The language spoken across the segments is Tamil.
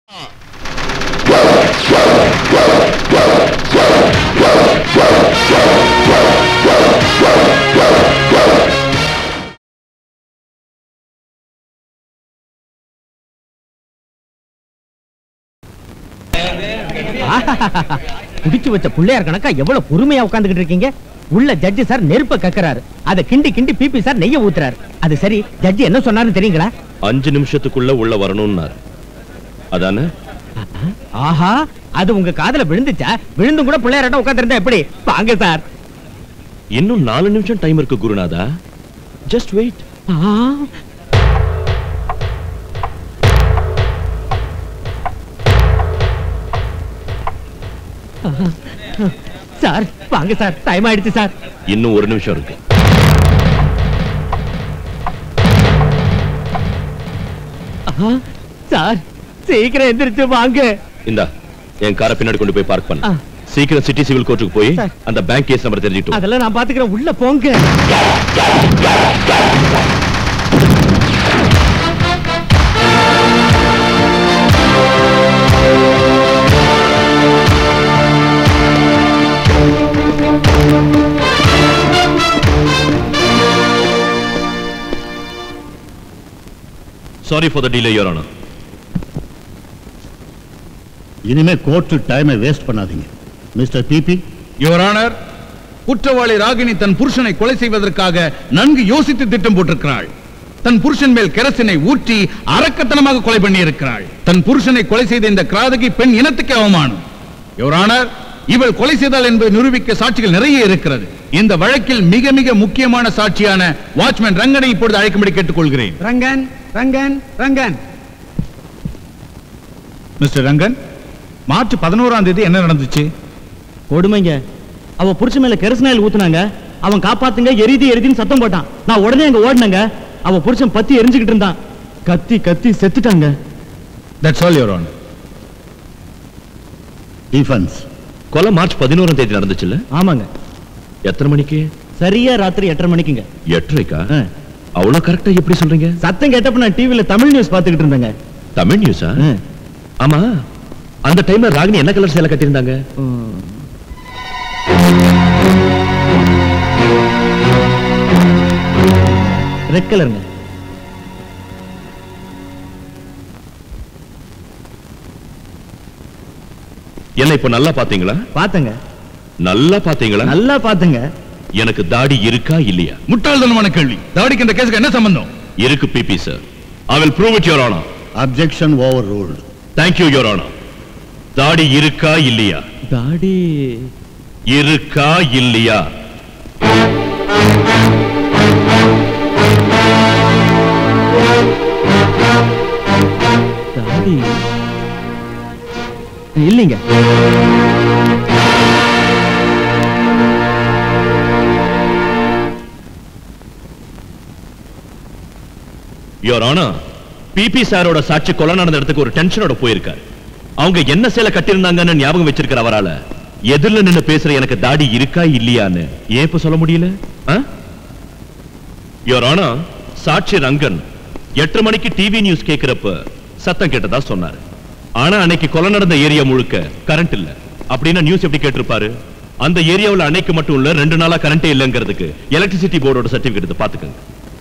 குடிச்சு வச்ச பிள்ளையார் கணக்கா எவ்வளவு பொறுமையா உட்கார்ந்துகிட்டு இருக்கீங்க உள்ள ஜட்ஜி சார் நெருப்ப கக்கறாரு அத கிண்டி கிண்டி பிபி சார் நெய்ய ஊத்துறாரு அது சரி ஜட்ஜி என்ன சொன்னாருன்னு தெரியுங்களா அஞ்சு நிமிஷத்துக்குள்ள உள்ள வரணும்னாரு அதானே ஆஹா அது உங்க காதுல விழுந்துச்சா விழுந்தும் கூட பிள்ளையாராட்டம் உட்கார்ந்திருந்தா எப்படி வாங்க சார் இன்னும் நாலு நிமிஷம் டைம் இருக்கு குருநாதா ஜஸ்ட் வெயிட் ஆ, சார் வாங்க சார் டைம் ஆயிடுச்சு சார் இன்னும் ஒரு நிமிஷம் இருக்கு ஆஹா, சார் சீக்கிரம் எந்திரிச்சு வாங்க இந்தா என் காரை பின்னாடி கொண்டு போய் பார்க் ஆ. பண்ண சீக்கிரம் சிட்டி சிவில் கோர்ட்டுக்கு போய் சார். அந்த பேங்க் கேஸ் நம்பர் தெரிஞ்சுட்டு வா. அதெல்லாம் நான் பாத்துக்கிறேன் உள்ள போங்க sorry for the delay your honour இனிமே கோர்ட்டு டைமை வேஸ்ட் பண்ணாதீங்க மிஸ்டர் பிபி யுவர் ஆனர் குற்றவாளி ராகினி தன் புருஷனை கொலை செய்வதற்காக நன்கு யோசித்து திட்டம் போட்டிருக்கிறாள் தன் புருஷன் மேல் கெரசினை ஊற்றி அரக்கத்தனமாக கொலை பண்ணி இருக்கிறாள் தன் புருஷனை கொலை செய்த இந்த கிராதகி பெண் இனத்துக்கு அவமானம் யுவர் ஆனர் இவள் கொலை செய்தாள் என்பதை நிரூபிக்க சாட்சிகள் நிறைய இருக்கிறது இந்த வழக்கில் மிக மிக முக்கியமான சாட்சியான வாட்ச்மேன் ரங்கனை இப்பொழுது அழைக்கும்படி கேட்டுக்கொள்கிறேன் ரங்கன் ரங்கன் ரங்கன் மிஸ்டர் ரங்கன் மார்ச் பதினோராம் தேதி என்ன நடந்துச்சு கொடுமைங்க அவ புருஷன் மேல கெரசனாயில் ஊத்துனாங்க அவன் காப்பாத்துங்க எரிதி எரிதின்னு சத்தம் போட்டான் நான் உடனே அங்க ஓடினங்க அவ புருஷன் பத்தி எரிஞ்சுக்கிட்டு இருந்தான் கத்தி கத்தி செத்துட்டாங்க that's all your honour defence கொலை மார்ச் பதினோராம் தேதி நடந்துச்சுல்ல ஆமாங்க எத்தனை மணிக்கு சரியா ராத்திரி எட்டரை மணிக்குங்க எட்டரைக்கா ஆ. அவ்வளவு கரெக்டா எப்படி சொல்றீங்க சத்தம் கேட்டப்ப நான் டிவில தமிழ் நியூஸ் பாத்துக்கிட்டு இருந்தேங்க தமிழ் நியூஸா ஆ. ஆமா அந்த டைம்ல ராகினி என்ன கலர் சேலை கட்டியிருந்தாங்க ரெட் கலருங்க என்ன இப்ப நல்லா பாத்தீங்களா பாத்தங்க நல்லா பாத்தீங்களா நல்லா பாத்துங்க எனக்கு தாடி இருக்கா இல்லையா முட்டாள்தனமான கேள்வி தாடிக்கு இந்த கேஸுக்கு என்ன சம்பந்தம் இருக்கு PP sir I will prove it your honour objection overruled thank you your honour தாடி இருக்கா இல்லையா தாடி இருக்கா இல்லையா தாடி இல்லைங்க யோர் ஆனர் பிபி சாரோட சாட்சி கொலை நடந்த இடத்துக்கு ஒரு டென்ஷனோட போயிருக்காரு அவங்க என்ன சேலை கட்டியிருந்தாங்கன்னு ஞாபகம் வச்சிருக்கிற அவரால எதிரில் நின்னு பேசுற எனக்கு தாடி இருக்கா இல்லையான்னு ஏன் இப்ப சொல்ல முடியல யோர் ஆனர் சாட்சி ரங்கன் எட்டு மணிக்கு டிவி நியூஸ் கேட்கிறப்ப சத்தம் கேட்டதா சொன்னாரு ஆனா அன்னைக்கு கொலை நடந்த ஏரியா முழுக்க கரண்ட் இல்ல அப்படின்னா நியூஸ் எப்படி கேட்டிருப்பாரு அந்த ஏரியாவுல அன்னைக்கு மட்டும் இல்ல ரெண்டு நாளா கரண்டே இல்லைங்கிறதுக்கு எலக்ட்ரிசிட்டி போர்டோட சர்டிபிகேட் பாத்துக்கங்க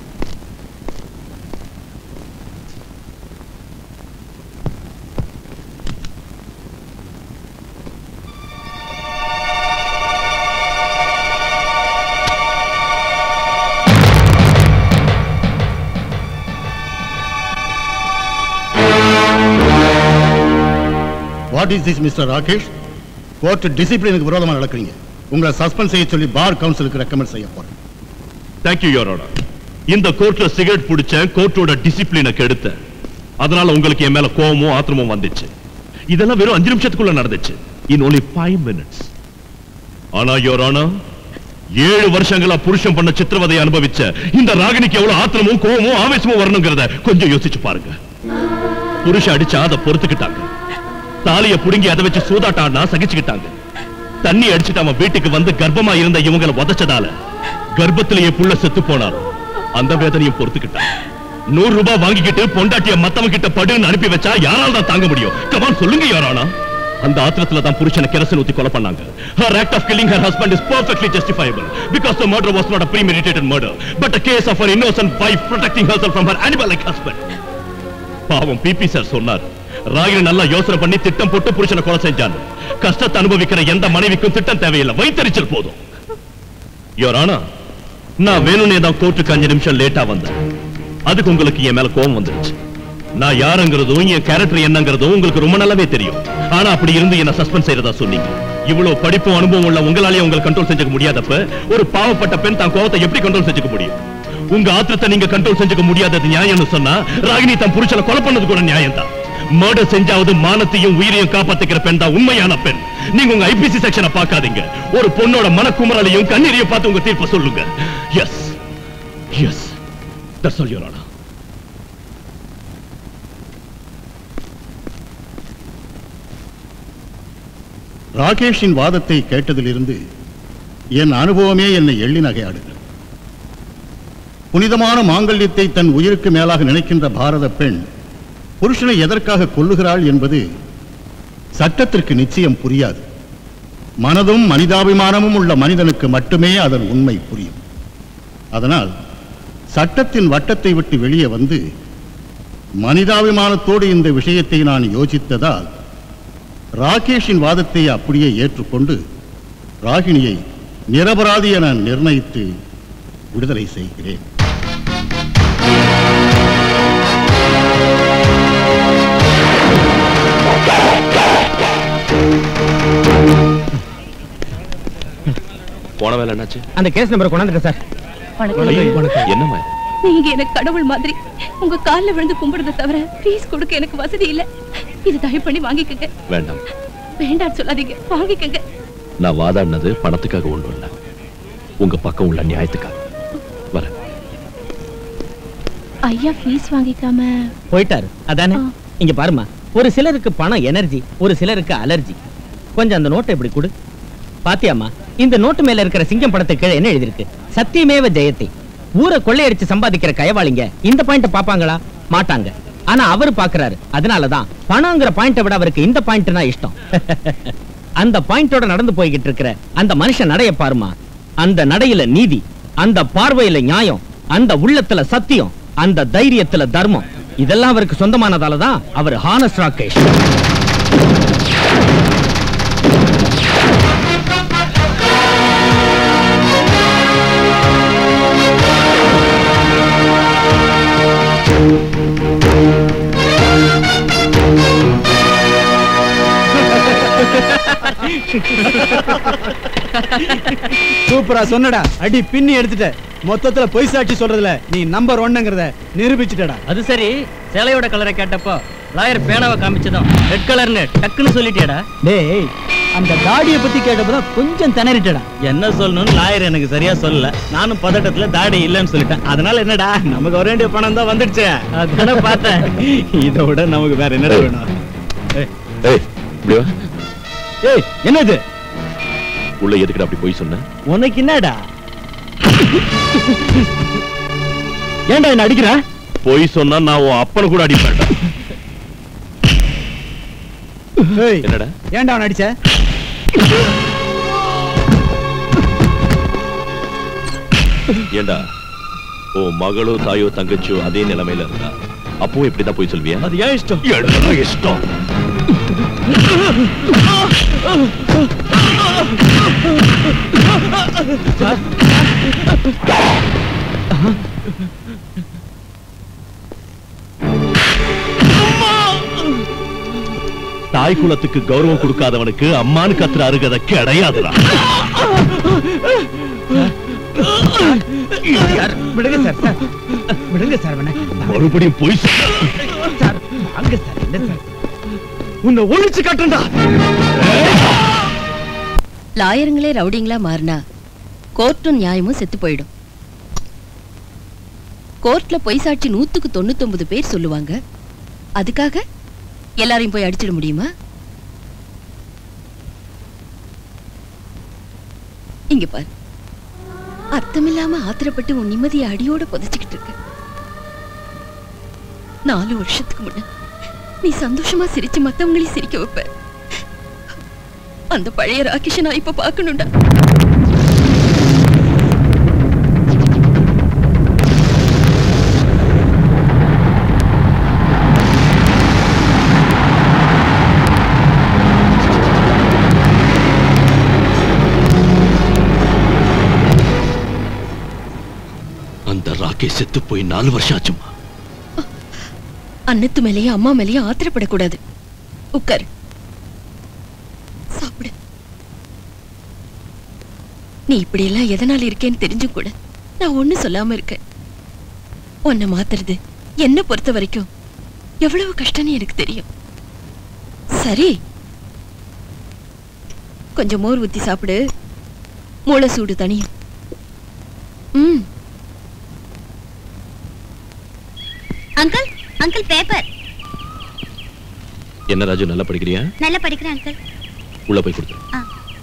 what is this mister Rakesh court டிசிப்ளினுக்கு விரோதமா நடக்கிறீங்க உங்களை சஸ்பெண்ட் செய்ய சொல்லி பார் கவுன்சிலுக்கு ரெக்கமெண்ட் செய்ய போறேன் தேங்க்யூ யோர் ஆனர் இந்த கோர்ட்ல சிகரெட் பிடிச்ச கோர்ட்டோட டிசிப்ளினை கெடுத்தேன் அதனால உங்களுக்கு என் மேல கோவமும் ஆத்திரமும் வந்துச்சு இதெல்லாம் வெறும் அஞ்சு நிமிஷத்துக்குள்ள நடந்துச்சு இன் only ஃபைவ் மினிட்ஸ் ஆனா யோர் ஆனர் ஏழு வருஷங்களா புருஷன் பண்ண சித்திரவதையை அனுபவிச்ச இந்த ராகினிக்கு எவ்வளவு ஆத்திரமும் கோவமும் ஆவேசமும் வரணுங்கிறத கொஞ்சம் யோசிச்சு பாருங்க புருஷன் அடிச்சா அதை பொறுத்துக்கிட்டாங்க தாலிய புடுங்கி அதை வச்சு சூதாட்டாடினா சகிச்சுக்கிட்டாங்க தண்ணி அடிச்சுட்டு அவன் வீட்டுக்கு வந்து கர்ப்பமா இருந்த இவங்களை உதச்சதால கர்ப்பத்திலேயே புள்ள செத்து போனாலும் அந்த வேதனையும் பொறுத்துக்கிட்டான் நூறு ரூபாய் வாங்கிக்கிட்டு பொண்டாட்டிய மத்தவங்க கிட்ட படுன்னு அனுப்பி வச்சா யாரால தான் தாங்க முடியும் கமான் சொல்லுங்க யாரானா அந்த ஆத்திரத்துல தான் புருஷனை கெரசன் ஊத்தி கொலை பண்ணாங்க her act of killing her husband is perfectly justifiable because the murder was not a premeditated murder but a case of an innocent wife protecting herself from her animal like husband பாவம் பிபி சார் சொன்னார் ராகினி நல்லா யோசனை பண்ணி திட்டம் போட்டு புருஷனை கொலை செஞ்சான் கஷ்டத்தை அனுபவிக்கிற எந்த மனைவிக்கும் திட்டம் தேவையில்லை வைத்தறிச்சல் போதும் யோர் ஆனா நான் வேணும்னே தான் கோர்ட்டுக்கு அஞ்சு நிமிஷம் லேட்டா வந்தேன் அதுக்கு உங்களுக்கு என் மேல கோபம் வந்துருச்சு நான் யாருங்கிறதும் என் கேரக்டர் என்னங்கிறதும் உங்களுக்கு ரொம்ப நல்லாவே தெரியும் ஆனா அப்படி இருந்து என்ன சஸ்பெண்ட் செய்யறதா சொன்னீங்க இவ்வளவு படிப்பும் அனுபவம் உள்ள உங்களாலேயே உங்களை கண்ட்ரோல் செஞ்சுக்க முடியாதப்ப ஒரு பாவப்பட்ட பெண் தான் கோவத்தை எப்படி கண்ட்ரோல் செஞ்சுக்க முடியும் உங்க ஆத்திரத்தை நீங்க கண்ட்ரோல் செஞ்சுக்க முடியாதது நியாயம்னு சொன்னா ராகினி தன் புருஷனை கொலை பண்ணது கூட நியாயம் தான் மர்டர் செஞ்சாவது மானத்தையும் உயிரையும் காப்பாத்திக்கிற பெண் தான் உண்மையான பெண் நீங்க உங்க ஐபிசி செக்ஷனை பார்க்காதீங்க ஒரு பொண்ணோட மனக்குமரலையும் கண்ணீரையும் பார்த்து உங்க தீர்ப்பை சொல்லுங்க yes yes that's all your honour ராகேஷின் வாதத்தை கேட்டதிலிருந்து என் அனுபவமே என்னை எள்ளி நகையாடுகிறது புனிதமான மாங்கல்யத்தை தன் உயிருக்கு மேலாக நினைக்கின்ற பாரத பெண் புருஷனை எதற்காக கொல்லுகிறாள் என்பது சட்டத்திற்கு நிச்சயம் புரியாது மனதும் மனிதாபிமானமும் உள்ள மனிதனுக்கு மட்டுமே அதன் உண்மை புரியும் அதனால் சட்டத்தின் வட்டத்தை விட்டு வெளியே வந்து மனிதாபிமானத்தோடு இந்த விஷயத்தை நான் யோசித்ததால் ராகேஷின் வாதத்தை அப்படியே ஏற்றுக்கொண்டு ராகினியை நிரபராதி என நிர்ணயித்து விடுதலை செய்கிறேன் போன வேலை என்னாச்சு அந்த கேஸ் நம்பரை கொண்டாந்துட்டேன் சார் வணக்கம் என்னம்மா இது? நீங்க எனக்கு கடவுள் மாதிரி உங்க கால்ல விழுந்து கும்பிடுறத தவிர ஃபீஸ் கொடுக்க எனக்கு வசதி இல்ல இது தயவு பண்ணி வாங்கிக்கங்க வேண்டாம் வேண்டாம் சொல்லாதீங்க வாங்கிக்கங்க நான் வாதாடினது பணத்துக்காக ஒன்றும் இல்ல உங்க பக்கம் உள்ள நியாயத்துக்காக வரேன் ஐயா ஃபீஸ் வாங்கிக்காம போயிட்டாரு அதானே ஆ. இங்க பாருமா ஒரு சிலருக்கு பணம் எனர்ஜி ஒரு சிலருக்கு அலர்ஜி கொஞ்சம் அந்த நோட்டை இப்படி கொடு பாத்தியாம்மா இந்த நோட்டு மேல இருக்கிற சிங்கம் படத்துக்கு கீழே என்ன எழுதிருக்கு சத்தியமேவ ஜெயத்தை ஊரை கொள்ளையடிச்சு சம்பாதிக்கிற கயவாளிங்க இந்த பாயிண்ட பாப்பாங்களா மாட்டாங்க ஆனா அவர் பாக்குறாரு அதனாலதான் பணங்கிற பாயிண்ட விட அவருக்கு இந்த பாயிண்ட்னா இஷ்டம் அந்த பாயிண்டோட நடந்து போய்கிட்டு இருக்கிற அந்த மனுஷன் நடைய பாருமா அந்த நடையில நீதி அந்த பார்வையில நியாயம் அந்த உள்ளத்துல சத்தியம் அந்த தைரியத்துல தர்மம் இதெல்லாம் அவருக்கு சொந்தமானதால தான் அவர் ஹானஸ் ராகேஷ் சூப்பரா சொன்னடா அடி பின்னி எடுத்துட்ட மொத்தத்துல பொய் சாட்சி சொல்றதுல நீ நம்பர் ஒன்னுங்கிறத நிரூபிச்சுட்டடா அது சரி சேலையோட கலரை கேட்டப்போ லாயர் பேனாவை காமிச்சதும் ரெட் கலர்னு டக்குன்னு சொல்லிட்டியாடா டேய் அந்த தாடிய பத்தி கேட்டப்பதான் கொஞ்சம் திணறிட்டடா என்ன சொல்லணும்னு லாயர் எனக்கு சரியா சொல்லல நானும் பதட்டத்துல தாடி இல்லைன்னு சொல்லிட்டேன் அதனால என்னடா நமக்கு வர வேண்டிய பணம் தான் வந்துடுச்சு அதானே பார்த்தேன் இதை விட நமக்கு வேற என்னடா வேணும் ஏய், ஏய் இப்படி வா. ஏய் என்னது உள்ள எதுக்குடா அப்படி போய் சொன்ன உனக்கு என்னடா ஏன்டா என்ன அடிக்கிற போய் சொன்னா நான் உன் அப்பனை கூட அடிப்பேன்டா ஏய், என்னடா ஏன்டா அவன் அடிச்ச ஏண்டா ஓ மகளோ தாயோ தங்கச்சியோ அதே நிலைமையில இருந்தா அப்போ இப்படிதான் போய் சொல்வியா அது ஏன் இஷ்டம் என்னடா இஷ்டம் தாய் குலத்துக்கு கௌரவம் கொடுக்காதவனுக்கு அம்மான்னு கத்துற அருகதை கிடையாதுடா சார், விடுங்க சார் சார். விடுங்க சார் அவனை. மறுபடியும் போய் சொன்ன சார் வாங்க சார் இல்ல சார் உன்னை ஒழிச்சு கட்டுண்டா லாயருங்களே ரவுடிங்களா மாறினா கோர்ட்டும் நியாயமும் செத்து போயிடும் கோர்ட்ல பொய் சாட்சி நூத்துக்கு தொண்ணூத்தொன்பது பேர் சொல்லுவாங்க அதுக்காக எல்லாரையும் போய் அடிச்சிட முடியுமா இங்க பாரு அர்த்தமில்லாம ஆத்திரப்பட்டு உன் நிம்மதியை அடியோட புதைச்சுக்கிட்டு இருக்க நாலு வருஷத்துக்கு முன்ன நீ சந்தோஷமா சிரிச்சு மத்தவங்களையும் சிரிக்க வைப்ப அந்த பழைய ராகேஷ நான் இப்ப பார்க்கணும்டா அந்த ராகேஷ் செத்து போய் நாலு வருஷம் ஆச்சுமா அன்னத்து மேலேயும் அம்மா மேலேயும் ஆத்திரப்படக்கூடாது உட்காரு சாப்பிடு நீ இப்படி எல்லாம் எதனால இருக்கேன்னு தெரிஞ்சும் கூட நான் ஒண்ணு சொல்லாம இருக்கேன் உன்னை மாத்துறது என்ன பொறுத்த வரைக்கும் எவ்வளவு கஷ்டம்னு எனக்கு தெரியும் சரி கொஞ்சம் மோர் ஊத்தி சாப்பிடு மூளை சூடு தனியும் ம் அங்கிள் அங்கிள் பேப்பர் என்ன ராஜு நல்லா படிக்கிறியா நல்லா படிக்கிறேன் அங்கிள் உள்ள போய் கொடுத்து ஆ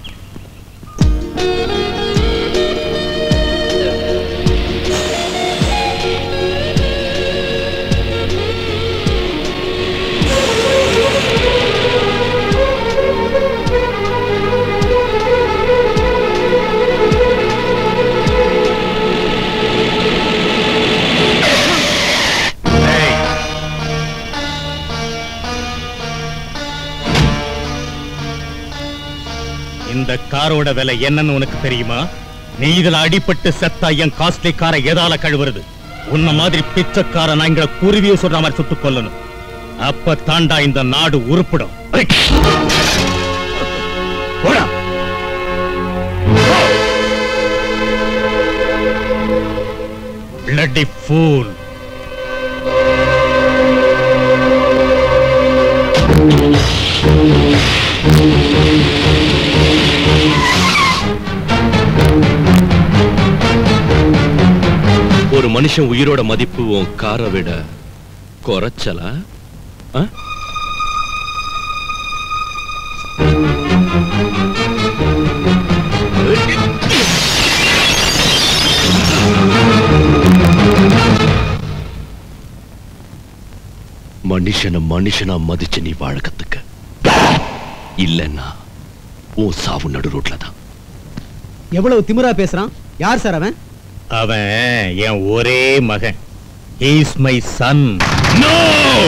இந்த காரோட விலை என்னன்னு உனக்கு தெரியுமா நீ இதுல அடிபட்டு செத்தா என் காஸ்ட்லி காரை எதால கழுவுறது உன்ன மாதிரி பிச்சைக்கார நாய்களை குருவியை சொல்ற மாதிரி சுட்டுக் கொல்லணும் அப்ப தாண்டா இந்த நாடு உருப்பிடும் போடா. Bloody fool. ஒரு மனுஷன் உயிரோட மதிப்பு உன் காரை விட குறைச்சலா ஆ? மனுஷனை மனுஷனா மதிச்சு நீ வாழ கத்துக்க இல்லைன்னா உன் சாவு நடு ரோட்ல தான் எவ்வளவு திமிரா பேசுறான் யார் சார் அவன் அவன் என் ஒரே மகன் is my son No!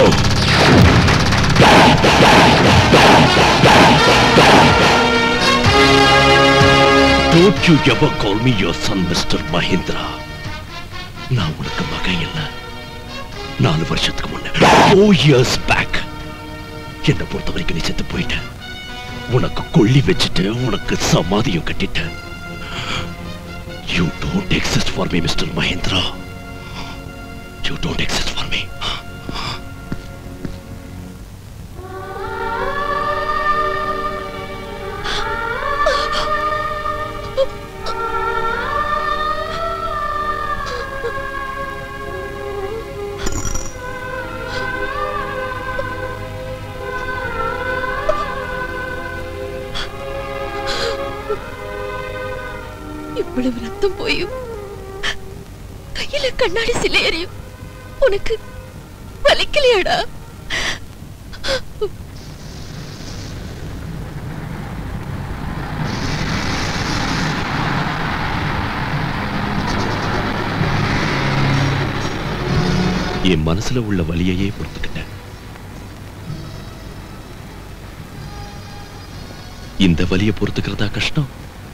Don't you ever call me your son, Mr. Mahindra. நான் உனக்கு மகன் இல்ல நாலு வருஷத்துக்கு முன்ன four years back என்னை பொறுத்த வரைக்கும் நீ செத்து போயிட்ட உனக்கு கொள்ளி வச்சுட்டு உனக்கு சமாதியும் கட்டிட்ட You don't exist for me, Mr. Mahindra. You don't exist for me. இவ்வளவு ரத்தம் போயும் கையில கண்ணாடி சிலை எறியும் உனக்கு வலிக்கலையாடா என் மனசுல உள்ள வலியையே பொறுத்துக்கிட்டேன் இந்த வலியை பொறுத்துக்கிறதா கஷ்டம்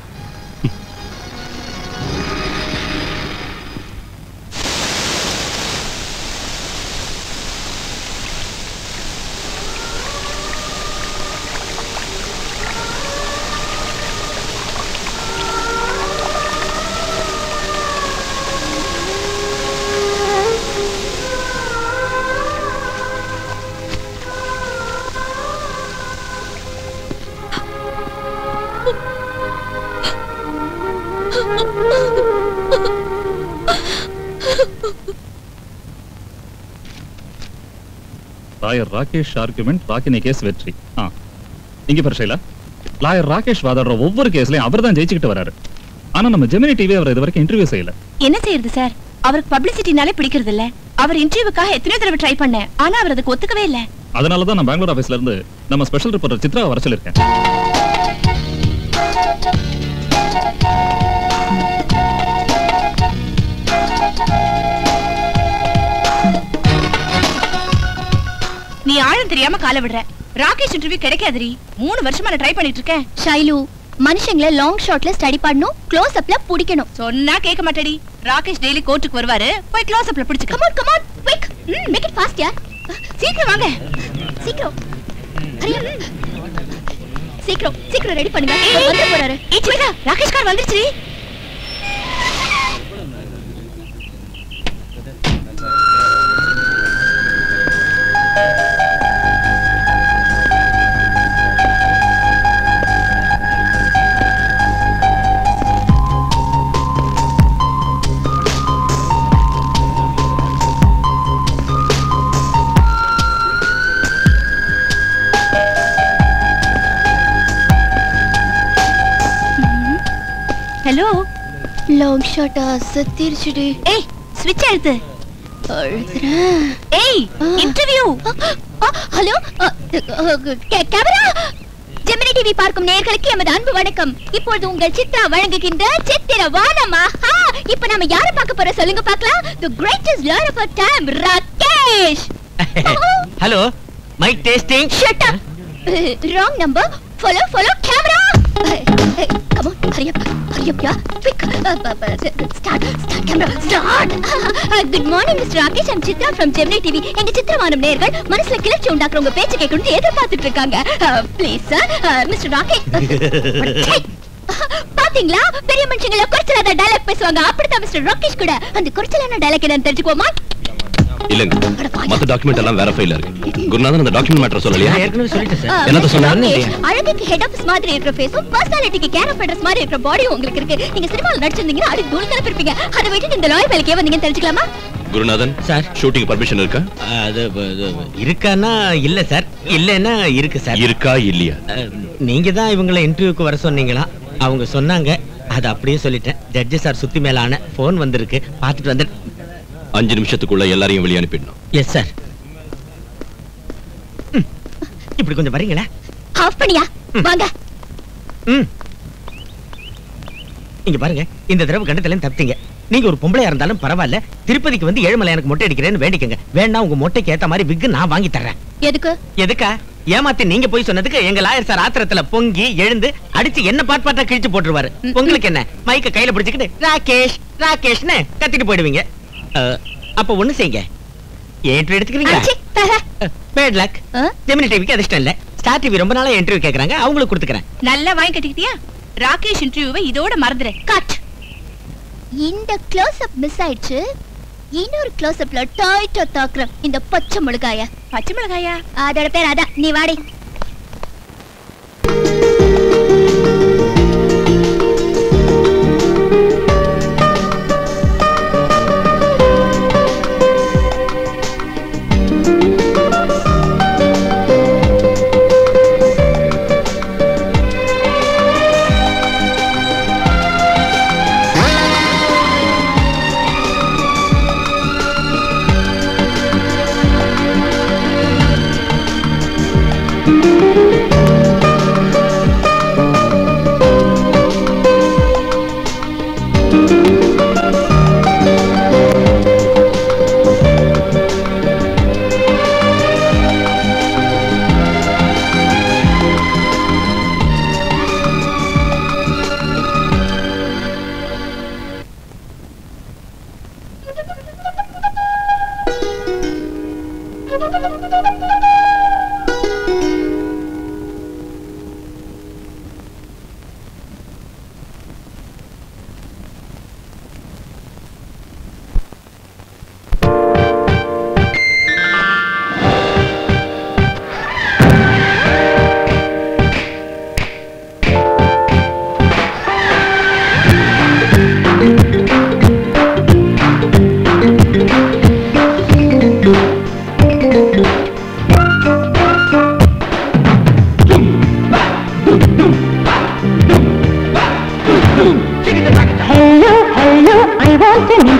lawyer Rakesh argument Ragini case வெற்றி ஆ இங்க பாரு ஷைலா லாயர் ராகேஷ் வாதாடுற ஒவ்வொரு கேஸ்லயும் அவர் தான் ஜெயிச்சுக்கிட்டு வராரு ஆனா நம்ம ஜெமினி டிவி அவர் இது வரைக்கும் இன்டர்வியூ செய்யல என்ன செய்யறது சார் அவருக்கு பப்ளிசிட்டினாலே பிடிக்கிறது இல்ல அவர் இன்டர்வியூக்காக எத்தனை தடவை ட்ரை பண்ணேன் ஆனா அவர் அதுக்கு ஒத்துக்கவே இல்ல அதனால தான் நான் பெங்களூர் ஆபீஸ்ல இருந்து நம்ம ஸ்பெஷல் ரிப்போர்ட்டர் சித்ரா வர சொல்லிருக்கேன் நீ ஆழம் தெரியாம கால விடுற ராகேஷ் இன்டர்வியூ கிடைக்காதுரி மூணு வருஷமா நான் ட்ரை பண்ணிட்டு இருக்கேன் ஷைலு மனுஷங்கள லாங் ஷாட்ல ஸ்டடி பண்ணணும் க்ளோஸ் அப்ல பிடிக்கணும் சொன்னா கேட்க மாட்டேடி ராகேஷ் டெய்லி கோர்ட்டுக்கு வருவாரு போய் க்ளோஸ் அப்ல பிடிச்சு come on come on quick make it fast யார் சீக்கிரம் வாங்க சீக்கிரம் ஹரி சீக்கிரம் சீக்கிரம் ரெடி பண்ணுங்க வந்து போறாரு ஏய் சித்ரா ராகேஷ் கார் வந்துருச்சு ஹலோ லாங் ஷாட்டா செத்திருச்சுடி ஏய் ஸ்விட்ச் அழுத்து அழுதுறேன் ஏய் interview hello camera Gemini TV பார்க்கும் நேயர்களுக்கு எமது அன்பு வணக்கம் இப்பொழுது உங்கள் சித்ரா வழங்குகின்ற சித்திர வானமா இப்ப நாம யார பார்க்க போறோம் சொல்லுங்க பார்க்கலாம் the greatest learner of our time Rakesh hello mike testing shut up wrong number follow follow camera come on hurry up hurry up ya quick start start camera start good morning mister Rakesh and Chitra from Gemini TV எங்க சித்திரவானம் நேயர்கள் மனசுல கிளர்ச்சி உண்டாக்குற உங்க பேச்சு கேட்கணும்னு எதிர்பார்த்துட்டு இருக்காங்க ப்ளீஸ் சார் மிஸ்டர் ராகேஷ் பாத்தீங்களா பெரிய மனுஷங்கள குறைச்சலாத டயலாக் பேசுவாங்க அப்படித்தான் மிஸ்டர் ராகேஷ் கூட அந்த குறைச்சலான டயலாக் என்னன்னு தெரிஞ்சுக்கோமா இல்லங்க மத்த டாக்குமெண்ட் எல்லாம் வேற ஃபைல்ல இருக்கு குருநாதன் அந்த டாக்குமெண்ட் மேட்டர் சொல்லலையா நான் ஏற்கனவே சொல்லிட்டேன் ஆ, சார் என்னத்த Mr. சொன்னாரு? ராகேஷ், அழகுக்கு ஹெட் ஆஃபீஸ் மாதிரி இருக்கிற ஃபேஸும் பர்சனாலிட்டிக்கு கேர் ஆஃப் அட்ரஸ் மாதிரி இருக்கிற பாடியும் உங்களுக்கு இருக்கு நீங்க சினிமால நடிச்சிருந்தீங்கன்னா அடி தூள் கலப்பிருப்பீங்க அதை விட்டு இந்த லாய் வேலைக்கே வந்தீங்கன்னு தெரிஞ்சுக்கலாமா குருநாதன் சார். ஷூட்டிங் பர்மிஷன் இருக்கா அது அது, இருக்கான்னா இல்ல சார் இல்லைன்னா இருக்கு சார் இருக்கா இல்லையா அஹ், நீங்க தான் இவங்கள இன்டர்வியூக்கு வர சொன்னீங்களா அவங்க சொன்னாங்க அது அப்படியே சொல்லிட்டேன் ஜட்ஜி சார் சுத்தி மேலான ஃபோன் வந்திருக்கு பார்த்துட்டு வந்து அஞ்சு நிமிஷத்துக்குள்ள எல்லாரையும் வெளியே அனுப்பிடணும் எஸ் சார் இப்படி கொஞ்சம் வரீங்களா ஆஃப் பண்ணியா வாங்க ம் இங்க பாருங்க இந்த தடவை கண்டத்துல தப்பிங்க நீங்க ஒரு பொம்பளையா இருந்தாலும் பரவாயில்ல திருப்பதிக்கு வந்து ஏழுமலை எனக்கு மொட்டை அடிக்கிறேன்னு வேண்டிக்கங்க வேணா உங்க மொட்டைக்கு ஏத்த மாதிரி விக்கு நான் வாங்கி தர்றேன் எதுக்கு எதுக்கா ஏமாத்தி நீங்க போய் சொன்னதுக்கு எங்க லாயர் சார் ஆத்திரத்துல பொங்கி எழுந்து அடிச்சு என்ன பாட் பாட்டா கிழிச்சு போட்டுருவாரு உங்களுக்கு என்ன மைக்க கையில பிடிச்சுக்கிட்டு ராகேஷ் ராகேஷ்னு கத்திட்டு போயிடுவீங்க அஹ், அப்ப ஒண்ணு செய்யுங்க ஏன்ட்ரி எடுத்துக்கிறீங்களா அடிச்சி, தர. பேட் லக் ஆ? ஜெமினி டிவிக்கு அதிர்ஷ்டம் இல்ல ஸ்டார் டிவி ரொம்ப நாளா இன்டர்வியூ கேக்குறாங்க அவங்களுக்கு கொடுத்துக்கிறேன் நல்லா வாங்கி கட்டிக்கிட்டியா ராகேஷ் இன்டர்வியூவை இதோட மறந்துடு கட் இந்த க்ளோஸ் அப் மிஸ் ஆயிடுச்சு இன்னொரு க்ளோஸ் அப்ல டைட்டா தாக்குறேன் இந்த பச்சை மிளகாய பச்சை மிளகாயா அதோட பேர் அதான் நீ வாடி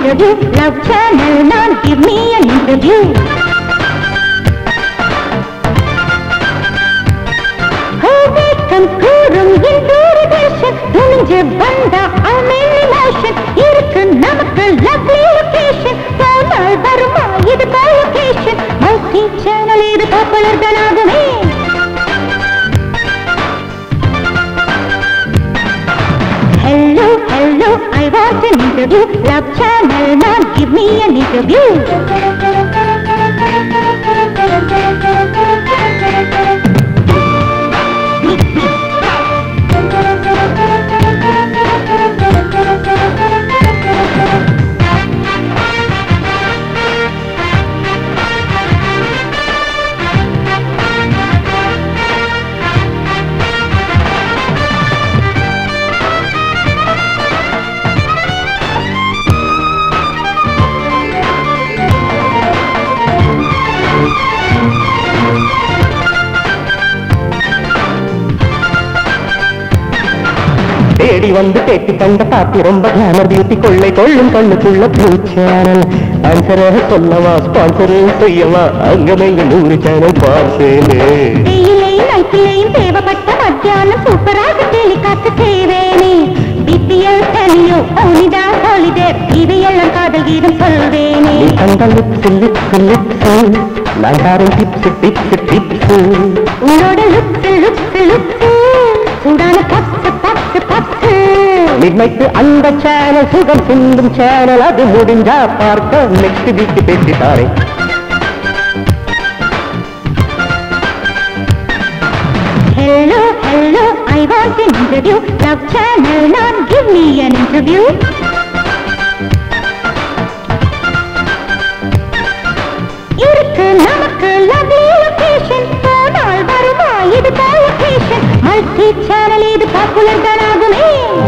interview. Love channel, non give me an interview. வேக்கம் கூறும் என் தூரதேசம் துணிஞ்சு வந்தா அமேன் இமோஷன் இருக்கு நமக்கு லவ்லி லொகேஷன் போனால் வருமா இது லொகேஷன் மல்டி சேனல் இது பாப்புலர் தானாகுமே Hello, hello, I want an interview. Love channel, now give me an interview. தேடி வந்து கேட்டு கண்ட பாத்தி ரொம்ப கிளாமர் பியூட்டி கொள்ளை கொள்ளும் கண்ணுக்குள்ள ப்ளூ சேனல் ஆன்சராக சொல்லவா ஸ்பான்சர் செய்யவா அங்கமெங்க நூறு சேனல் பார்த்தேனே வெயிலையும் நைட்டிலையும் தேவைப்பட்ட மத்தியானம் சூப்பராக டெலிகாஸ்ட் செய்வேனே பிபிஎல் தனியோ ஓனிடா ஹாலிடேர் இவையெல்லாம் காதல் கீதம் சொல்வேனே நீ கண்ட லிப்ஸ் லிப்ஸ் லிப்ஸ் நான் தாரும் டிப்ஸ் டிப்ஸ் டிப்ஸ் உன்னோட லுப்ஸ் லுப்ஸ் லுப்ஸ் சூடான பப்ஸ் பப்ஸ் பப்ஸ் மிட்நைட்டு அந்த சேனல் சுகம் சிந்தும் சேனல் அது முடிஞ்சா பார்க்க நெக்ஸ்ட் வீக் பேசிட்டாரே Hello, hello, I want an interview. Love channel, not give me an interview. இருக்கு நமக்கு lovely location. போனால் வருமா இது லொகேஷன் மல்டி சேனல் இது பாப்புலர் தானாகுமே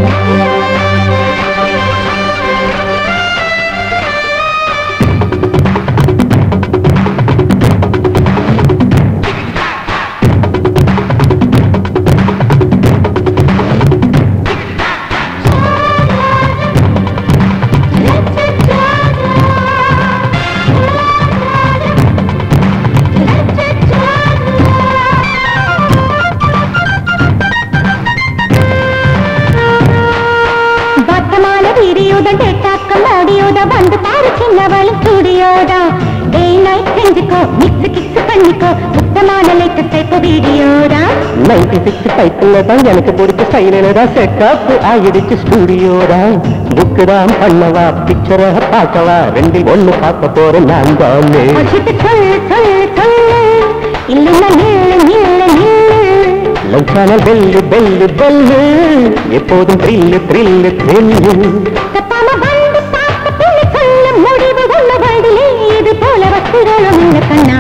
வட்டமான வீடியோதான் டேட்டாக்கம் ஆடியோதான் வந்து பாரு சின்னவளும் ஸ்டுடியோதான் டே நைட் செஞ்சுக்கோ மிக்ஸ் கிக்ஸ் பண்ணிக்கோ சுத்தமான லேட்டஸ்ட் டைப் வீடியோதான் நைன்டி சிக்ஸ் டைப்ல தான் எனக்கு பிடிச்ச ஸ்டைலில் தான் செட்டப் ஆயிடுச்சு ஸ்டூடியோ தான் புக்கு தான் பண்ணவா பிக்சரை பார்க்கவா ரெண்டில் ஒண்ணு பார்க்க போறேன் நான் தானே வச்சுட்டு சொல்லு சொல்லு சொல்லு இல்லைன்னா நில்லு நில்லு நில்லு love channel bell bell bell எப்போதும் த்ரில்லு த்ரில்லு த்ரில்லு தப்பாம வந்து பார்த்து பிள்ளை சொல்ல முடிவு உள்ள வழியிலே இது போல வசதிகளும் இந்த கண்ணா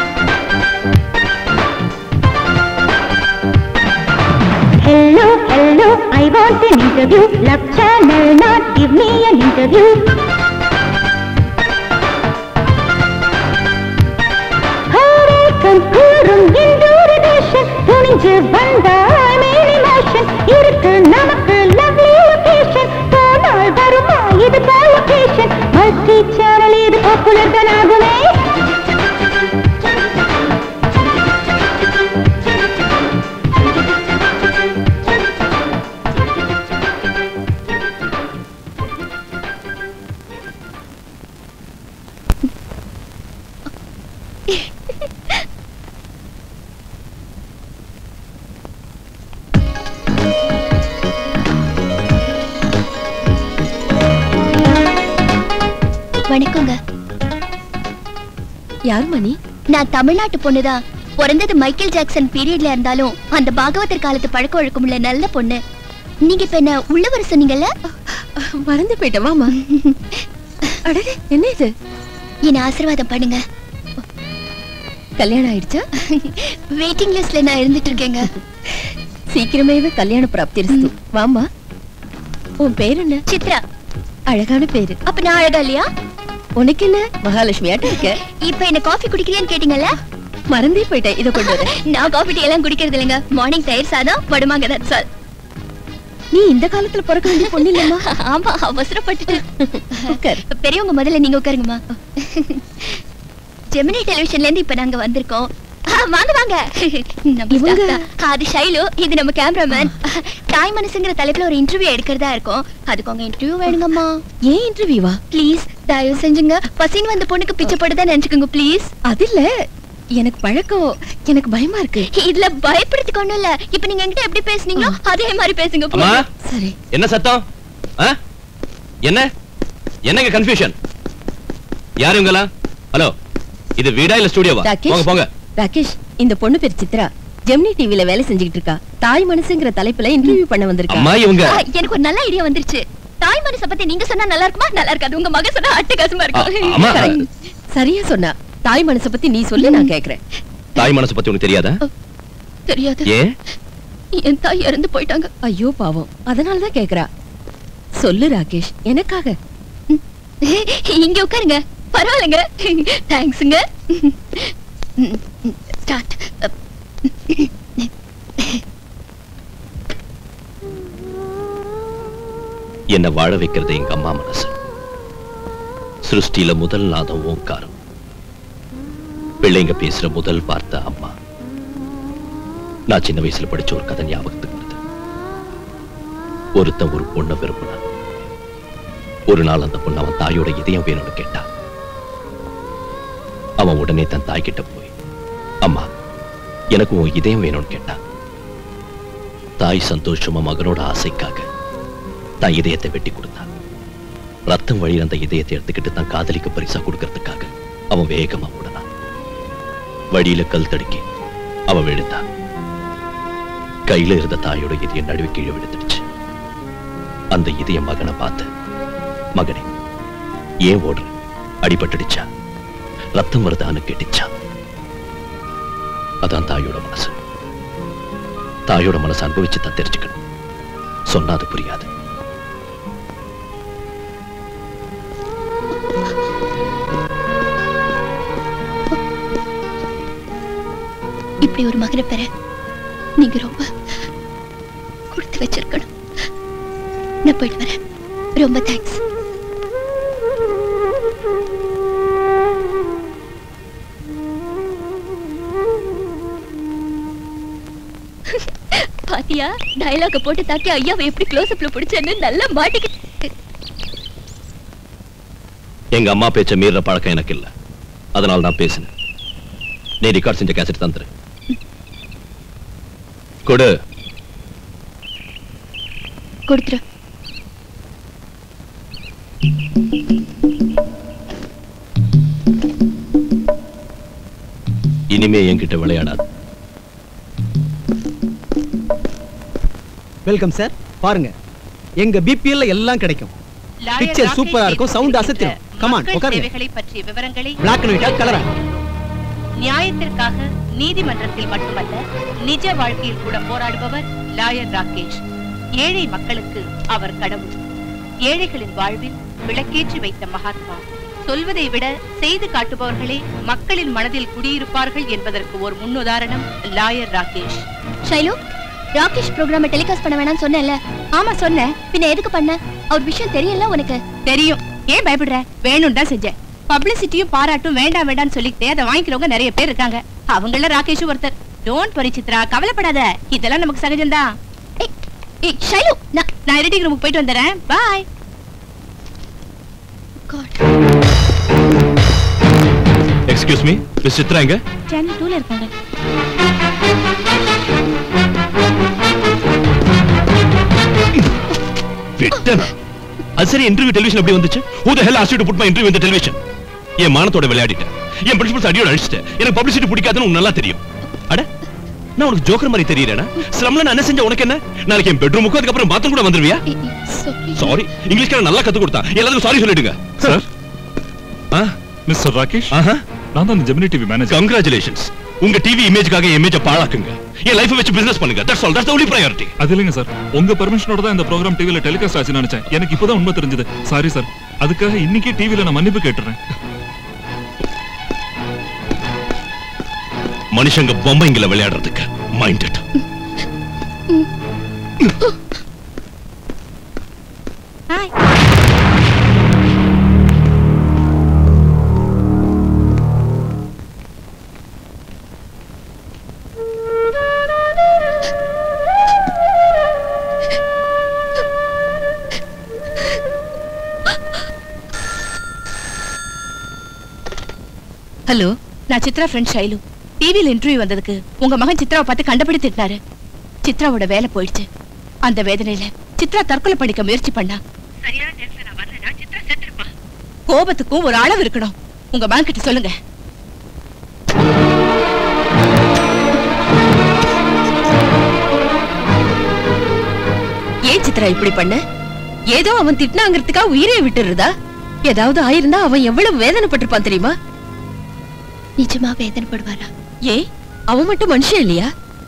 Hello, hello, I want an interview. Love channel, not give me an interview. ஹரேக்கம் கூறும் என் தூரதேசம் துணிஞ்சு வந்தா மேல் emotion. இருக்கு நமக்கு lovely location. போனால் வருமா இது location. Multi channel இது popular தானாகுமே வணக்கங்க யார் மணி நான் தமிழ்நாட்டு பொண்ணுதான் பிறந்தது மைக்கேல் ஜாக்சன் பீரியட்ல இருந்தாலும் அந்த பாகவதர் காலத்து பழக்க வழக்கம் உள்ள நல்ல பொண்ணு நீங்க இப்ப என்ன உள்ள வர சொன்னீங்கல்ல மறந்து போயிட்டேன் வாமா அடடே என்ன இது என்ன ஆசீர்வாதம் பண்ணுங்க கல்யாணம் ஆயிடுச்சா வெயிட்டிங் லிஸ்ட்ல நான் இருந்துட்டு இருக்கேங்க சீக்கிரமேவே கல்யாண பிராப்தி வாமா உன் பேர் என்ன சித்ரா அழகான பேரு அப்ப நான் அழகா இல்லையா உனக்கு என்ன மகாலட்சுமியாட்ட இருக்க இப்ப என்ன காஃபி குடிக்கிறியான்னு கேட்டீங்கல்ல மறந்தே போயிட்டேன் இத கொண்டு வரேன் நான் காஃபி டீ எல்லாம் குடிக்கிறது இல்லைங்க மார்னிங் தயிர் சாதம் படுமாங்க தட்ஸ் ஆல் நீ இந்த காலத்துல பிறக்க வேண்டிய பொண்ணு இல்லம்மா ஆமா அவசரப்பட்டுட்டு உட்கார். பெரியவங்க முதல்ல நீங்க உட்காருங்கம்மா ஜெமினி டெலிவிஷன்ல இருந்து இப்ப நாங்க வந்திருக்கோம் ஆ, வாங்க வாங்க நம்ம இவங்க? staff தான். அது ஷைலு இது நம்ம கேமராமேன் தாய் மனசுங்கிற தலைப்புல ஒரு இன்டர்வியூ எடுக்கிறதா இருக்கோம் அதுக்கு உங்க இன்டர்வியூ வேணுங்கம்மா ஏன் இன்டர்வியூவா ப்ளீஸ் தயவு செஞ்சுங்க பசின்னு வந்த பொண்ணுக்கு பிச்சை போட்டுதான் நினைச்சுக்கோங்க ப்ளீஸ் அது இல்ல எனக்கு பழக்கம் எனக்கு பயமா இருக்கு இதுல பயப்படுறதுக்கு ஒண்ணும் இல்ல இப்ப நீங்க என்கிட்ட எப்படி பேசுனீங்களோ அதே மாதிரி பேசுங்க அம்மா please. சரி என்ன சத்தம் ஆ? என்ன என்னங்க கன்ஃபியூஷன் யாரு இவங்களா ஹலோ இது வீடா இல்ல ஸ்டுடியோவா ராகேஷ் போங்க போங்க ராகேஷ் இந்த பொண்ணு பேர் சித்ரா ஜெமினி டிவில வேலை செஞ்சுக்கிட்டு இருக்கா தாய் மனசுங்கிற தலைப்புல இன்டர்வியூ பண்ண வந்திருக்கா அம்மா இவங்க ஆ, எனக்கு ஒரு நல்ல ஐடியா வந்துருச்சு தாய் மனசை பத்தி நீங்க சொன்னா நல்லா இருக்குமா நல்லா இருக்காது உங்க மகன் சொன்னா அட்டகாசமா இருக்கும் அம்மா Correct. சரியா சொன்னா தாய் மனசை பத்தி நீ சொல்லு நான் கேக்குறேன் தாய் மனசு பத்தி உனக்கு தெரியாதா தெரியாது ஏன் என் தாய் இறந்து போயிட்டாங்க ஐயோ பாவம் அதனாலதான் கேக்குறா சொல்லு ராகேஷ் எனக்காக இங்க உட்காருங்க பரவாயில்லைங்க தேங்க்ஸுங்க ஸ்டார்ட் என்ன வாழ வைக்கிறது எங்க அம்மா மனசு சிருஷ்டியில முதல் நாதம் ஓங்காரம் பிள்ளைங்க பேசுற முதல் வார்த்தை அம்மா நான் சின்ன வயசுல படிச்ச ஒரு கதை ஞாபகத்துக்கு வருது ஒருத்தன் ஒரு பொண்ணை விரும்பினான் ஒரு நாள் அந்த பொண்ணு அவன் தாயோட இதயம் வேணும்னு கேட்டான் அவன் உடனே தன் தாய்கிட்ட போய் அம்மா எனக்கு உன் இதயம் வேணும்னு கேட்டான் தாய் சந்தோஷமா மகனோட ஆசைக்காக தான் இதயத்தை வெட்டி கொடுத்தான் ரத்தம் வழி அந்த இதயத்தை எடுத்துக்கிட்டு தான் காதலிக்கு பரிசா கொடுக்கறதுக்காக அவன் வேகமா ஓடனான் வழியில கல் தடுக்கி அவன் விழுந்தான் கையில இருந்த தாயோட இதயம் நடுவே கீழே விழுந்துடுச்சு அந்த இதய மகனை பார்த்து மகனே ஏன் ஓடுற அடிபட்டுடுச்சா ரத்தம் வருதான்னு கேட்டுச்சா அதான் தாயோட மனசு தாயோட மனசு அனுபவிச்சு தான் தெரிஞ்சுக்கணும் சொன்னா அது புரியாது இப்படி ஒரு மகனை பெற நீங்க ரொம்ப கொடுத்து வச்சிருக்கணும் நான் போயிட்டு வரேன் ரொம்ப தேங்க்ஸ் பாத்தியா டயலாக போட்டு தாக்கி ஐயாவை எப்படி க்ளோஸ் அப்ல பிடிச்சேன்னு நல்லா மாட்டிக்கிட்டு எங்க அம்மா பேச்ச மீற பழக்கம் எனக்கு இல்ல அதனால நான் பேசினேன் நீ ரெக்கார்ட் செஞ்ச கேசட் தந்துரு கொடு கொடுத்துரு இனிமே என்கிட்ட விளையாடாது வெல்கம் சார் பாருங்க எங்க பிபிஎல்ல எல்லாம் கிடைக்கும் பிக்சர் சூப்பரா இருக்கும் சவுண்ட் அசத்திரும் கமான் உட்காருங்க சேவைகளை பற்றிய விவரங்களை பிளாக் அண்ட் ஒயிட்டா கலரா நியாயத்திற்காக நீதிமன்றத்தில் மட்டுமல்ல நிஜ வாழ்க்கையில் கூட போராடுபவர் லாயர் ராகேஷ் ஏழை மக்களுக்கு அவர் கடவுள் ஏழைகளின் வாழ்வில் விளக்கேற்றி வைத்த மகாத்மா சொல்வதை விட செய்து காட்டுபவர்களே மக்களின் மனதில் குடியிருப்பார்கள் என்பதற்கு ஒரு முன்னுதாரணம் லாயர் ராகேஷ் ஷைலு ராகேஷ் ப்ரோக்ராம டெலிகாஸ்ட் பண்ண வேணாம்னு சொன்னேன்ல ஆமா சொன்னேன் பின்ன எதுக்கு பண்ண அவர் விஷயம் தெரியல உனக்கு தெரியும் ஏன் பயப்படுற வேணும் தான் செஞ்சேன் பப்ளிசிட்டியும் பாராட்டும் வேண்டாம் வேண்டாம்னு சொல்லிட்டு அதை வாங்கிக்கிறவங்க நிறைய பேர் இருக்காங்க அவங்கள ராகேஷ் ஒருத்தர் டோன்ட் வரி சித்ரா கவலைப்படாத இதெல்லாம் நமக்கு சகஜம்தான் ஏய் ஷைலு நான் நான் எடிட்டிங் ரூமுக்கு போயிட்டு வந்துடுறேன் bye excuse me miss Chitra எங்க சேனல் டூல இருக்காங்க விட்டனா அது சரி இன்டர்வியூ டெலிவிஷன் எப்படி வந்துச்சு who the hell asked you to put my interview in the television என் மானத்தோட விளையாடிட்டேன் என் பிரின்சிபல்ஸ் அடியோட அடிச்சிட்டேன் எனக்கு பப்ளிசிட்டி பிடிக்காதுன்னு உனக்கு நல்லா தெரியும் அட நான் உனக்கு ஜோக்கர் மாதிரி தெரியறேனா ஸ்லம்ல நான் என்ன செஞ்ச உனக்கு என்ன நாளைக்கு என் பெட்ரூமுக்கு அதுக்கப்புறம் பாத்ரூம் கூட வந்துருவியா சாரி இங்கிலீஷ்கார நல்லா கத்து கொடுத்தா எல்லாத்துக்கும் சாரி சொல்லிடுங்க சார் மிஸ்டர் ராகேஷ் நான் தான் ஜெமினி டிவி மேனேஜர் கங்க்ராச்சுலேஷன்ஸ் உங்க டிவி இமேஜ்க்காக என் இமேஜை பாழாக்குங்க என் லைஃப் வச்சு பிசினஸ் பண்ணுங்க that's all that's only priority அது இல்லைங்க சார் உங்க பெர்மிஷனோட தான் இந்த ப்ரோக்ராம் டிவில டெலிகாஸ்ட் ஆச்சுன்னு நினைச்சேன் எனக்கு இப்பதான் உண்மை தெரிஞ்சது சாரி சார் அதுக்காக இன்னைக்கே டிவில நான் மன்னிப்பு கேட்டுறேன் மனுஷங்க பொம்மைங்களை விளையாடுறதுக்கு மைண்டட் நான் சித்ரா ஃப்ரெண்ட் ஷைலு டிவியில் இன்டர்வியூ வந்ததுக்கு உங்க மகன் சித்ராவை பார்த்து கண்டபடி திட்டினாரு சித்ராவோட வேலை போயிடுச்சு அந்த வேதனையில சித்ரா தற்கொலை பண்ணிக்க முயற்சி பண்ணா கோபத்துக்கும் ஒரு அளவு இருக்கணும் உங்க மகன் கிட்ட சொல்லுங்க ஏன் சித்ரா இப்படி பண்ண ஏதோ அவன் திட்டினாங்கிறதுக்காக உயிரை விட்டுறதா ஏதாவது ஆயிருந்தா அவன் எவ்வளவு வேதனைப்பட்டிருப்பான் தெரியுமா நிஜமா வேதனைப்படுவாரா ஏ அவன் மட்டும் மனுஷன் இல்லையா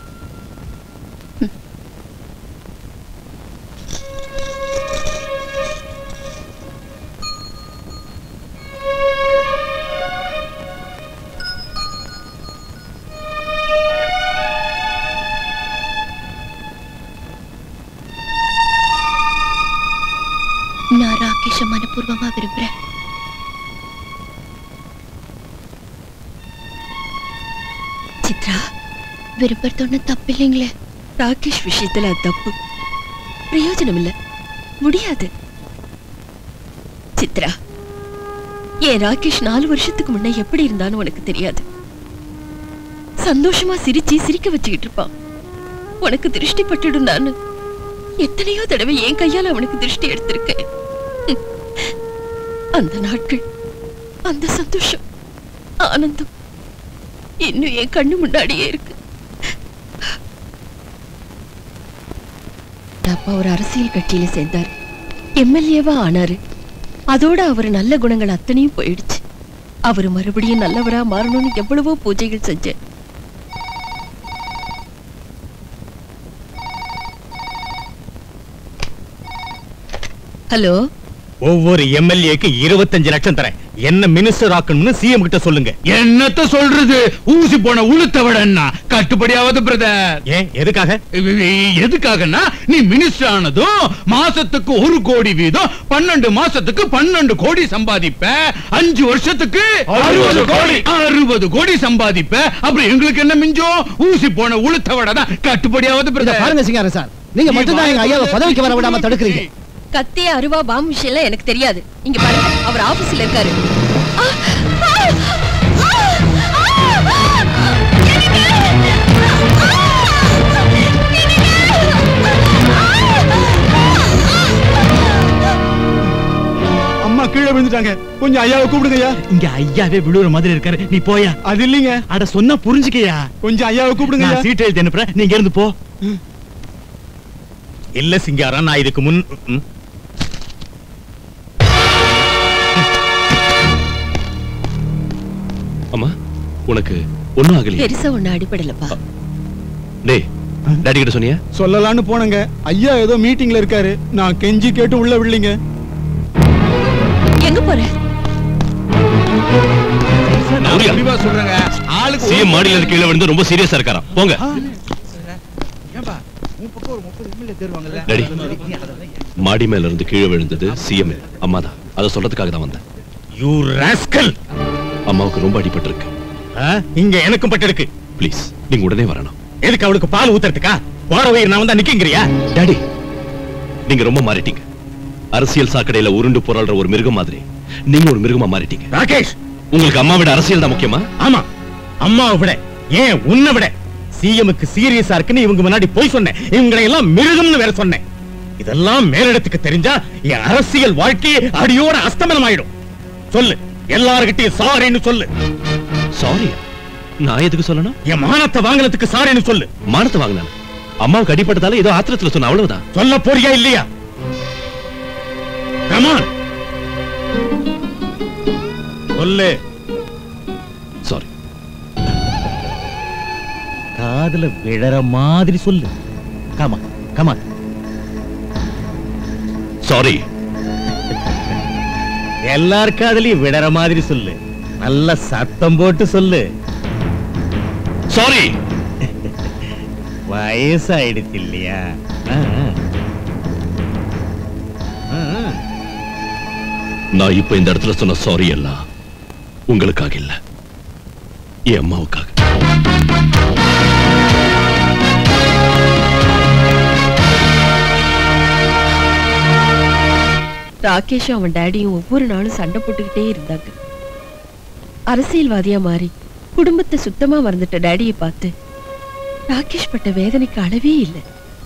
நான் ராகேஷ மனப்பூர்வமா விரும்புறேன் சித்ரா விரும்புறது ஒண்ணும் தப்பு இல்லைங்களே ராகேஷ் விஷயத்துல அது தப்பு பிரயோஜனம் இல்ல முடியாது சித்ரா ஏன் ராகேஷ் நாலு வருஷத்துக்கு முன்ன எப்படி இருந்தான்னு உனக்கு தெரியாது சந்தோஷமா சிரிச்சு சிரிக்க வச்சுக்கிட்டு இருப்பான் உனக்கு திருஷ்டி பட்டுடும் நான் எத்தனையோ தடவை என் கையால அவனுக்கு திருஷ்டி எடுத்திருக்கேன் ஹம். அந்த நாட்கள் அந்த சந்தோஷம் ஆனந்தம் இன்னும் என் கண்ணு முன்னாடியே இருக்கு அப்பா ஒரு அரசியல் கட்சியில சேர்ந்தார் எம்எல்ஏவா ஆனாரு அதோட அவர் நல்ல குணங்கள் அத்தனையும் போயிடுச்சு அவர் மறுபடியும் நல்லவரா மாறணும்னு எவ்வளவோ பூஜைகள் செஞ்சேன் ஹலோ ஒவ்வொரு எம்எல்ஏக்கு இருபத்தஞ்சு லட்சம் தரேன் என்ன மினிஸ்டர் ஆக்கணும்னு சிஎம் கிட்ட சொல்லுங்க என்னத்த சொல்றது ஊசி போன உளுத்தவடன்னா கட்டுப்படியாவது பிரதர் ஏன் எதுக்காக எதுக்காகன்னா நீ மினிஸ்டர் ஆனதும் மாசத்துக்கு ஒரு கோடி வீதம் பன்னெண்டு மாசத்துக்கு பன்னெண்டு கோடி சம்பாதிப்ப அஞ்சு வருஷத்துக்கு அறுபது கோடி அறுபது கோடி சம்பாதிப்ப அப்புறம் எங்களுக்கு என்ன மிஞ்சம் ஊசி போன உளுத்தவடை தான் கட்டுப்படியாவது இத பிரதர் பாருங்க சிங்காரம் சார் நீங்க மட்டும்தான் எங்க ஐயாவை பதவிக்கு வர விடாம தடுக்கிறீங்க கத்தி அருவா பாம் விஷயம்லாம் எனக்கு தெரியாது இங்க பாருங்க அவர் ஆபீஸ்ல இருக்காரு அம்மா கீழே விழுந்துட்டாங்க கொஞ்சம் ஐயாவை கூப்பிடுங்க ஐயா இங்க ஐயாவே விழுற மாதிரி இருக்காரு நீ போயா அது இல்லீங்க அட சொன்னா புரிஞ்சுக்கயா கொஞ்சம் ஐயாவை கூப்பிடுங்க நான் ஐயா. சீட் எழுதி அனுப்புறேன் நீங்க இருந்து போ இல்ல சிங்காரம் நான் இதுக்கு முன் ம். அம்மா உனக்கு ஒண்ணும் ஆகலையா பெருசா ஒண்ணு அடிப்படலப்பா டேய் டாடி கிட்ட சொன்னியா சொல்லலாம்னு போனங்க ஐயா ஏதோ மீட்டிங்ல இருக்காரு நான் கெஞ்சி கேட்டு உள்ள விடலீங்க எங்க போற நான் தெளிவா சொல்றேங்க ஆளுக்கு சிஎம் மாடியில இருக்க கீழே விழுந்து ரொம்ப சீரியஸா இருக்காராம் போங்க ஏன்பா உன் பக்கம் ஒரு முப்பது எம்எல்ஏ தேர்வாங்கல்ல டாடி மாடி மேல இருந்து கீழே விழுந்தது சிஎம் அம்மா தான் அதை சொல்றதுக்காக தான் வந்தேன் யூ ராஸ்கல் அம்மாவுக்கு ரொம்ப அடிபட்டிருக்கு இங்க எனக்கும் பட்டிருக்கு ப்ளீஸ் நீங்க உடனே வரணும் எதுக்கு அவளுக்கு பால் ஊத்துறதுக்கா போற உயிர் நான் வந்தா நிக்கிங்கிறியா டாடி நீங்க ரொம்ப மாறிட்டீங்க அரசியல் சாக்கடையில உருண்டு போராடுற ஒரு மிருகம் மாதிரி நீங்க ஒரு மிருகமா மாறிட்டீங்க ராகேஷ் உங்களுக்கு அம்மா விட அரசியல் தான் முக்கியமா ஆமா அம்மாவை விட ஏன் உன்னை விட சிஎம்க்கு சீரியஸா இருக்குன்னு இவங்க முன்னாடி போய் சொன்னேன் இவங்களை எல்லாம் மிருகம்னு வேற சொன்னேன் இதெல்லாம் மேலிடத்துக்கு தெரிஞ்சா என் அரசியல் வாழ்க்கை அடியோட அஸ்தமனம் ஆயிடும் சொல்லு எல்லார்கிட்டயும் சாரின்னு சொல்லு சாரி நான் எதுக்கு சொல்லணும் என் மானத்தை வாங்கினதுக்கு சாரின்னு சொல்லு மானத்தை வாங்கினேன் அம்மாவுக்கு அடிபட்டதால ஏதோ ஆத்திரத்துல சொன்ன அவ்வளவுதான் சொல்ல போறியா இல்லையா Come on. சொல்லு சாரி காதுல விழற மாதிரி சொல்லு கமா கமா சாரி எல்லார் காதுலயும் விடற மாதிரி சொல்லு நல்ல சத்தம் போட்டு சொல்லு சாரி வயசாயிடுச்சு இல்லையா ஆ, ஆ. ஆ, ஆ. நான் இப்ப இந்த இடத்துல சொன்ன சாரி எல்லாம் உங்களுக்காக இல்ல என் அம்மாவுக்காக ராகேஷும் அவன் டேடியும் ஒவ்வொரு நாளும் சண்டை போட்டுக்கிட்டே இருந்தாங்க அரசியல்வாதியா மாறி குடும்பத்தை சுத்தமா மறந்துட்ட டேடியை பார்த்து ராகேஷ் பட்ட வேதனைக்கு அளவே இல்லை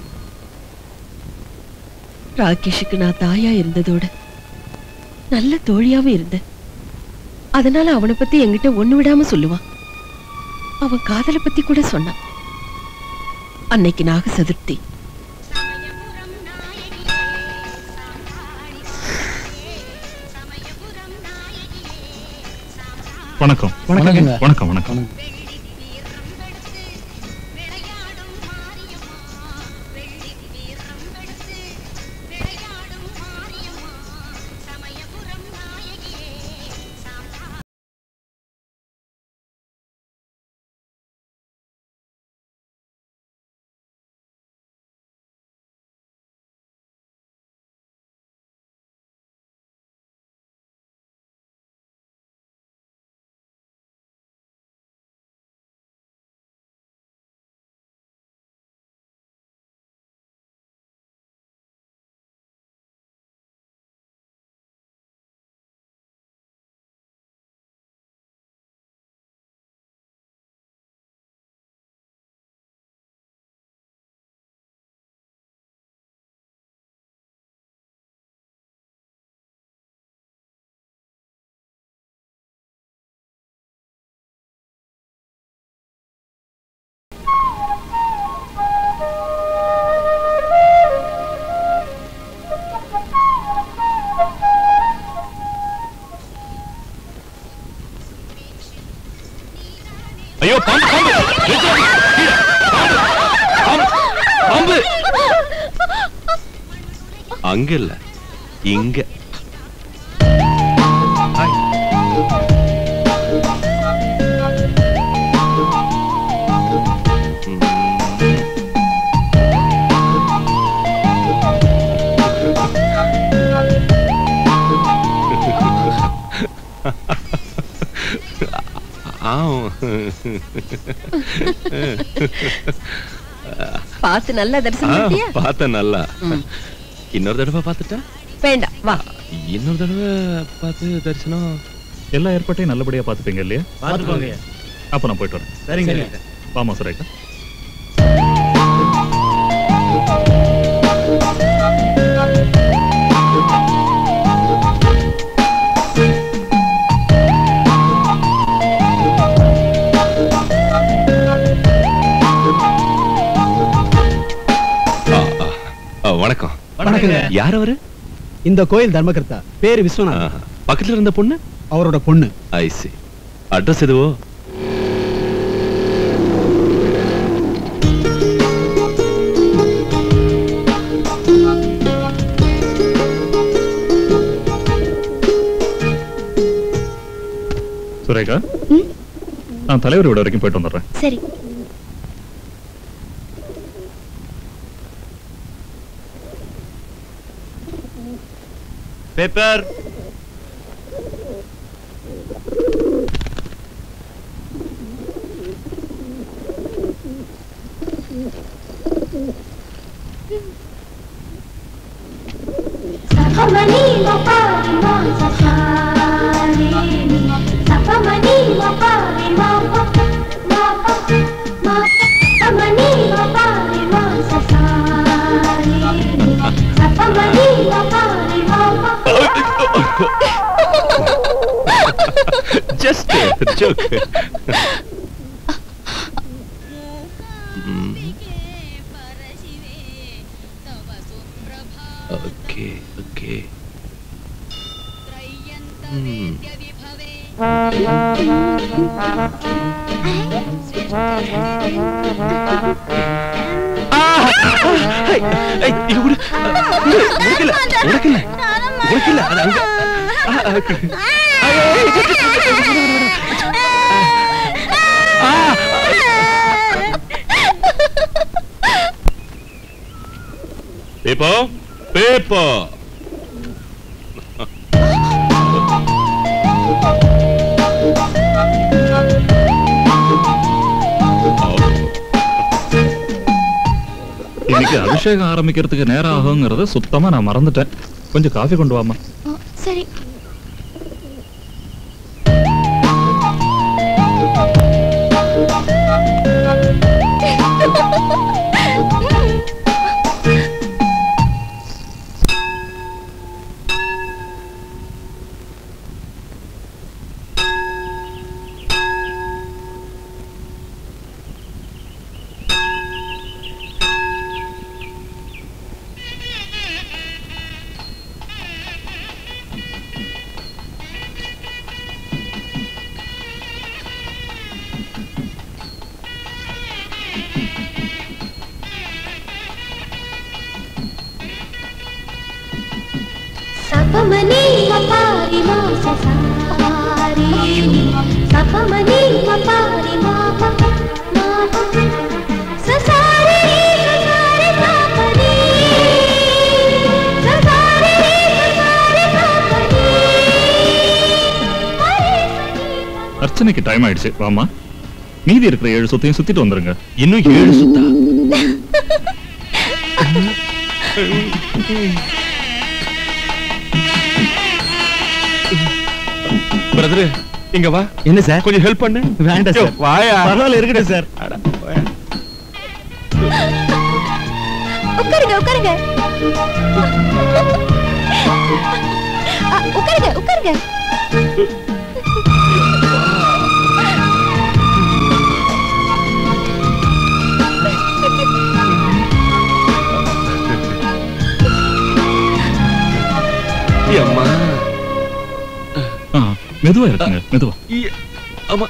ராகேஷுக்கு நான் தாயா இருந்ததோட நல்ல தோழியாவும் இருந்தேன் அதனால அவனை பத்தி என்கிட்ட ஒண்ணு விடாம சொல்லுவான் அவன் காதலை பத்தி கூட சொன்னான் அன்னைக்கு நாக சதுர்த்தி வணக்கம் வணக்கங்க. வணக்கம் வணக்கம் ஐயோ பாம்பு பாம்பு நிறுத்து. கீழே. பாம்பு. பாம்பு. பாம்பு அங்க இல்ல இங்க பார்த்து நல்லா தரிசனம் பண்ணிட்டியா? பார்த்த நல்லா இன்னொரு தடவை பார்த்துட்டா வேண்டாம் வா இன்னொரு தடவை பார்த்து தரிசனம் எல்லா ஏற்பாட்டையும் நல்லபடியா பாத்துப்பீங்க இல்லையா பாத்துக்கோங்க. அப்ப நான் போயிட்டு வரேன் சரிங்க. வாமா சுரேகா ஆ, வணக்கம் வணக்கங்க. யார் அவரு இந்த கோயில் தர்மகர்த்தா பேரு விஸ்வநாத் பக்கத்துல இருந்த பொண்ணு அவரோட பொண்ணு ஐசி அட்ரஸ் எதுவோ சுரேகா நான் தலைவர் வீடு வரைக்கும் போயிட்டு வந்துடுறேன் சரி paper Sapamani mapari ma sasani Sapamani mapari ma pa ma pa ma pa Sapamani mapari ma sasani Sapamani mapari ma pa just joke okay okay உனக்கு இல்ல உனக்கு இல்ல உனக்கு இல்ல அது அங்க ஆ, ஆ, பேப்போ பேப்போ இன்னைக்கு அபிஷேகம் ஆரம்பிக்கிறதுக்கு நேரம் ஆகுங்கிறத சுத்தமா நான் மறந்துட்டேன் கொஞ்சம் காஃபி கொண்டு வாமா சரி సపమని మపారి మా ససారి సపమని మపారి మా మా ససారి ససారి పాపని ససారి ససారి పాపని அர்ச்சனைக்கு டைம் ஆயிடுச்சு வாமா மீதி இருக்கிற ஏழு சுத்தையும் சுத்திட்டு வந்துருங்க இன்னும் ஏழு சுத்தா பிரதர் இங்க வா என்ன சார் கொஞ்சம் ஹெல்ப் பண்ணு வேண்டாம் யோ, சார் வாயா பரவாயில்ல இருக்கட்டும் சார் உட்காருங்க உட்காருங்க அ, உட்காருங்க உட்காருங்க அம்மா ஆ, மெதுவா இருக்குங்க மெதுவா அம்மா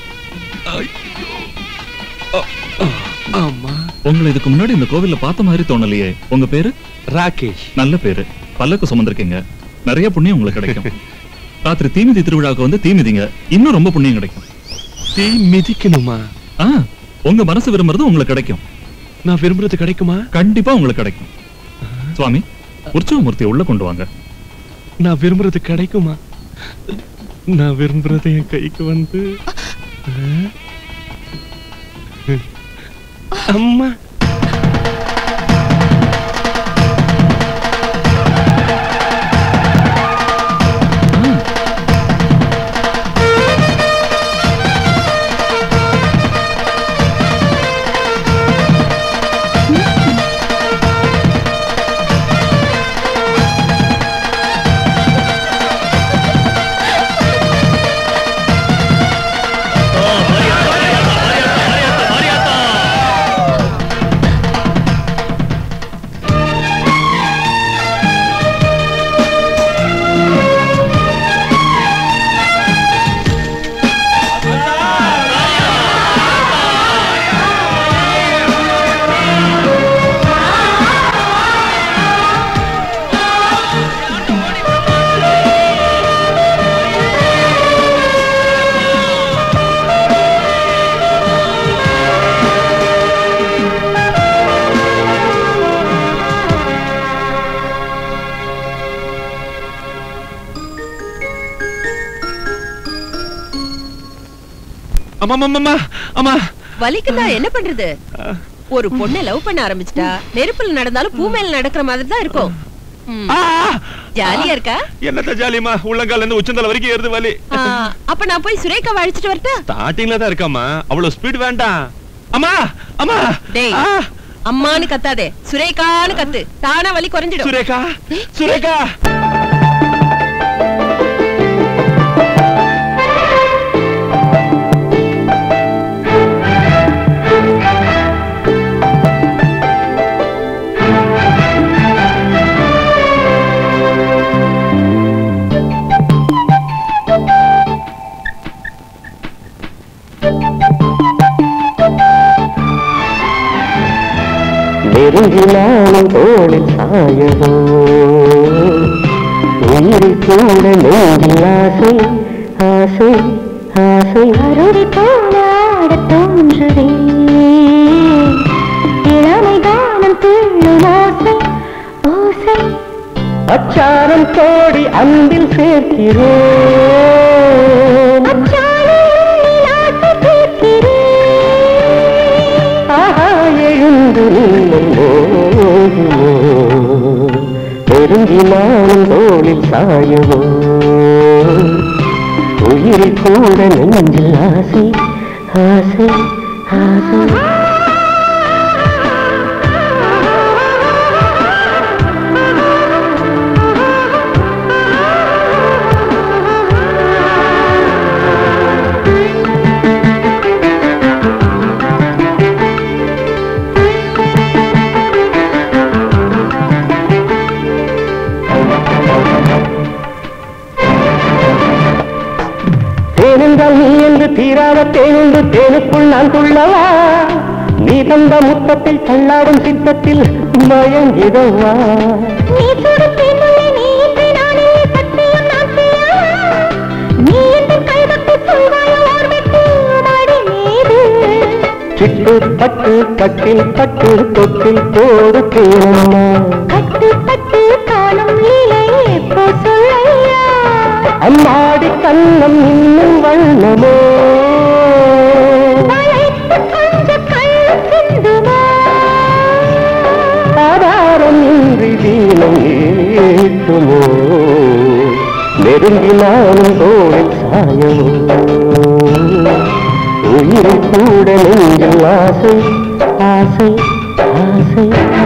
அம்மா உங்களை இதுக்கு முன்னாடி இந்த கோவில்ல பார்த்த மாதிரி தோணலையே உங்க பேரு ராகேஷ் நல்ல பேரு பல்லக்கு சுமந்திருக்கீங்க நிறைய புண்ணியம் உங்களுக்கு கிடைக்கும் ராத்திரி தீமிதி திருவிழாவுக்கு வந்து தீமிதிங்க இன்னும் ரொம்ப புண்ணியம் கிடைக்கும் தீ மிதிக்கணுமா ஆ உங்க மனசு விரும்புறது உங்களுக்கு கிடைக்கும் நான் விரும்புறது கிடைக்குமா கண்டிப்பா உங்களுக்கு கிடைக்கும் சுவாமி உற்சவமூர்த்தி உள்ள கொண்டு வாங்க நான் விரும்புறது கிடைக்குமா நான் விரும்புறது என் கைக்கு வந்து ஆ? அம்மா அம்மா அம்மா அம்மா அம்மா வலிக்குதா என்ன பண்றது ஒரு பொண்ணை லவ் பண்ண ஆரம்பிச்சிட்டா நெருப்புல நடந்தாலும் பூ மேல நடக்கிற மாதிரி தான் இருக்கும் ம். ஜாலியா இருக்கா என்னத்த ஜாலியம்மா உள்ளங்கால இருந்து உச்சந்தல வரைக்கும் ஏறுது வலி ஆ, அப்ப நான் போய் சுரேகாவை அழைச்சிட்டு வரட்டா ஸ்டார்டிங்ல தான் இருக்காமா அவ்வளவு ஸ்பீட் வேண்டாம் அம்மா அம்மா டேய் அம்மான்னு கத்தாதே சுரேகான்னு கத்து தானா வலி குறைஞ்சிடும் சுரேகா சுரேகா நெருங்கினாலும் தோளில் சாயவோ உயிரை கூட நெஞ்சில் ஆசை ஆசை ஆசை அருவி போல ஆடத் தோன்றுதே இளமை கானம் துள்ளும் ஓசை ஓசை அச்சாரம் கோடி அன்பில் சேர்க்கிறேன் ஆஹா எழுந்து நீளும் போகுமோ நெருங்கினாலும் தோளில் சாயவோ உயிரை கூட நெஞ்சில் ஆசை ஆசை ஆசை தீண்டாத தேனுண்டு தேனுக்குள் நான் துள்ளவா நீ தந்த முத்தத்தில் தள்ளாடும் சித்தத்தில் மயங்கிடவா நீ சுடு தேனுள்ளே நீ இன்றி நானே சத்தியம் நான் செய்யா நீ என்று கைதட்டி சொல்வாய் ஓர் வெட்டு மடி மீது சிட்டு பட்டு கட்டில் பட்டு தொட்டில் போடு தேனம்மா கட்டுப்பட்டு காணும் லீலை எப்போ சொல்லையா அம்மாடி கண்ணம் இன்னும் வண்ணமோ வளைத்து கொஞ்ச கள்ளு சிந்துமா ஆதாரம் இன்றி தீனம் ஏற்றுமோ நெருங்கி நானும் தோழில் சாயமோ உயிரை கூட நெஞ்சில் ஆசை ஆசை ஆசை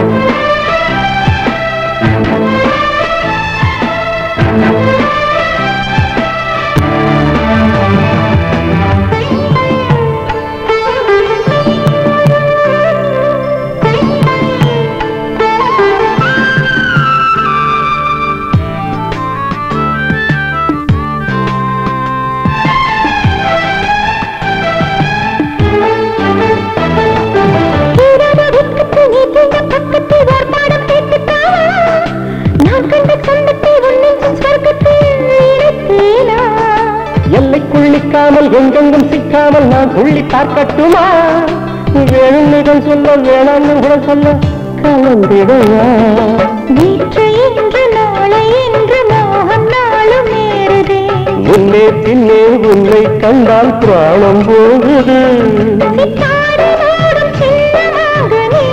நீ தீண்ட பக்கத்தில் ஓர் பாடம் கேட்டுத்தாவா நான் கண்ட சொந்தத்தை உன்னின் ஸ்வர்க்கத்தில் இணைத்தேனா எல்லைக்குள் நிற்காமல் எங்கெங்கும் சிக்காமல் நான் துள்ளி பார்க்கட்டுமா வேணும் நிதம் சொல்ல வேணாம்னு கூட சொல்ல கலந்திடுவா நேற்று இன்று நாளை என்று மோகம் நாளும் ஏறுதே முன்னே பின்னே உன்னை கண்டால் பிராணம் போகுது சித்தாடி ஓடும் சின்னமாக நீ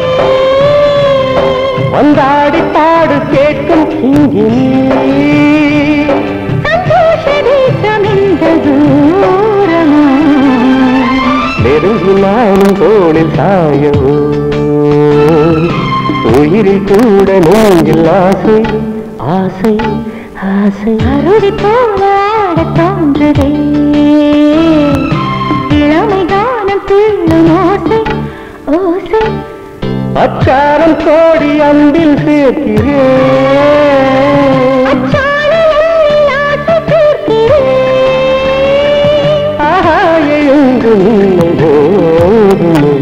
வந்தாடி பாடு கேட்கும் கிங்கினி சந்தோஷ தேசம் இந்த தூரமா நெருங்கி நானும் தோளில் சாயவோ உயிரில் கூட நெஞ்சில் ஆசை ஆசை ஆசை அருவி போராட தோன்றுதே இளமை கானம் துள்ளும் ஓசை ஓசை அச்சாரம் கோடி அன்பில் சேர்க்கிறேன் அச்சாலையில் ஆசை தீர்க்கிறேன் ஆகாய எங்கு நின்று ஓடுமோ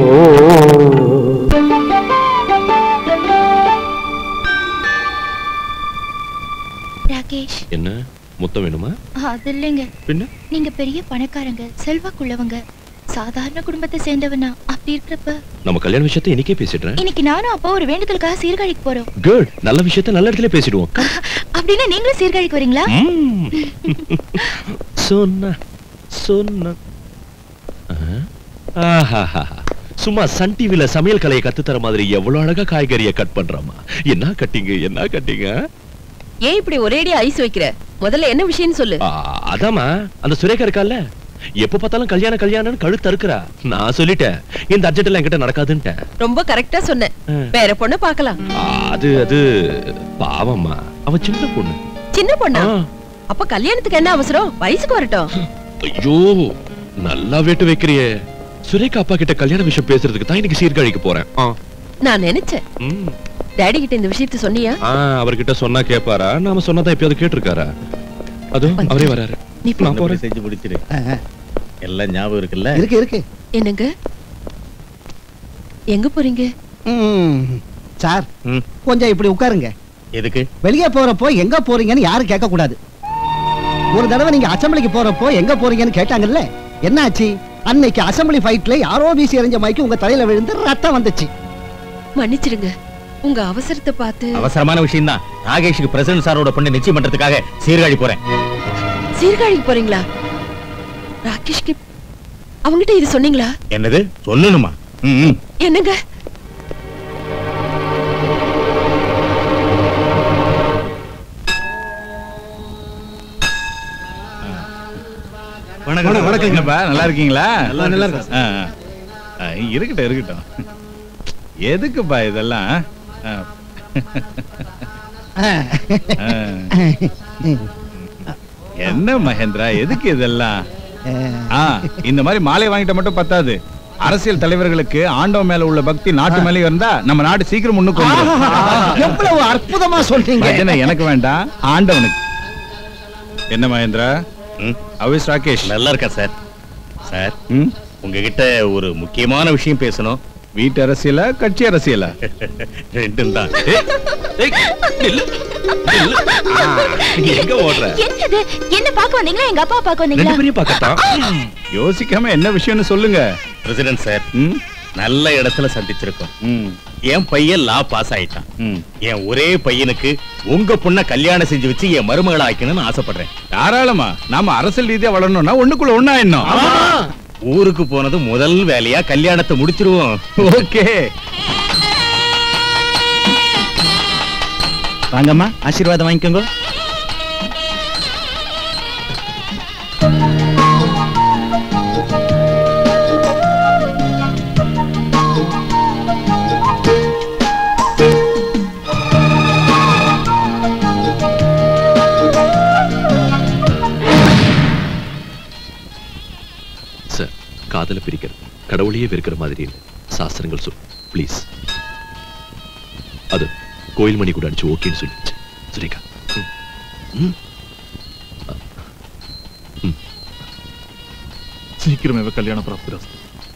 ராகேஷ் என்ன முத்தம் வேணுமா அது இல்லைங்க பின்ன நீங்க பெரிய பணக்காரங்க செல்வாக்குள்ளவங்க சாதாரண குடும்பத்தை சேர்ந்தவனா அப்படி இருக்கிறப்ப நம்ம கல்யாண விஷயத்தை இன்னைக்கே பேசிடுறேன் இன்னைக்கு நானும் அப்பா ஒரு வேண்டுதலுக்காக சீர்காழிக்கு போறோம் குட் நல்ல விஷயத்தை நல்ல இடத்துல பேசிடுவோம் அப்படின்னா நீங்களும் சீர்காழிக்கு வரீங்களா சொன்ன சொன்ன ஆஹாஹா. சும்மா சன் டிவில சமையல் கலையை கத்து தர மாதிரி எவ்வளவு அழகா காய்கறியை கட் பண்றாமா என்ன கட்டிங்க என்ன கட்டிங்க ஏன் இப்படி ஒரேடியா ஐஸ் வைக்கிற முதல்ல என்ன விஷயம்னு சொல்லு ஆ, அதாம்மா அந்த சுரேகா இருக்கால்ல எப்ப பார்த்தாலும் கல்யாணம் கல்யாணம்னு கழுத்து அறுக்குறா நான் சொல்லிட்டேன் இந்த அர்ஜென்ட் எல்லாம் என்கிட்ட நடக்காதுன்ட்டேன் ரொம்ப கரெக்டா சொன்ன வேற பொண்ணு பார்க்கலாம் ஆ, அது அது பாவம்மா அவ சின்ன பொண்ணு சின்ன பொண்ணா அப்ப கல்யாணத்துக்கு என்ன அவசரம் வயசுக்கு வரட்டும் ஐயோ நல்லா வேட்டு வைக்கிறியே சுரேகா அப்பா கிட்ட கல்யாண விஷயம் பேசுறதுக்கு தான் இன்னைக்கு சீர்காழிக்கு போறேன் ஆ. நான் நினைச்சேன் ம். டாடி கிட்ட இந்த விஷயத்த சொன்னியா ஆ, அவர்கிட்ட சொன்னா கேட்பாரா நாம சொன்னதா எப்பயாவது கேட்டிருக்காரா அதோ அவரே வராரு நீ போ. நான் போறேன் செஞ்சு முடிச்சிரு எல்லாம் ஞாபகம் இருக்குல்ல இருக்கு இருக்கு என்னங்க எங்க போறீங்க சார் கொஞ்சம் இப்படி உட்காருங்க எதுக்கு வெளியே போறப்போ எங்க போறீங்கன்னு யாரும் கேட்க கூடாது ஒரு தடவை நீங்க அசம்பிளிக்கு போறப்போ எங்க போறீங்கன்னு கேட்டாங்கல்ல என்னாச்சு அன்னைக்கு அசம்பிளி ஃபைட்ல யாரோ வீசி எறிஞ்ச மைக்கு உங்க தலையில விழுந்து ரத்தம் வந்துச்சு மன்னிச்சிடுங்க உங்க அவசரத்தை பார்த்து அவசரமான விஷயம் தான் நாகேஷுக்கு பிரசிடன்ட் சாரோட பொண்ணு நிச்சயம் பண்றதுக்காக சீர்காழி போறேன் சீர்காழிக்கு போறீங்களா ராகேஷ்க்கு அவங்கிட்ட இது சொன்னீங்களா என்னது சொல்லணுமா ம், ம். என்னங்க வணக்கம் வணக்கம் என்னப்பா நல்லா இருக்கீங்களா நல்லா நல்லா இருக்கேன். ஆ, ஆ. ஆ, இருக்கட்டும் இருக்கட்டும் எதுக்குப்பா இதெல்லாம் ஆ. ஆ. என்ன மகேந்திரா எதுக்கு இதெல்லாம் ஆ, இந்த மாதிரி மாலை வாங்கிட்ட மட்டும் பத்தாது அரசியல் தலைவர்களுக்கு ஆண்டவன் மேல உள்ள பக்தி நாட்டு மேலே இருந்தா நம்ம நாடு சீக்கிரம் முன்னுக்கு வந்துரும். எவ்வளவு அற்புதமா சொல்றீங்க பஜனை எனக்கு வேண்டாம் ஆண்டவனுக்கு என்ன மகேந்திரா அவிஸ் ராகேஷ் நல்லா இருக்கா சார் சார் உங்ககிட்ட ஒரு முக்கியமான விஷயம் பேசணும் வீட்டு அரசியலா கட்சி அரசியலா ரெண்டும் தான் எங்க ஓடுற என்னது என்ன பார்க்க வந்தீங்களா எங்க அப்பா பார்க்க வந்தீங்களா பார்க்கத்தான் யோசிக்காம என்ன விஷயம்னு சொல்லுங்க பிரசிடென்ட் சார் நல்ல இடத்துல சந்திச்சிருக்கோம் என் பையன் லா பாஸ் ஆயிட்டான் என் ஒரே பையனுக்கு உங்க பொண்ண கல்யாணம் செஞ்சு வச்சு என் மருமகளை ஆக்கணும்னு ஆசைப்படுறேன் தாராளமா நாம அரசியல் ரீதியா வளரணும்னா ஒண்ணுக்குள்ள ஒண்ணா என்ன ஊருக்கு போனது முதல் வேலையா கல்யாணத்தை முடிச்சிருவோம் ஓகே வாங்கம்மா ஆசீர்வாதம் வாங்கிக்கோங்க சார் காதல பிரிக்கிறது கடவுளையே வெறுக்கிற மாதிரி இல்லை சாஸ்திரங்கள் சொல் ப்ளீஸ் அது கோயில் மணி கூட அடிச்சு ஓகேன்னு சொல்லிடுச்சு சுரேகா ம். ம். சீக்கிரமே கல்யாண பிராப்தி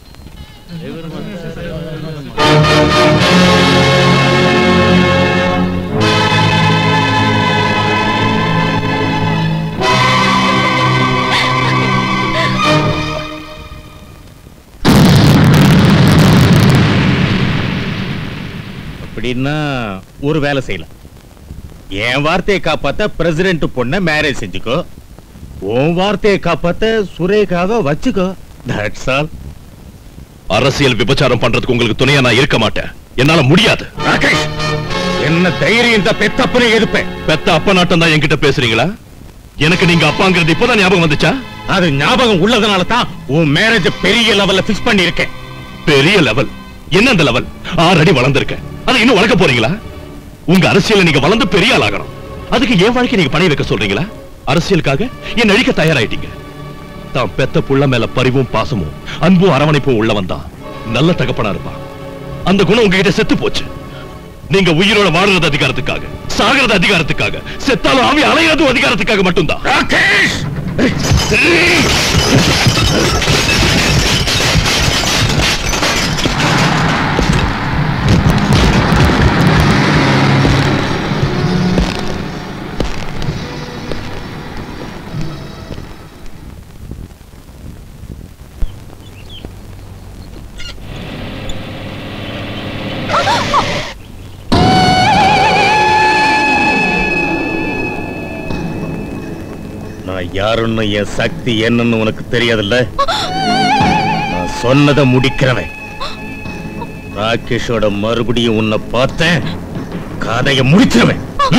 அப்படின்னா ஒரு வேலை செய்யலாம் என் வார்த்தையை காப்பாத்த பிரசிடென்ட் பொண்ண மேரேஜ் செஞ்சுக்கோ உன் வார்த்தையை காப்பாத்த சுரேகாவை வச்சுக்கோ தட்ஸ் ஆல் அரசியல் விபச்சாரம் பண்றதுக்கு உங்களுக்கு துணையா நான் இருக்க மாட்டேன் என்னால முடியாது ராகேஷ் என்ன தைரியம் இந்த பெத்தப்பனை எதுப்பேன் பெத்த அப்ப நாட்டம் தான் என்கிட்ட பேசுறீங்களா எனக்கு நீங்க அப்பாங்கிறது இப்பதான் ஞாபகம் வந்துச்சா அது ஞாபகம் உள்ளதுனால தான் உன் மேரேஜ் பெரிய லெவல்ல ஃபிக்ஸ் பண்ணி இருக்கேன் பெரிய லெவல் என்ன அந்த லெவல் ஆறு அடி வளர்ந்திருக்கேன் அதை இன்னும் வளர்க்க போறீங்களா உங்க அரசியல நீங்க வளர்ந்து பெரிய ஆளாகணும் அதுக்கு என் வாழ்க்கை நீங்க பணி வைக்க சொல்றீங்களா அரசியலுக்காக என்ன அழிக்க தயாராயிட்டீங்க தான் பெத்த புள்ள மேல பரிவும் பாசமும் அன்பும் அரவணைப்பும் உள்ளவன் தான் நல்ல தகப்பனா இருப்பான் அந்த குணம் உங்ககிட்ட செத்து போச்சு நீங்க உயிரோட வாழுறது அதிகாரத்துக்காக சாகிறது அதிகாரத்துக்காக செத்தாலும் ஆவி அலையறதும் அதிகாரத்துக்காக மட்டும்தான் நான் யாருன்னு என் சக்தி என்னன்னு உனக்கு தெரியாதுல்ல நான் சொன்னதை முடிக்கிறவன் ராகேஷோட மறுபடியும் உன்னை பார்த்தேன் கதையை முடிச்சிருவேன்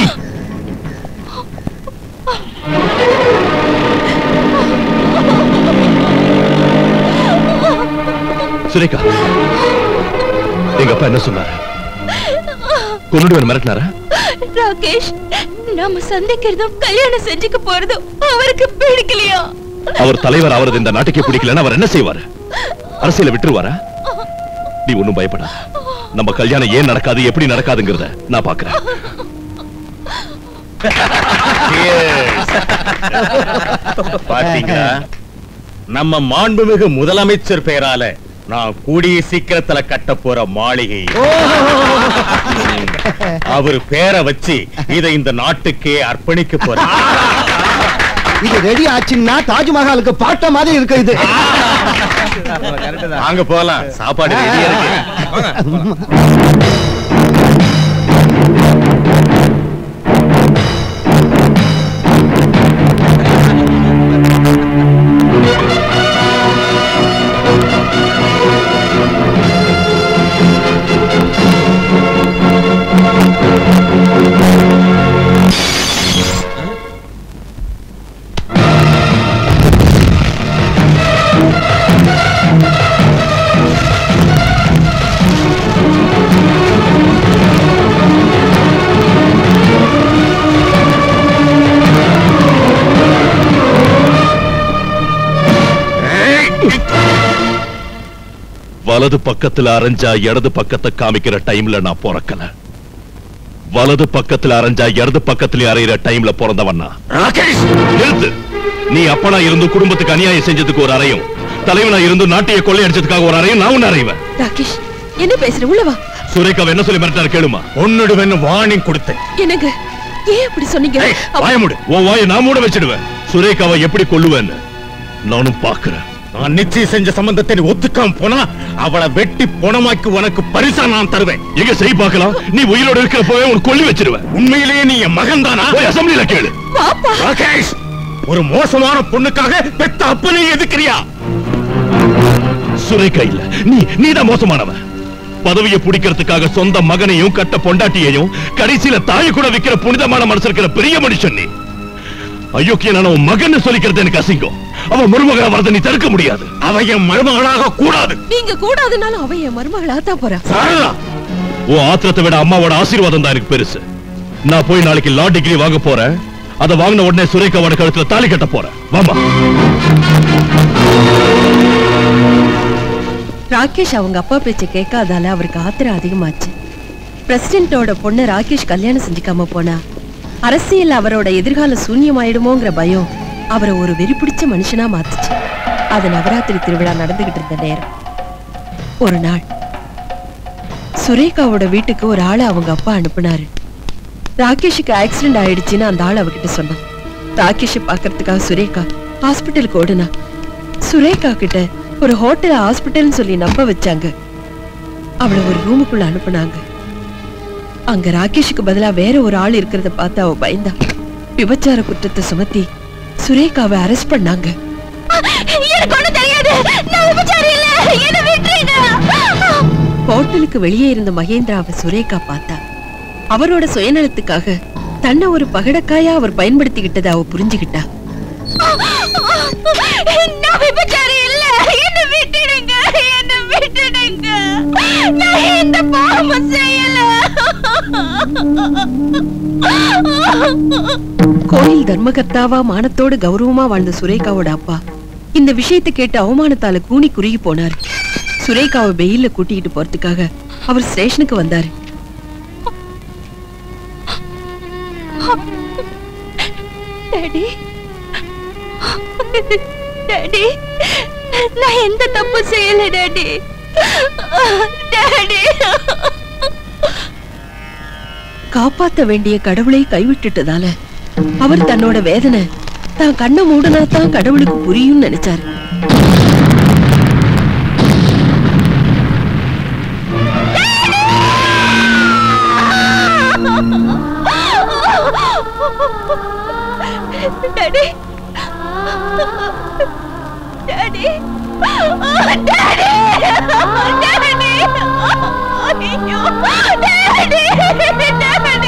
சுரேகா எங்க அப்பா என்ன சொன்னாரு கொண்டுட்டு மிரட்டினாரா ராகேஷ் நாம சந்திக்கிறதும் கல்யாணம் செஞ்சுக்க போறதும் அவருக்கு பிடிக்கலையா அவர் தலைவர் அவரது இந்த நாட்டுக்கே பிடிக்கலன்னா அவர் என்ன செய்வாரு அரசியல விட்டுருவாரா நீ ஒண்ணும் பயப்படாத நம்ம கல்யாணம் ஏன் நடக்காது எப்படி நடக்காதுங்கிறத நான் பாக்குறேன் பாத்தீங்களா நம்ம மாண்புமிகு முதலமைச்சர் பெயரால நான் கூடிய சீக்கிரத்துல கட்ட போற மாளிகை அவர் பேரை வச்சு இதை இந்த நாட்டுக்கே அர்ப்பணிக்க போறேன் இது ரெடி ஆச்சுன்னா தாஜ்மஹாலுக்கு பாட்ட மாதிரி இருக்கு இது வாங்க போலாம் சாப்பாடு ரெடியா இருக்கு வலது பக்கத்துல அரைஞ்சா இடது பக்கத்தை காமிக்கிற டைம்ல நான் பிறக்கல வலது பக்கத்துல அரைஞ்சா இடது பக்கத்துல அறையிற டைம்ல பிறந்தவன் நான் நிறுத்து நீ அப்பனா இருந்து குடும்பத்துக்கு அநியாயம் செஞ்சதுக்கு ஒரு அறையும் தலைவனா இருந்து நாட்டைய கொள்ளையடிச்சதுக்காக ஒரு அறையும் நான் ஒன்னு அறைவேன் ராகேஷ் என்ன பேசுற உள்ள வா சுரேகாவை என்ன சொல்லி மிரட்டாரு கேளுமா ஒன்னுடுவேன்னு வார்னிங் கொடுத்தேன் என்னங்க ஏன் அப்படி சொன்னீங்க வாய மூடு உன் வாயை நான் மூட வச்சிடுவேன் சுரேகாவை எப்படி கொல்லுவேன்னு நானும் பாக்குறேன் நான் நிச்சயம் செஞ்ச சம்பந்தத்தை நீ ஒத்துக்காம போனா அவளை வெட்டி பொணமாக்கி உனக்கு பரிசா நான் தருவேன் எங்க செய் பார்க்கலாம் நீ உயிரோட இருக்கிறப்பவே உன் கொல்லி வச்சிருவேன் உண்மையிலேயே நீ என் மகன் தானா போய் அசம்பிளில கேளு ராகேஷ் ஒரு மோசமான பொண்ணுக்காக பெத்த அப்பனை எதுக்குறியா சுரேகா இல்ல நீ நீதான் மோசமானவன் பதவியை பிடிக்கிறதுக்காக சொந்த மகனையும் கட்ட பொண்டாட்டியையும் கடைசியில தாயை கூட விக்கிற புனிதமான மனசு இருக்கிற பெரிய மனுஷன் நீ அயோக்கியனான உன் மகன் சொல்லிக்கிறது எனக்கு அசிங்கம் அவன் மருமகா வரத நீ தடுக்க முடியாது அவ என் மருமகளாக கூடாது நீங்க கூடாதுனாலும் அவ என் மருமகளா தான் போறா உன் ஆத்திரத்தை விட அம்மாவோட ஆசீர்வாதம் தான் எனக்கு பெருசு நான் போய் நாளைக்கு லா டிகிரி வாங்க போறேன் அதை வாங்கின உடனே சுரேகாவோட கழுத்துல தாலி கட்ட போறேன் வாமா ராகேஷ் அவங்க அப்பா பேச்ச கேட்காதால அவருக்கு ஆத்திரம் அதிகமாச்சு பிரசிடென்ட்டோட பொண்ணு ராகேஷ் கல்யாணம் செஞ்சுக்காம போனா அரசியல் அவரோட எதிர்கால சூன்யமாயிடுமோங்கிற பயம் அவரை ஒரு வெறி பிடிச்ச மனுஷனா மாத்துச்சு அது நவராத்திரி திருவிழா நடந்துகிட்டு இருந்த நேரம் ஒரு நாள் சுரேகாவோட வீட்டுக்கு ஒரு ஆளை அவங்க அப்பா அனுப்புனாரு ராகேஷுக்கு ஆக்சிடென்ட் ஆயிடுச்சுன்னு அந்த ஆள் அவகிட்ட சொன்னான் ராகேஷை பாக்குறதுக்காக சுரேகா ஹாஸ்பிட்டலுக்கு ஓடுனா சுரேகா கிட்ட ஒரு ஹோட்டல் ஹாஸ்பிட்டல்னு சொல்லி நம்ப வச்சாங்க அவளை ஒரு ரூமுக்குள்ள அனுப்புனாங்க அங்க ராகேஷுக்கு பதிலா வேற ஒரு ஆள் இருக்கிறத பார்த்து அவ பயந்தா விபச்சார குற்றத்தை சுமத்தி சுரேகாவை அரெஸ்ட் பண்ணாங்க எனக்கு ஒண்ணு தெரியாது நான் விபச்சாரி இல்ல என்ன விட்டுருங்க ஹோட்டலுக்கு வெளியே இருந்த மகேந்திராவை சுரேகா பார்த்தா அவரோட சுயநலத்துக்காக தன்னை ஒரு பகடக்காயா அவர் பயன்படுத்திக்கிட்டதை அவ புரிஞ்சுகிட்டா நான் விபச்சாரி இல்ல என்ன விட்டுடுங்க என்ன விட்டுடுங்க நான் எந்த பாவமும் செய்யல கோயில் தர்மகர்த்தாவா மானத்தோடு கௌரவமா வாழ்ந்த சுரேகாவோட அப்பா இந்த விஷயத்தை கேட்டு அவமானத்தால கூனி குறுகி போனார் சுரேகாவை வெயில்ல கூட்டிக்கிட்டு போறதுக்காக அவர் ஸ்டேஷனுக்கு வந்தாரு டாடி டாடி நான் எந்த தப்பு செய்யல டாடி டாடி காப்பாத்த வேண்டிய கடவுளை கைவிட்டுட்டதால அவர் தன்னோட வேதனை தான் கண்ணை மூடனா தான் கடவுளுக்கு புரியும்னு நினைச்சாரு டாடி டாடி டாடி டாடி ஐயோ டாடி டாடி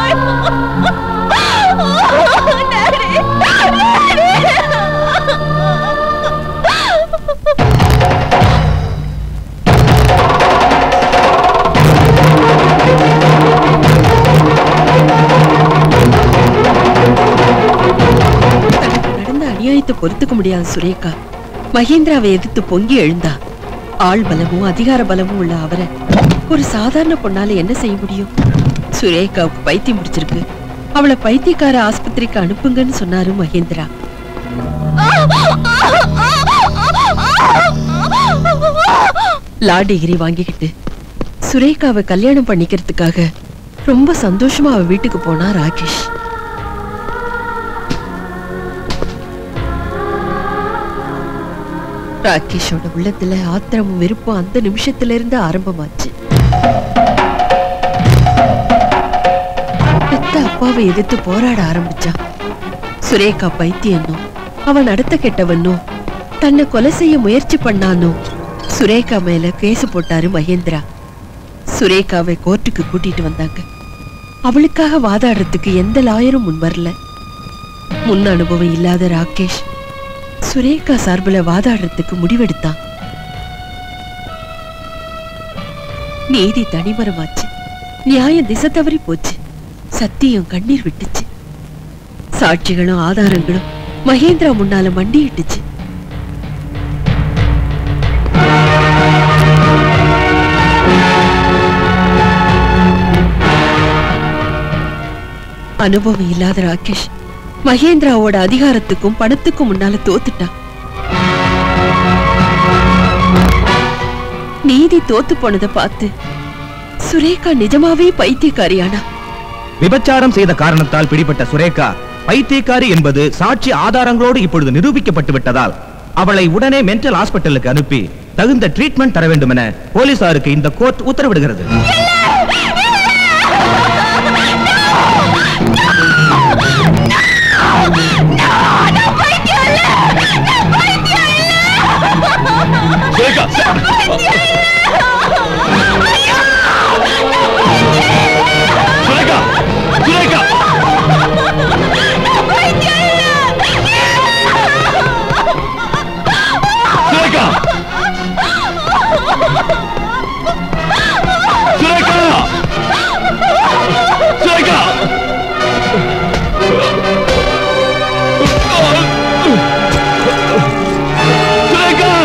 நடந்த அநியாயத்தை பொறுத்துக்க முடியாத சுரேகா மகேந்திராவை எதிர்த்து பொங்கி எழுந்தா ஆள் பலமும் அதிகார பலமும் உள்ள அவரை ஒரு சாதாரண பொண்ணால என்ன செய்ய முடியும் சுரேகாவுக்கு பைத்தியம் முடிச்சிருக்கு அவளை பைத்தியக்கார ஆஸ்பத்திரிக்கு அனுப்புங்கன்னு சொன்னாரு மகேந்திரா லா டிகிரி வாங்கிக்கிட்டு சுரேகாவை கல்யாணம் பண்ணிக்கிறதுக்காக ரொம்ப சந்தோஷமா அவ வீட்டுக்கு போனா ராகேஷ் ராகேஷோட உள்ளத்துல ஆத்திரமும் வெறுப்பும் அந்த நிமிஷத்துல இருந்து ஆரம்பமாச்சு பெத்த அப்பாவை எதிர்த்து போராட ஆரம்பிச்சான் சுரேகா பைத்தியன்னோ அவன் நடத்த கெட்டவனோ தன்னை கொலை செய்ய முயற்சி பண்ணானோ சுரேகா மேல கேஸ் போட்டாரு மகேந்திரா சுரேகாவை கோர்ட்டுக்கு கூட்டிட்டு வந்தாங்க அவளுக்காக வாதாடுறதுக்கு எந்த லாயரும் முன் வரல முன் அனுபவம் இல்லாத ராகேஷ் சுரேகா சார்புல வாதாடுறதுக்கு முடிவெடுத்தான் நீதி தனிமரமாச்சு நியாயம் திசை தவறி போச்சு சத்தியம் கண்ணீர் விட்டுச்சு சாட்சிகளும் ஆதாரங்களும் மகேந்திரா முன்னால மண்டியிட்டுச்சு அனுபவம் இல்லாத ராகேஷ் மகேந்திராவோட அதிகாரத்துக்கும் பணத்துக்கும் முன்னால தோத்துட்டான் நீதி தோத்து போனதை பார்த்து சுரேகா நிஜமாவே பைத்தியக்காரியானா விபச்சாரம் செய்த காரணத்தால் பிடிபட்ட சுரேகா பைத்தியக்காரி என்பது சாட்சி ஆதாரங்களோடு இப்பொழுது நிரூபிக்கப்பட்டு விட்டதால் அவளை உடனே மென்டல் ஹாஸ்பிட்டலுக்கு அனுப்பி தகுந்த ட்ரீட்மெண்ட் தர வேண்டும் என போலீசாருக்கு இந்த கோர்ட் உத்தரவிடுகிறது சுரேகா சுரேகா சுரேகா சுரேகா சுரேகா சுரேகா சுரேகா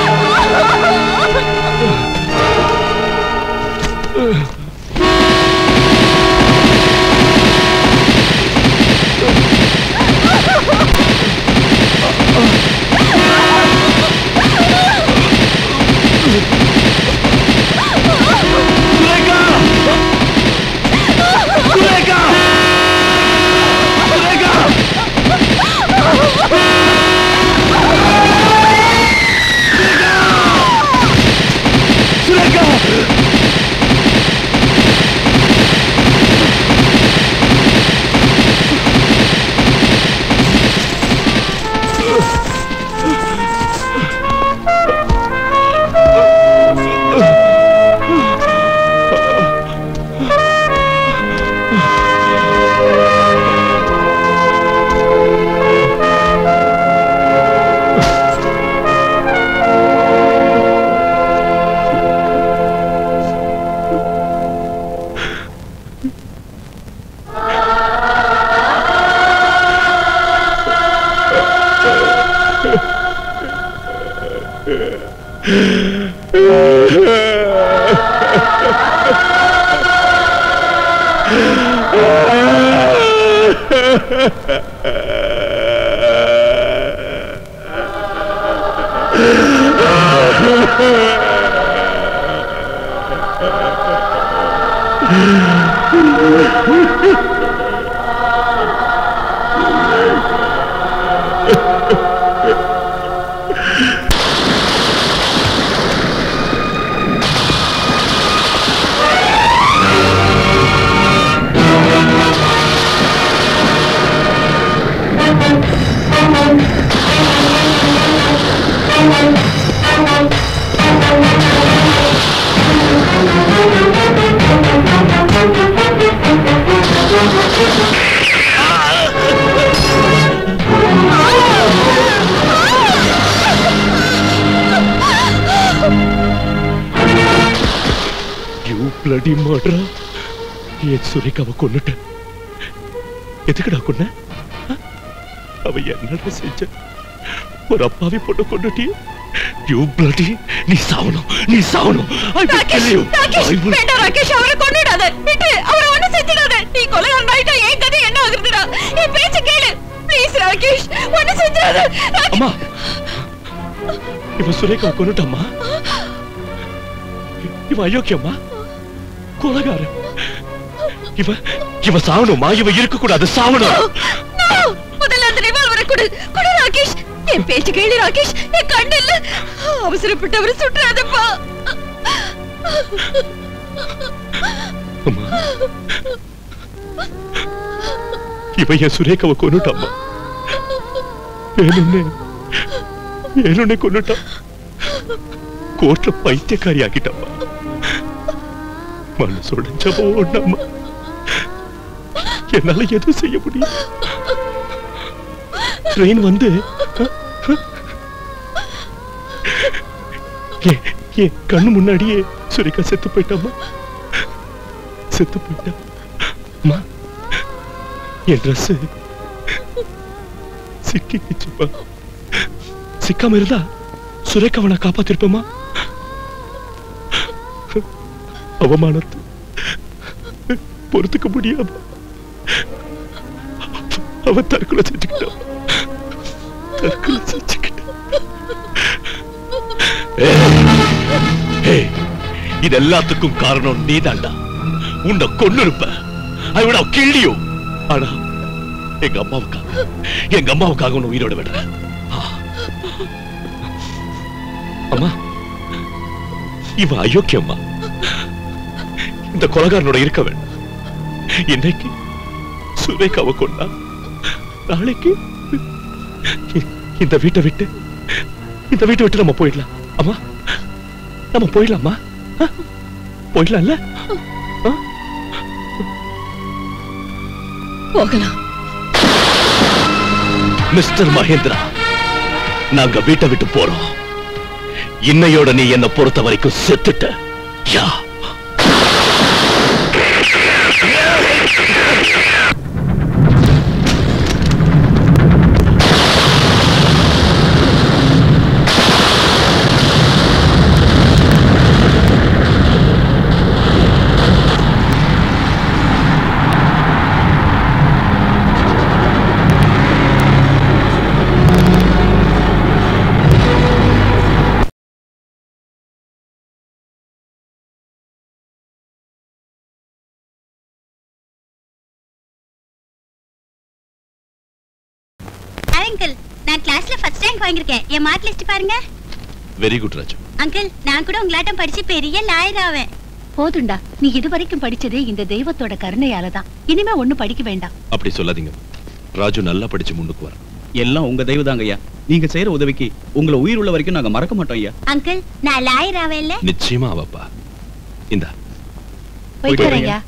யூ பிளடி மர்டரா என் சுரேகாவை கொன்னுட்ட எதுக்குடா கொன்ன ஆ? அவ என்னடா செஞ்ச ஒரு அப்பாவி பொண்ணு கொண்டுட்டிய யூ பிளடி நீ சாவணும் நீ சாவணும் I will kill you. I will- வேண்டாம் ராகேஷ் அவரை கொன்னுடாத விட்டு அவரை ஒண்ணு செஞ்சிடாத நீ கொலைகாரன் ஆயிட்டா என் கதை என்ன ஆகுதுடா என் பேச்ச கேளு ப்ளீஸ் ராகேஷ் ஒண்ணு செஞ்சிடாத அம்மா இவன் சுரேகாவை கொன்னுட்டம்மா இவன் அயோக்கியம்மா கொலகாரன் இவன் இவன் சாவணுமா இவன் இருக்க கூடாது சாவணும் No! முதல்ல அந்த ரிவால்வரை கொடு கொடு ராகேஷ் என் பேச்சு கேளு ராகேஷ் என் கண்ணு இல்ல அவசரப்பட்டு அவரை சுட்டுறாதப்பா அம்மா இவன் என் சுரேகாவை கொன்னுட்டாம்மா வேணும்னே வேணும்னே கொன்னுட்டான் கோர்ட்ல பைத்தியக்காரி ஆக்கிட்டம்மா மனசு உடைஞ்சவோ ஒண்ணம்மா என்னால எதுவும் செய்ய முடியும் ட்ரெயின் வந்து என் என் கண்ணு முன்னாடியே சுரேகா செத்து போயிட்டாம்மா செத்து போயிட்டா அம்மா என் ட்ரெஸ் சிக்கிச்சுப்பா சிக்காம இருந்தா சுரேகாவை நான் காப்பாத்திருப்பேமா அவமானத்தை பொறுத்துக்க முடியாம அவன் தற்கொலை செஞ்சுக்கிட்டான் தற்கொலை செஞ்சுக்கிட்டான் ஏய், ஏய் இது எல்லாத்துக்கும் காரணம் நீதான்டா உன்னை கொண்டு இருப்ப ஐ விட கிள்ளியோ ஆனா எங்க அம்மாவுக்காக எங்க அம்மாவுக்காக உன்னை உயிரோட விடுறேன் ஆ. அம்மா இவன் அயோக்கியம்மா இந்த கொலகாரனோட இருக்க வேண்டாம் இன்னைக்கு சுரேகாவை கொண்டா நாளைக்கு இ- இந்த வீட்டை விட்டு இந்த வீட்டை விட்டு நம்ம போயிடலாம் அம்மா நம்ம போயிடலாமா ஆ? போயிடலாம்ல ஆ? போகலாம் மிஸ்டர் மகேந்திரா நாங்க வீட்டை விட்டு போறோம் இன்னையோட நீ என்ன பொறுத்த வரைக்கும் செத்துட்ட யா அங்கிள் நான் கிளாஸ்ல ஃபர்ஸ்ட் ரேங்க் வாங்கியிருக்கேன் என் மார்க் லிஸ்ட் பாருங்க வெரி குட் ராஜு அங்கிள் நான் கூட உங்களாட்டம் படிச்சு பெரிய லாயர் ஆவேன் போதுண்டா நீ இதுவரைக்கும் படிச்சதே இந்த தெய்வத்தோட கருணையால தான் இனிமே ஒண்ணு படிக்க வேண்டாம் அப்படி சொல்லாதீங்க ராஜு நல்லா படிச்சு முன்னுக்கு வர எல்லாம் உங்க தெய்வம் தாங்க ஐயா நீங்க செய்யற உதவிக்கு உங்களை உயிர் உள்ள வரைக்கும் நாங்க மறக்க மாட்டோம் ஐயா அங்கிள் நான் லாயர் ஆவேன்ல நிச்சயமா அவப்பா இந்தா போயிட்டு வரேன் ஐயா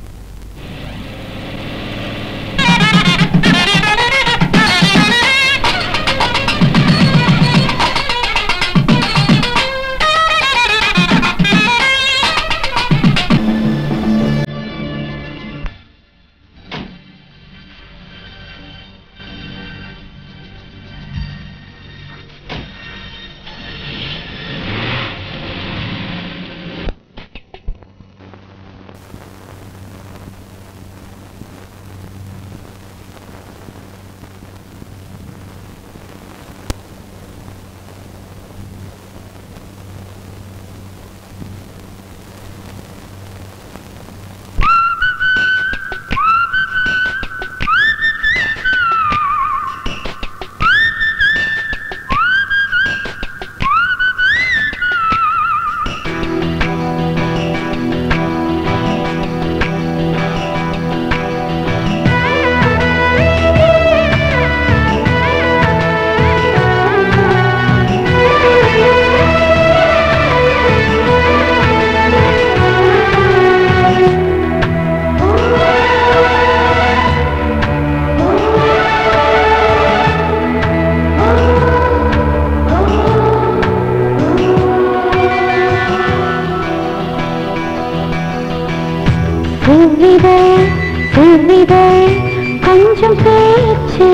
செவ்வித செவ்வித கொஞ்சம் பேச்சு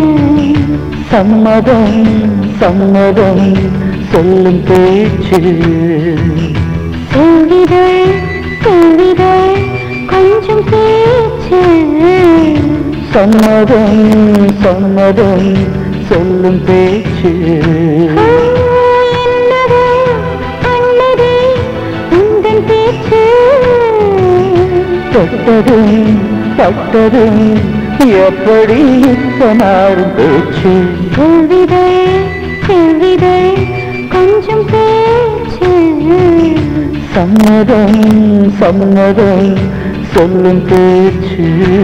சம்மதம் சம்மதம் சொல்லும் பேச்சு செவ்வித செவ்வித கொஞ்சம் பேச்சு சம்மதம் சம்மதம் சொல்லும் பேச்சு என்னது அன்னது உந்தன் பேச்சு தொட்டதும் பட்டதும் எப்படி மாறும் பேச்சு செவ்வித செவ்வித கொஞ்சம் பேச்சு சம்மதம் சம்மதம் சொல்லும் பேச்சு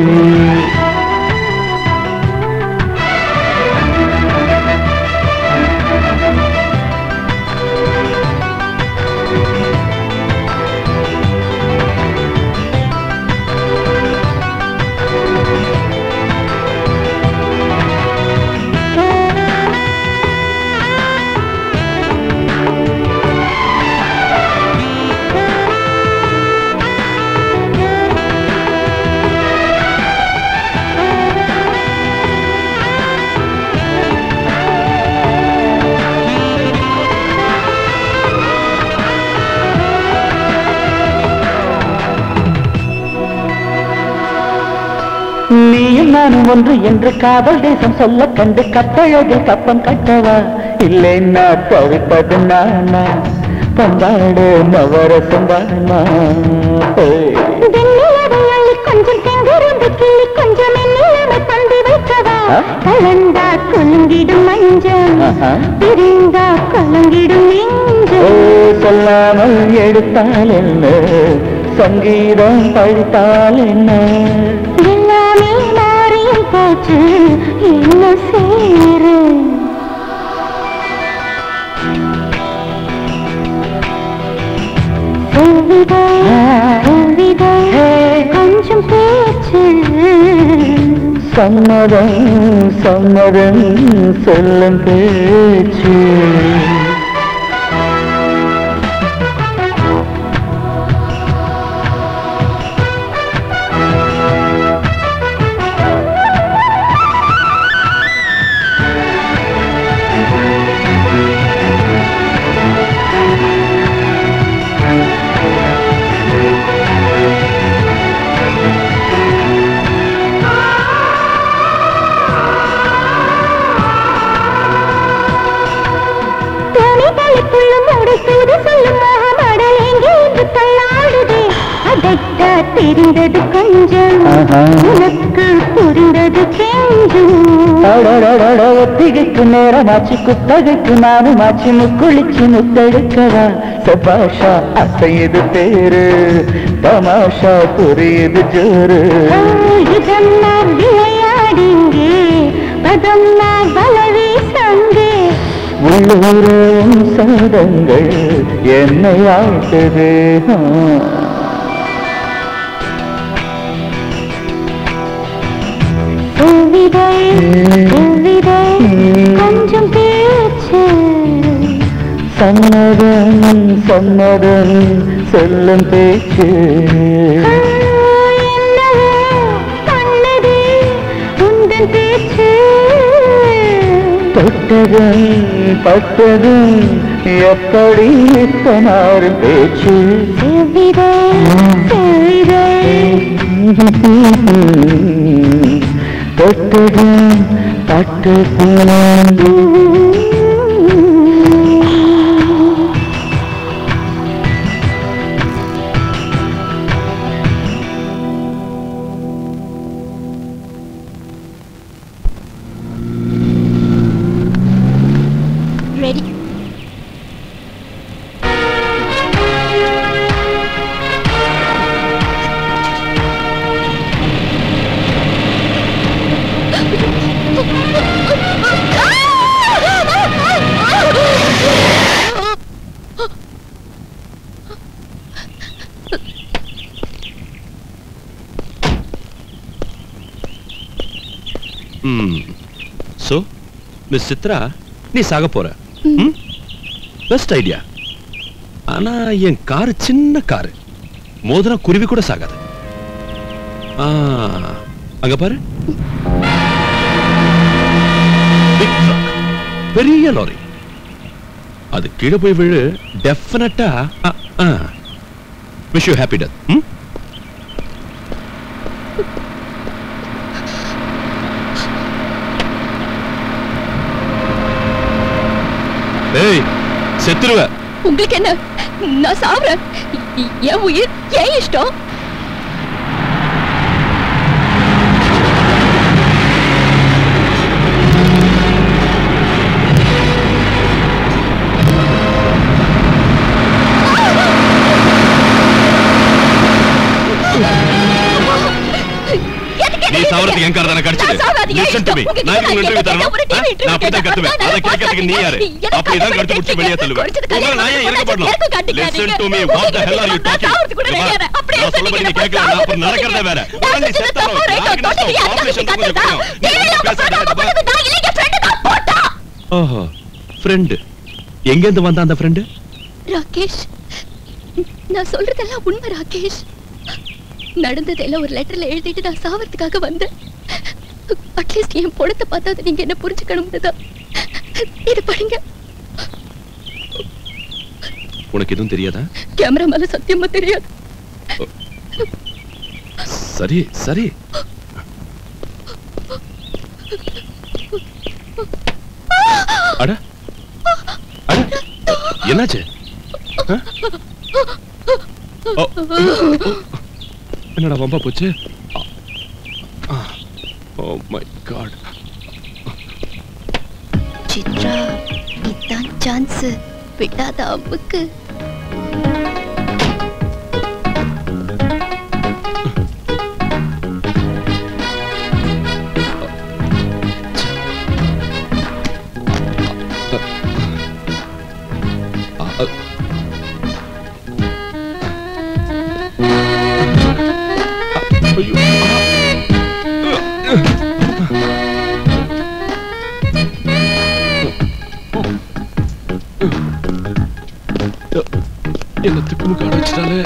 நீயும் நானும் ஒன்று என்று காதல் தேசம் சொல்ல கண்டு கட்டழகில் கப்பம் கட்டவா இல்லை நான் தவிப்பது நானா பந்தாடு நவரசம் தானா வெண்ணிலவை அள்ளி கொஞ்சம் செங்கரும்பு கிள்ளி கொஞ்சம் மென்னிலமை பந்து வைக்கவா கலந்தா குலுங்கிடும் மஞ்சள் ஆஹா. பிரிந்தா கலங்கிடும் ஓ நெஞ்சம் சொல்லாமல் எடுத்தால் என்ன சங்கீதம் படித்தால் என்ன எல்லாமே மாறியும் போச்சு என்ன சேரு செவ்விதே, செவ்விதே, கொஞ்சம் பேச்சு சம்மதம் சம்மதம் சொல்லும் பேச்சு துணிகளுக்குள்ள முடிசூடு சொல்லும் மோகமடல் எங்கே என்று தள்ளாடுதே அதட்ட தெரிந்தது கொஞ்சம் ஆஹா. உனக்கு புரிந்தது கெஞ்சும் அடடடட ஒத்திகைக்கு நேரமாச்சு குத்தகைக்கு நானும் ஆச்சு முக்குளிச்சு முத்தெடுக்கவா சபாஷா அசையுது பேரு தமாஷா புரியுது ஜோரு இதம் நான் விளையாடிங்கே பதம் நான் வளவி சங்கே உள்ளூரும் சதங்கள் என்னை ஆட்டுது ஆ. செவ்விதே, செவ்விதே, கொஞ்சம் பேச்சு சம்மதம் சம்மதம் சொல்லும் பேச்சு என்னவோ பண்ணதே உந்தன் பேச்சு தொட்டதும் பட்டதும் எப்படி மாறும் பேச்சு செவ்விதே, செவ்விதே, தொட்டதும் பட்டதும் ரெடி சோ மிஸ் சித்ரா நீ சாக போற பெஸ்ட் ஐடியா ஆனா என் காரு சின்ன காரு மோதிரம் குருவி கூட சாகாது ஆ, அங்க பாரு Big truck. பெரிய லாரி அது கீழே போய் விழு டெஃபினட்டா விஷ் யூ ஹாப்பி டெத் ம் ஏய் செத்துருவ உங்களுக்கு என்ன நான் சாவுறேன் எ- என் உயிர் ஏன் இஷ்டம் நீ சாவறதுக்கு என் கார் தானே கிடைச்சது நான் சாவாது, ஏன் லிசன் டு மீ இஷ்டம்? நான் இதுக்கு உங்ககிட்ட இன்டர்வியூ தரணும் ஒரு TV ஆ? interview நான் அப்படி தான் கேட்டேன். கத்துவேன் அதை கேட்கறதுக்கு நீ யாரு எனக்கு அப்படி தான் கடுத்து பிடிச்சி வெளியே தள்ளுவேன் குடிச்சது உங்களை நான் ஏன் கல்யாணம் இறக்கப்படணும் எனக்கு காட்டிக்க லிசன் நீங்க. To me what the hell are you நான் டாக்கிங் சாவறதுக்கு கூட ready ஆறேன். அப்படியே நான் சொல்ல நீ கேட்கல நான் அப்புறம் நடக்கிறதே வேற உடனே நீ செத்தறோம் யாருக்கு நஷ்டம் பாப்புலேஷன் கொஞ்சம் குறையும் நீ வந்து பேசாத வா. ஓஹோ ஃப்ரெண்ட் எங்க இருந்து வந்த அந்த ஃப்ரெண்ட் ராகேஷ் நான் சொல்றதெல்லாம் உண்மை ராகேஷ் நடந்ததெல்லாம் ஒரு லெட்டர்ல எழுதிட்டு நான் சாவறதுக்காக வந்தேன் அட்லீஸ்ட் என் பொணத்தை பார்த்தா நீங்க என்ன புரிஞ்சுக்கணும்னு தான் இது படிங்க உனக்கு எதுவும் தெரியாதா கேமரா மேல சத்தியமா தெரியாது சரி சரி அட அட என்னாச்சு ஓ, என்னடா வம்பா போச்சு ஓ மை காட் சித்ரா இதான் சான்ஸ் விடாத அம்முக்கு என்ன திக்குமுக்கு அடைச்சிட்டாலே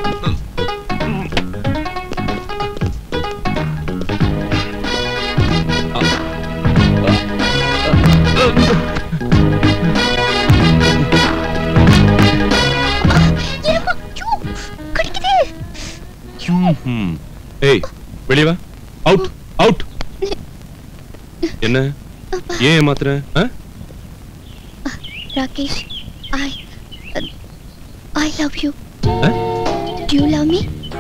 ம். ஏய் வெளிய வா அவுட் அவுட் என்ன ஏன் ஏமாத்துற ஆ? Rakesh I I love you ஆ? Do you love me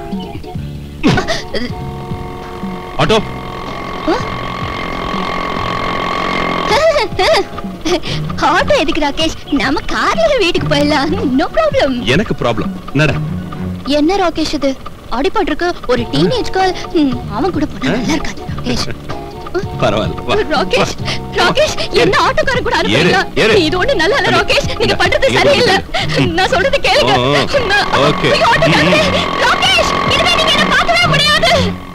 auto auto எதுக்கு ராகேஷ் நம்ம கார்ல வீட்டுக்கு போயிடலாம் நோ ப்ராப்ளம் எனக்கு ப்ராப்ளம் என்னடா என்ன ராகேஷ் இது அடிபட்டிருக்கு ஒரு டீனேஜ் கேர்ள் அவன் கூட போனா நல்லா இருக்காது ராகேஷ் பரவாயில்ல வா. ராகேஷ் ராகேஷ் என்ன ஆட்டோக்கார கூட அனுப்புறீங்க ஏறு, ஏறு. இது ஒண்ணு நல்லா இல்ல அண்ணி, ராகேஷ் நீங்க இங்க, பண்றது இங்க சரியில்லை பாரு. நான் சொல்றது கேளுங்க ஓ, ஓ. நான்- ஓகே. ஐயோ, ஆட்டோக்காரரே, ராகேஷ் இனிமே நீங்க என்ன பார்க்கவே முடியாது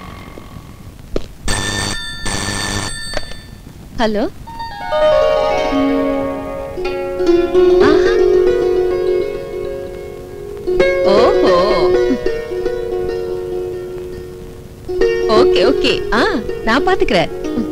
ஹலோ ஓஹோ ஓகே ஓகே ஆ நான் பாத்துக்கிறேன்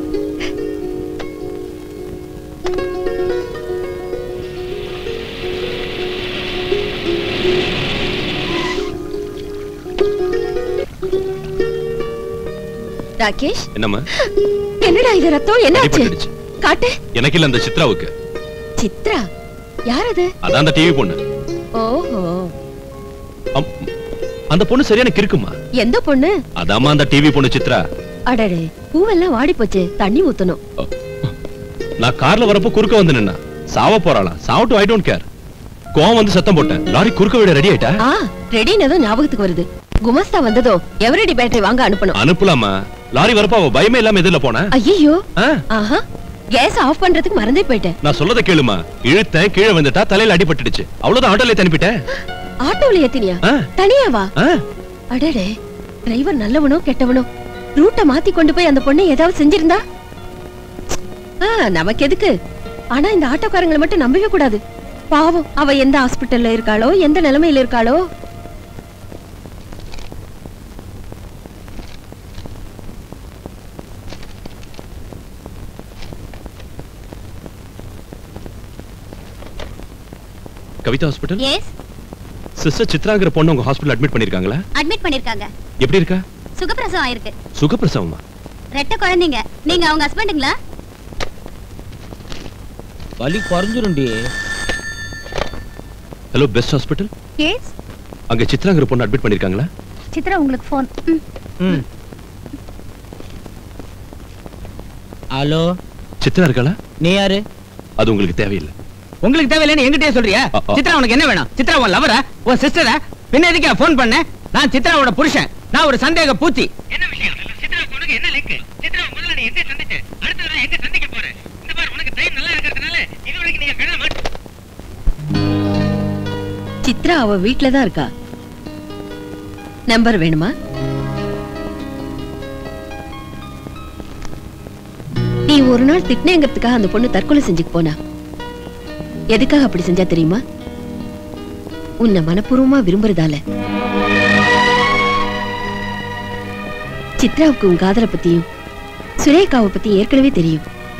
ராகேஷ் என்னம்மா என்னடா இது ரத்தம் என்னாச்சு அடிபட்டுடுச்சு. காட்டு எனக்கு இல்ல அந்த சித்ராவுக்கு சித்ரா யார் அது அதான் அந்த டிவி பொண்ணு ஓஹோ அம், அந்த பொண்ணு சரியான கிறுக்குமா எந்த பொண்ணு அதாம்மா அந்த டிவி பொண்ணு சித்ரா அடடே பூவெல்லாம் வாடி போச்சு தண்ணி ஊத்தணும் நான் கார்ல வரப்போ குறுக்க வந்து நின்னா சாவ போறாளா சாவட்டும் ஐ டோன்ட் கேர் கோவம் வந்து சத்தம் போட்டேன் லாரி குறுக்க விட ரெடி ஆயிட்டா ஆ ரெடினதும் ஞாபகத்துக்கு வருது குமஸ்தா வந்ததும் எவரடி பேட்டரி வாங்க அனுப்பணும் அனுப்பலாமா லாரி வரப்போ அவ பயமே இல்லாம எதிரில போனா ஐயோ ஆஹா கேஸ் ஆஃப் பண்றதுக்கு மறந்தே போயிட்டேன் நான் சொல்லத கேளுமா இழுத்தேன் கீழே வந்துட்டா தலையில அடிபட்டுடுச்சு அவ்வளவுதான் ஆட்டோல அனுப்பிட்டேன் ஆட்டோல ஏத்தினியா ஆ. தனியாவா ஆ. அடடே டிரைவர் நல்லவனோ கெட்டவனோ ரூட்ட மாத்தி கொண்டு போய் அந்த பொண்ணை ஏதாவது செஞ்சிருந்தா ஆ, நமக்கு எதுக்கு ஆனா இந்த ஆட்டோக்காரங்களை மட்டும் நம்பவே கூடாது பாவம் அவ எந்த ஹாஸ்பிட்டல்ல இருக்காளோ எந்த நிலைமையில இருக்காளோ கவிதா ஹாஸ்பிட்டல் எஸ் சிஸ்டர் சித்ராங்கிற பொண்ணு உங்க ஹாஸ்பிடல் அட்மிட் பண்ணிருக்காங்களா அட்மிட் பண்ணிருக்காங்க எப்படி இருக்கா சுகப்பிரசவம் ஆயிருக்கு சுகப்பிரசவமா ரெட்ட குழந்தைங்க நீங்க அவங்க ஹஸ்பண்டுங்களா வலி குறைஞ்சிரும்டி ஹலோ பெஸ்ட் ஹாஸ்பிட்டல் எஸ் அங்க சித்ராங்கிற பொண்ணு அட்மிட் பண்ணிருக்காங்களா சித்ரா உங்களுக்கு ஃபோன் ம் ஹலோ சித்ரா இருக்காளா நீ யாரு அது உங்களுக்கு தேவையில்லை உங்களுக்கு தேவையில்லைன்னு என்கிட்டயே சொல்றியா அ, அ. சித்ரா உனக்கு என்ன வேணும் சித்ரா உன் லவரா உன் சிஸ்டரா பின்ன எதுக்கு ஃபோன் பண்ண நான் சித்ராவோட புருஷன் நான் ஒரு சந்தேக பூச்சி என்ன விஷயம் சித்ரா உனக்கு என்ன லிங்க் சித்ரா முதல்ல நீ எங்க சந்திச்ச அடுத்த தடவை எங்க சந்திக்க போற இந்த பாரு உனக்கு டைம் நல்லா இருக்கிறதுனால இது வரைக்கும் நீங்க கண்ண மாட்டு சித்ரா அவ வீட்ல தான் இருக்கா நம்பர் வேணுமா நீ ஒரு நாள் திட்டினேங்கிறதுக்காக அந்த பொண்ணு தற்கொலை செஞ்சுக்கு போனா எதுக்காக அப்படி செஞ்சா தெரியுமா உன்னை மனப்பூர்வமா விரும்புறதால சித்ராவுக்கு உன் காதலை பத்தியும் சுரேகாவை பத்தி ஏற்கனவே தெரியும்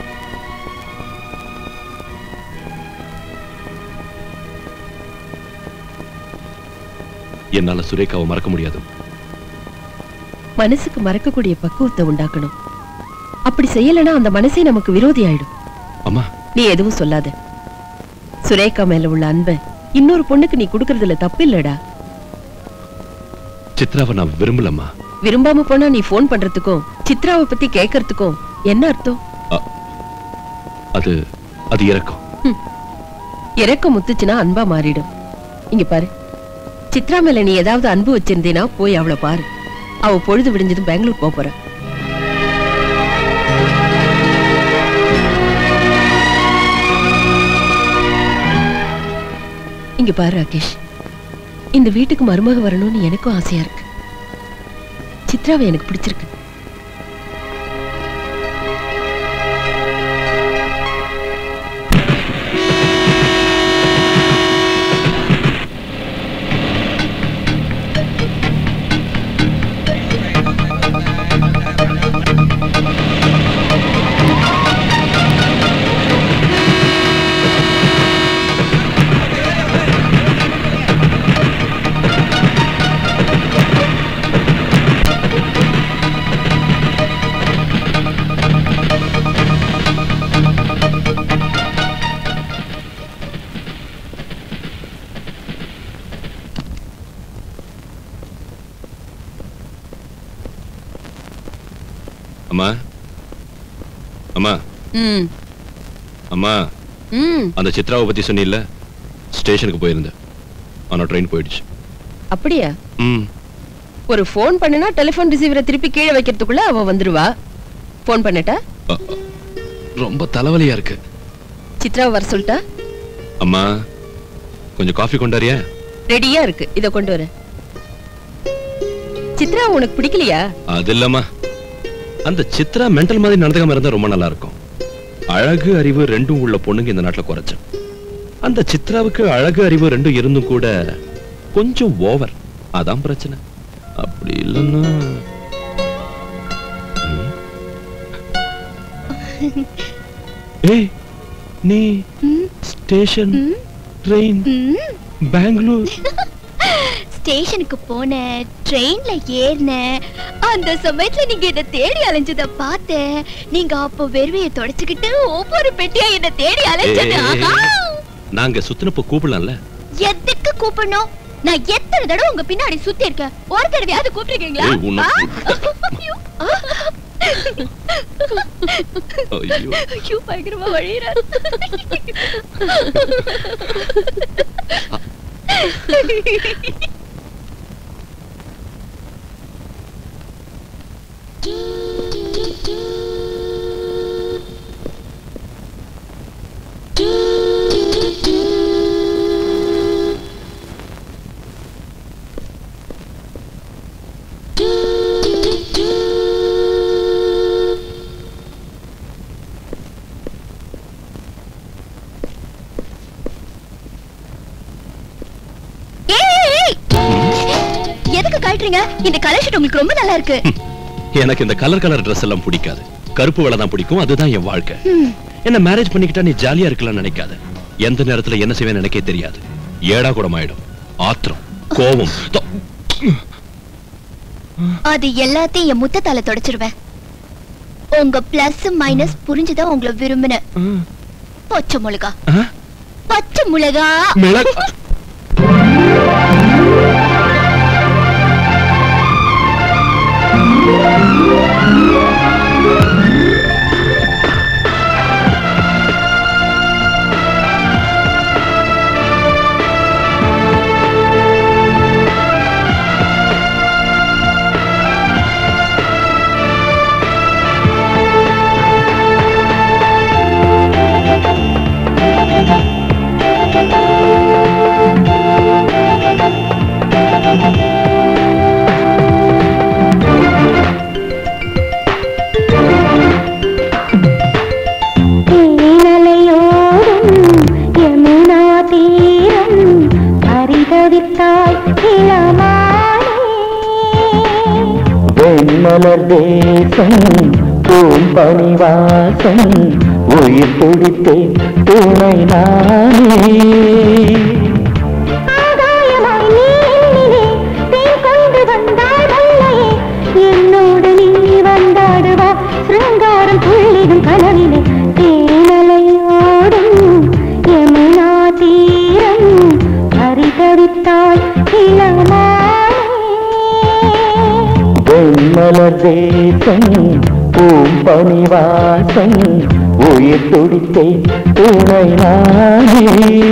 என்னால சுரேகாவை மறக்க முடியாது மனசுக்கு மறக்கக்கூடிய பக்குவத்தை உண்டாக்கணும் அப்படி செய்யலைன்னா அந்த மனசே நமக்கு விரோதி ஆயிடும் அம்மா நீ எதுவும் சொல்லாத சுரேகா மேல உள்ள அன்பை இன்னொரு பொண்ணுக்கு நீ குடுக்கறதுல தப்பு இல்லடா சித்ராவை நான் விரும்பலம்மா விரும்பாம போனா நீ ஃபோன் பண்றதுக்கும் சித்ராவை பத்தி கேட்கறதுக்கும் என்ன அர்த்தம் அது அது இறக்கம் இறக்கம் முத்துச்சுன்னா அன்பா மாறிடும் இங்க பாரு சித்ரா மேல நீ ஏதாவது அன்பு வச்சிருந்தீனா போய் அவளை பாரு அவ பொழுது விடிஞ்சதும் பெங்களூர் போப் போற இங்க பாரு ராகேஷ் இந்த வீட்டுக்கு மருமக வரணும்னு எனக்கும் ஆசையா இருக்கு சித்ராவை எனக்கு பிடிச்சிருக்கு அம்மா அம்மா ம் அம்மா ம் அந்த சித்ராவை பத்தி சொன்னில்ல ஸ்டேஷனுக்கு போயிருந்தேன் ஆனா ட்ரெயின் போயிடுச்சு அப்படியா ம் ஒரு ஃபோன் பண்ணுனா டெலிபோன் ரிசீவரை திருப்பி கீழே வைக்கிறதுக்குள்ள அவ வந்துருவா ஃபோன் பண்ணட்டா ரொம்ப தலைவலியா இருக்கு சித்ராவை வர சொல்லிட்டா அம்மா கொஞ்சம் காஃபி கொண்டாரியா ரெடியா இருக்கு இத கொண்டு வர சித்ரா உனக்கு பிடிக்கலையா அது இல்லம்மா அந்த சித்ரா மென்டல் மாதிரி நடந்துக்காம இருந்தா ரொம்ப நல்லா இருக்கும் அழகு அறிவு ரெண்டும் உள்ள பொண்ணுங்க இந்த நாட்டுல குறைச்சேன் அந்த சித்ராவுக்கு அழகு அறிவு ரெண்டும் இருந்தும் கூட கொஞ்சம் ஓவர் அதான் பிரச்சனை அப்படி இல்லைன்னா ம். ஏய் நீ ஸ்டேஷன் ட்ரெயின் பெங்களூர் ஸ்டேஷனுக்கு போனேன் ட்ரெயின்ல ஏறினேன் அந்த சமயத்துல நீங்க என்ன தேடி அலைஞ்சத பார்த்தேன் நீங்க அப்போ வெறுவையை தொடச்சுக்கிட்டு ஒவ்வொரு பெட்டியா என்ன தேடி அலைஞ்சது ஏய், ஏய், ஆஹா! நாங்க சுத்தினப்ப கூப்பிடலாம்ல எதுக்கு கூப்பிடணும் நான் எத்தனை தடவை உங்க பின்னாடி சுத்தி இருக்கேன் ஒரு தடவையாவது கூப்பிட்டுருக்கீங்களா ஏய், உன்னை- ஆ? ஐயோ. ஐயோ பயங்கரமா வழியிறாரு ஏய், ஏய்! எதுக்கு கழட்டுறீங்க இந்த கலர் ஷர்ட் உங்களுக்கு ரொம்ப நல்லா இருக்கு எனக்கு இந்த கலர் கலர் Dress எல்லாம் பிடிக்காது கருப்பு வெள்ளை தான் பிடிக்கும் அதுதான் என் வாழ்க்கை ம். என்ன மேரேஜ் பண்ணிக்கிட்டா நீ ஜாலியா இருக்கலாம்னு நினைக்காத எந்த நேரத்துல என்ன செய்வேன்னு எனக்கே தெரியாது ஏடா கூடம் ஆயிடும் ஆத்திரம் கோபம் தொ- அது எல்லாத்தையும் என் முத்தத்தால தொடச்சிருவேன் உங்க பிளஸ் மைனஸ் புரிஞ்சுதான் உங்களை விரும்பினேன் பச்சை மிளகா பச்சை மிளகா மிளகு தேனலையோடும் யமுனா தீரம் பரிதவித்தாய் இளமானே வெண்மலர் தேசம் பூம்பனி வாசம் உயிர் துடித்தேன் துணை நானே ஆகாயமாய் நீ என்னிலே தேன் கொண்டு வந்தாய் வல்லையே என்னோடு நீ வந்தாடுவா சிருங்காரம் துள்ளிடும் கனவிலே தேனலையோடும் யமுனா தீரம் வெண்மலர் தேசம் பூம்பனி வாசம் உயிர் துடித்தே துணை நானே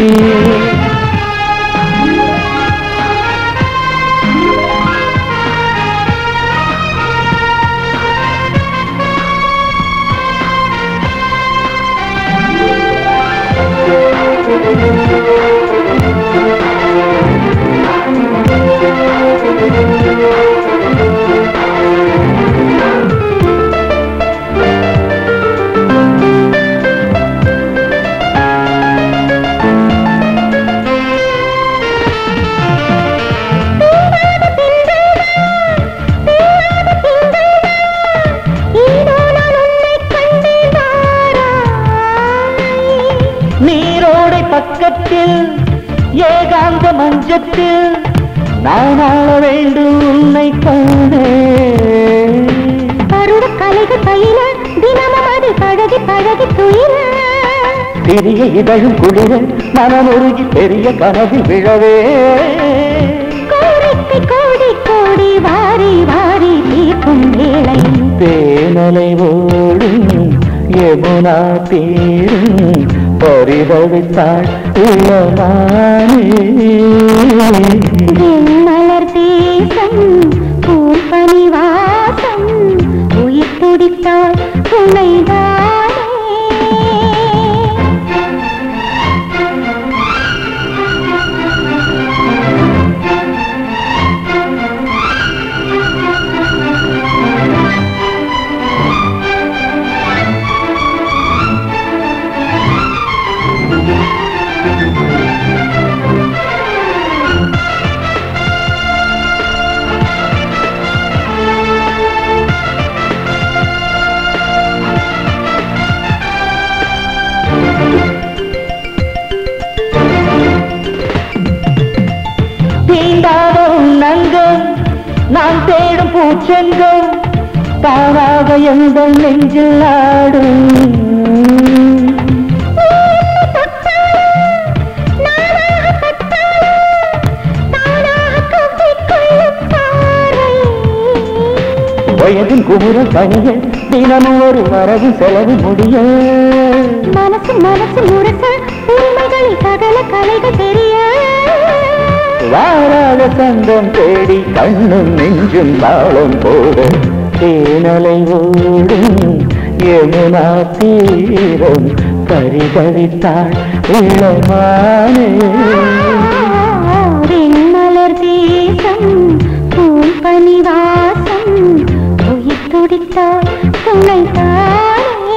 நீரோடை பக்கத்தில் ஏகாந்த மஞ்சத்தில் நான் ஆள வேண்டும் உன்னை காணே பருவ கலைகள் பயில தினமும் அது பழகி பழகி துயில சிறிய இதழும் குளிர மனமுருகி பெரிய கனவில் விழவே கோரிக்கை கோடி கோடி வாரி வாரி தீர்க்கும் வேளை தேனலை ஓடும் யமுனா தீரும் பரிதவித்தாள் உள்ளமானே மலர் தேசம் பூப்பனி வாசம் உயிர் துடித்தால் துணைதானே தீண்டாடும் நங்கம் நான் தேடும் பூச்செங்கம் தானாக எந்த நெஞ்சில் ஆடும் வயதின் குமுறல் பணிய தினமும் ஒரு வரவு செலவு முடிய மனசு மனசு முரச உண்மைகளில் சகல கலைகள் தெரிய வாராத சந்தம் தேடி கண்ணும் நெஞ்சும் தாளம் போட தேனலை ஓடும் யமுனா தீரம் பரிதவித்தாள் இளமானே வெண்மலர் தேசம் பூம்பனி வாசம் உயிர் துடித்தால் துணைதானே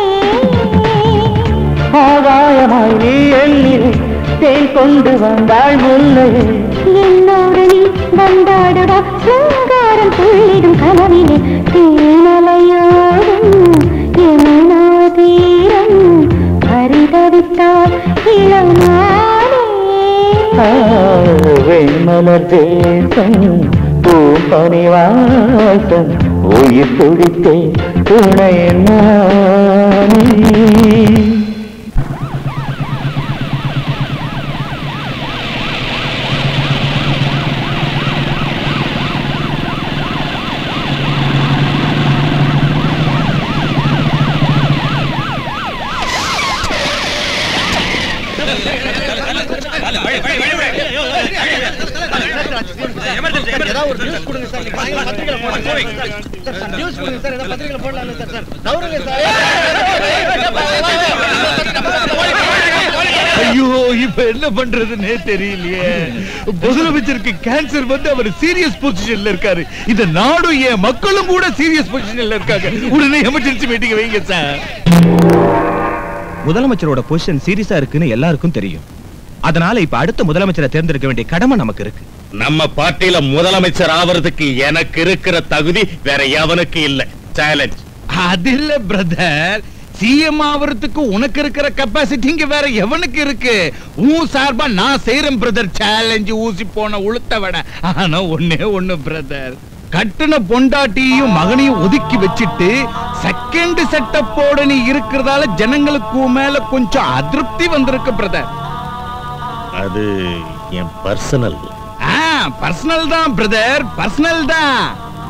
ஆகாயமாய் நீ எண்ணில் தேன் கொண்டு வந்தாள் முல்லையே என்னோடு நீ வந்தாடுவா சிங்காரம் துள்ளிடும் கனவிலே தேனலையோடும் யமுனா தீரம் பரிதவித்தால் இளமானே வெண்மலர் தேசம் பூம்பனி வாசம் உயிர் துடித்தே துணை நானே ஐயோ இப்ப என்ன பண்றதுன்னே தெரியலையே முதலமைச்சருக்கு கேன்சர் வந்து அவர் சீரியஸ் பொசிஷன்ல இருக்காரு இந்த நாடும் என் மக்களும் கூட சீரியஸ் பொசிஷன்ல இருக்காங்க உடனே எமர்ஜென்சி மீட்டிங் வைங்க சார் முதலமைச்சரோட பொசிஷன் சீரியஸா இருக்குன்னு எல்லாருக்கும் தெரியும் அதனால இப்ப அடுத்த முதலமைச்சரை தேர்ந்தெடுக்க வேண்டிய கடமை நமக்கு இருக்கு நம்ம பார்ட்டியில முதலமைச்சர் ஆவறதுக்கு எனக்கு இருக்கிற தகுதி வேற எவனுக்கு இல்ல சேலஞ்ச் அது இல்ல பிரதர் சிஎம் ஆவறதுக்கு உனக்கு இருக்கிற கெப்பாசிட்டி இங்க வேற எவனுக்கு இருக்கு உன் சார்பா நான் செய்யறேன் பிரதர் சேலஞ்சு ஊசி போன உளுத்த விட ஆனா ஒண்ணே ஒண்ணு பிரதர் கட்டுன பொண்டாட்டியும் மகனையும் ஒதுக்கி வச்சிட்டு செகண்ட் செட்டப்போட நீ இருக்கிறதால ஜனங்களுக்கு உன் மேல கொஞ்சம் அதிருப்தி வந்திருக்கு பிரதர் அது என் பர்சனல் பர்சனல் தான் பிரதர் பர்சனல் தான்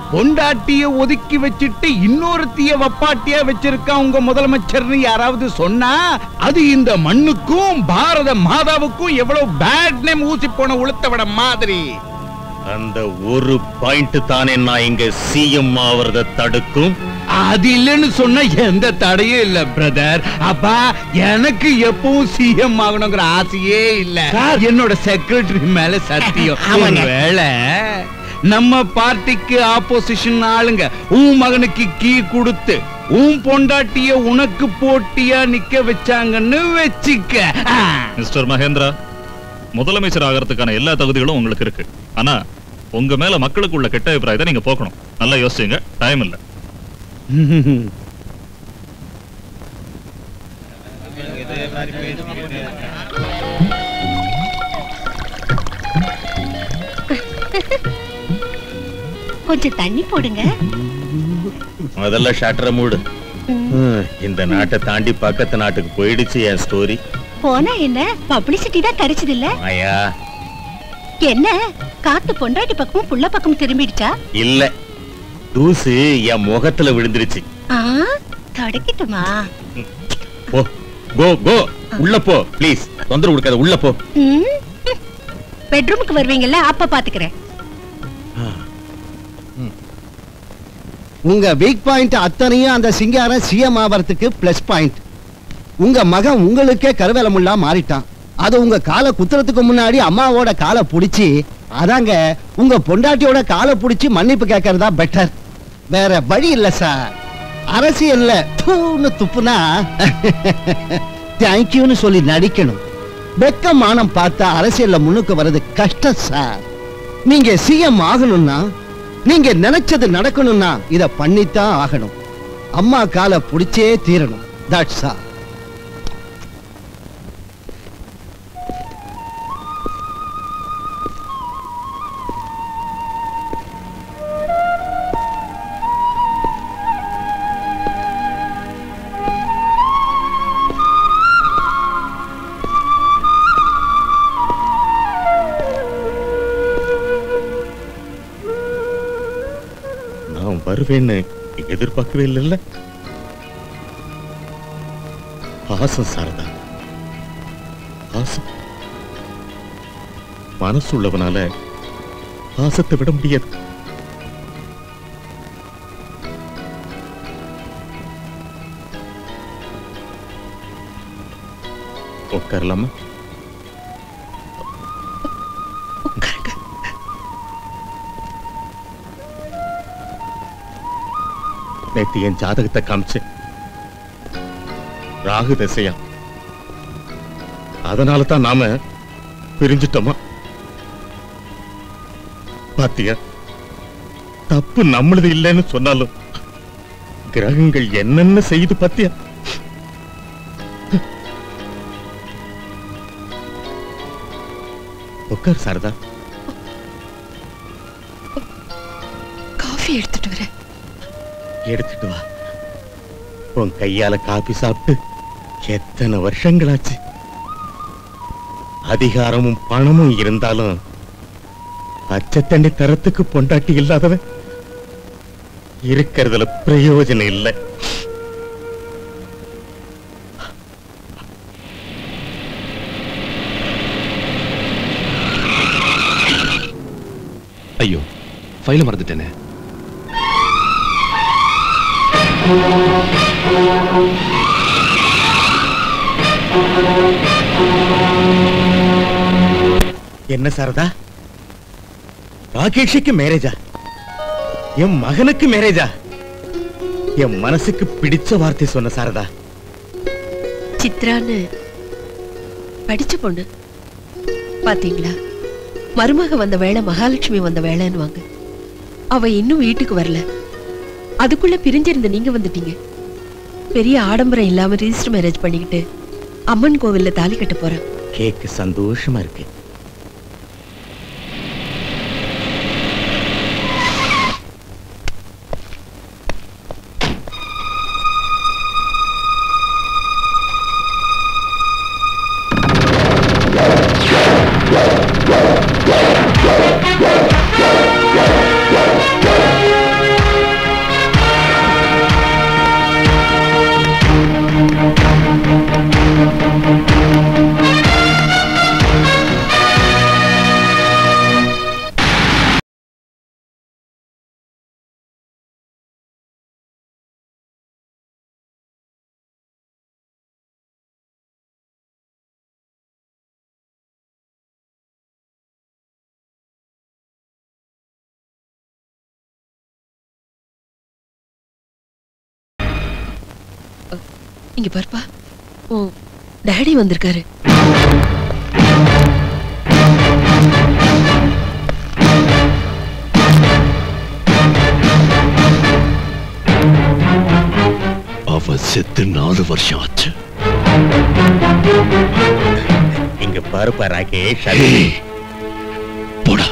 பொண்டாட்டிய ஒதுக்கி வச்சிட்டு இன்னொருத்திய வப்பாட்டியா வச்சிருக்கான் உங்க முதலமைச்சர்னு யாராவது சொன்னா அது இந்த மண்ணுக்கும் பாரத மாதாவுக்கும் எவ்வளவு பேட் நேம் ஊசி போன உளுத்தவிட மாதிரி அந்த ஒரு பாயிண்ட் தானே நான் இங்க சிஎம் ஆவறத தடுக்கும் அது இல்லைன்னு சொன்ன எந்த தடையும் இல்ல பிரதர் அப்பா எனக்கு எப்பவும் சிஎம் ஆகணுங்கிற ஆசையே இல்ல என்னோட செக்ரட்டரி மேல சத்தியம் ஆமாங்க. வேலை நம்ம பார்ட்டிக்கு ஆப்போசிஷன் ஆளுங்க உன் மகனுக்கு கீ கொடுத்து உன் பொண்டாட்டிய உனக்கு போட்டியா நிக்க வச்சாங்கன்னு வச்சுக்க ஆ. மிஸ்டர் மகேந்திரா முதலமைச்சர் ஆகிறதுக்கான எல்லா தகுதிகளும் உங்களுக்கு இருக்கு ஆனா உங்க மேல மக்களுக்கு உள்ள கெட்ட அபிப்பிராயத்தை நீங்க போக்கணும் நல்லா யோசிச்சுங்க டைம் இல்ல கொஞ்சம் தண்ணி போடுங்க முதல்ல ஷட்டரை மூடு ஹம், இந்த நாட்டை தாண்டி பக்கத்து நாட்டுக்கு போயிடுச்சு என் ஸ்டோரி போனா என்ன பப்ளிசிட்டி தான் கிடைச்சது இல்ல ஆயா என்ன காத்து பொண்டாட்டி பக்கமும் புள்ள பக்கமும் திரும்பிடுச்சா இல்ல தூசு என் முகத்துல விழுந்துருச்சு ஆ தொடக்கிட்டுமா போ கோ கோ உள்ள போ ப்ளீஸ் தொந்தரவு கொடுக்காத உள்ள போ ம், பெட்ரூமுக்கு வருவீங்கல்ல அப்ப பாத்துக்கிறேன் உங்க வீக் பாயிண்ட் அத்தனையும் அந்த சிங்காரம் சிஎம் ஆவறதுக்கு பிளஸ் பாயிண்ட் உங்க மகன் உங்களுக்கே கருவேல முள்ளா மாறிட்டான் அது உங்க காலை குத்துறதுக்கு முன்னாடி அம்மாவோட காலை புடிச்சு அதாங்க உங்க பொண்டாட்டியோட காலை புடிச்சு மன்னிப்பு கேட்கறதா பெட்டர் வேற வழி இல்ல சார் அரசியல்ல தூன்னு துப்புனா தேங்க்யூன்னு சொல்லி நடிக்கணும் வெக்க மானம் பார்த்தா அரசியல்ல முன்னுக்கு வர்றது கஷ்டம் சார் நீங்க சிஎம் ஆகணும்னா நீங்க நினைச்சது நடக்கணும்னா இத பண்ணித்தான் ஆகணும் அம்மா காலை புடிச்சே தீரணும் தட்ஸ் ஆல் நான் வருவேன்னு எதிர்பார்க்கவே இல்லைல்ல பாசம் சாரதா பாசம் மனசு உள்ளவனால பாசத்தை விட முடியாது உட்காரலாமா நேத்து என் ஜாதகத்தை காமிச்சேன் ராகு திசையா அதனால தான் நாம பிரிஞ்சிட்டோமா பாத்தியா தப்பு நம்மளது இல்லைன்னு சொன்னாலும் கிரகங்கள் என்னென்ன செய்து பாத்தியா உட்கார் சாரதா காஃபி எடுத்துட்டு வரேன் எடுத்துட்டு வா உன் கையால காபி சாப்பிட்டு எத்தனை வருஷங்களாச்சு அதிகாரமும் பணமும் இருந்தாலும் பச்சை தண்ணி தரத்துக்கு பொண்டாட்டி இல்லாதவன் இருக்கிறதுல பிரயோஜனம் இல்லை ஐயோ ஃபைல மறந்துட்டேனே என்ன சாரதா ராகேஷுக்கு மேரேஜா என் மகனுக்கு மேரேஜா என் மனசுக்கு பிடிச்ச வார்த்தை சொன்ன சாரதா சித்ரான்னு படிச்ச பொண்ணு பாத்தீங்களா மருமக வந்த வேளை மகாலட்சுமி வந்த வேலைன்னு வாங்க அவ இன்னும் வீட்டுக்கு வரல அதுக்குள்ள பிரிஞ்சிருந்த நீங்க வந்துட்டீங்க பெரிய ஆடம்பரம் இல்லாம ரிஜிஸ்டர் மேரேஜ் பண்ணிக்கிட்டு அம்மன் கோவில்ல தாலி கட்ட போறேன் கேக்கு சந்தோஷமா இருக்கு இங்க பாருப்பா ஓ டாடி வந்திருக்காரு அவ செத்து நாலு வருஷம் ஆச்சு இங்க பாருப்பா ராகேஷ் ஏய், போடா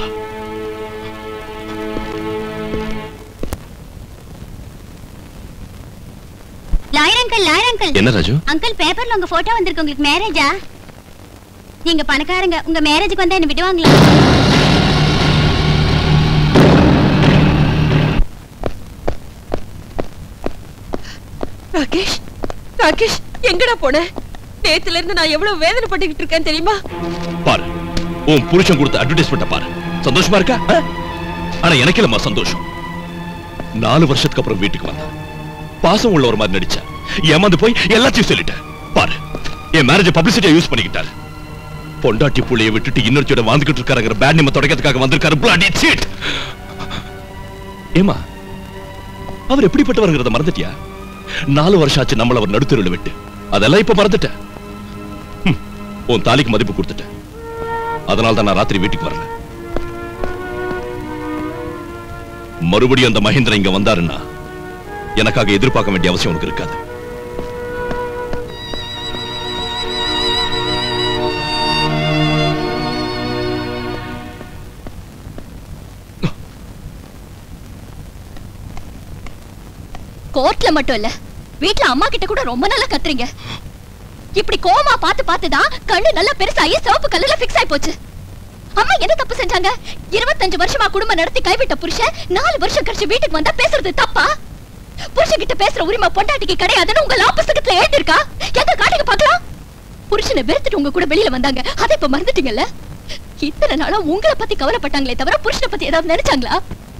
லாயர் அங்கிள் லாயர் அங்கிள் என்ன ராஜு அங்கிள் பேப்பர்ல உங்க போட்டோ வந்திருக்கு உங்களுக்கு மேரேஜா நீங்க பணக்காரங்க உங்க மேரேஜுக்கு வந்தா என்ன விடுவாங்களா ராகேஷ் ராகேஷ் எங்கடா போன நேத்துல இருந்து நான் எவ்வளவு வேதனைப்பட்டுக்கிட்டு இருக்கேன் தெரியுமா பாரு உன் புருஷன் கொடுத்த அட்வர்டைஸ்மெண்ட்ட பாரு சந்தோஷமா இருக்கா ஆ? ஆனா எனக்கு இல்லம்மா சந்தோஷம் நாலு வருஷத்துக்கு அப்புறம் வீட்டுக்கு வந்தா பாசம் உள்ள ஒரு மாதிரி நடிச்சா ஏமாந்து போய் எல்லாத்தையும் சொல்லிட்டேன் பாரு என் மேரேஜ் பப்ளிசிட்டியா யூஸ் பண்ணிக்கிட்டாரு பொண்டாட்டி புள்ளைய விட்டுட்டு இன்னொருத்தியோட வாழ்ந்துகிட்டு இருக்காருங்கிற பேட் நேம தொடக்கிறதுக்காக வந்திருக்காரு bloody cheat ஏமா அவர் எப்படிப்பட்டவருங்கிறத மறந்துட்டியா நாலு வருஷம் ஆச்சு நம்மள அவர் நடுத்தருவில் விட்டு அதெல்லாம் இப்ப மறந்துட்டேன் ஹம், உன் தாலிக்கு மதிப்பு கொடுத்துட்டேன் அதனால தான் நான் ராத்திரி வீட்டுக்கு வரல மறுபடியும் அந்த மகேந்திரன் இங்க வந்தாருன்னா எனக்காக எதிர்பார்க்க வேண்டிய அவசியம் உனக்கு இருக்காது கோர்ட்ல மட்டும் இல்ல வீட்ல அம்மா கிட்ட கூட ரொம்ப நல்லா கத்துறீங்க இப்படி கோமா பார்த்து பார்த்து தான் கண்ணு நல்லா பெருசாகி சிவப்பு கல்லுல ஃபிக்ஸ் ஆயி போச்சு அம்மா என்ன தப்பு செஞ்சாங்க இருபத்தஞ்சு வருஷமா குடும்பம் நடத்தி கைவிட்ட புருஷன் நாலு வருஷம் கழிச்சு வீட்டுக்கு வந்தா பேசுறது தப்பா புருஷன் கிட்ட பேசுற உரிமை பொண்டாட்டிக்கு கிடையாதுன்னு உங்க லா புஸ்தகத்துல எழுதி இருக்கா எங்க காட்டுக்கு பார்க்கலாம் புருஷனை வெறுத்துட்டு உங்க கூட வெளியில வந்தாங்க அதை இப்ப மறந்துட்டீங்கல்ல இத்தனை நாளா உங்களை பத்தி கவலைப்பட்டாங்களே தவிர புருஷனை பத்தி ஏதாவது நினைச்சாங்களா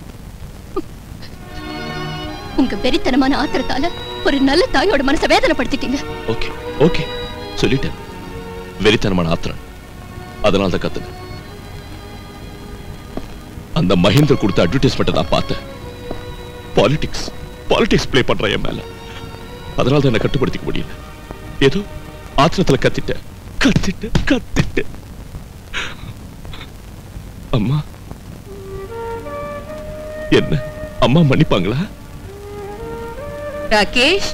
உங்க வெறித்தனமான ஆத்திரத்தால ஒரு நல்ல தாயோட மனசை வேதனைப்படுத்திட்டீங்க ஓகே ஓகே சொல்லிட்டேன் வெறித்தனமான ஆத்திரன் அதனால தான் கத்துனேன் அந்த மகேந்தர் கொடுத்த அட்வர்டைஸ்மெண்ட் நான் பார்த்தேன் பாலிடிக்ஸ் பாலிடிக்ஸ் ப்ளே பண்ற என் மேல அதனால தான் என்ன கட்டுப்படுத்திக்க முடியல ஏதோ ஆத்திரத்துல கத்திட்டேன் கத்திட்டேன் கத்திட்டேன் அம்மா என்ன அம்மா மன்னிப்பாங்களா ராகேஷ்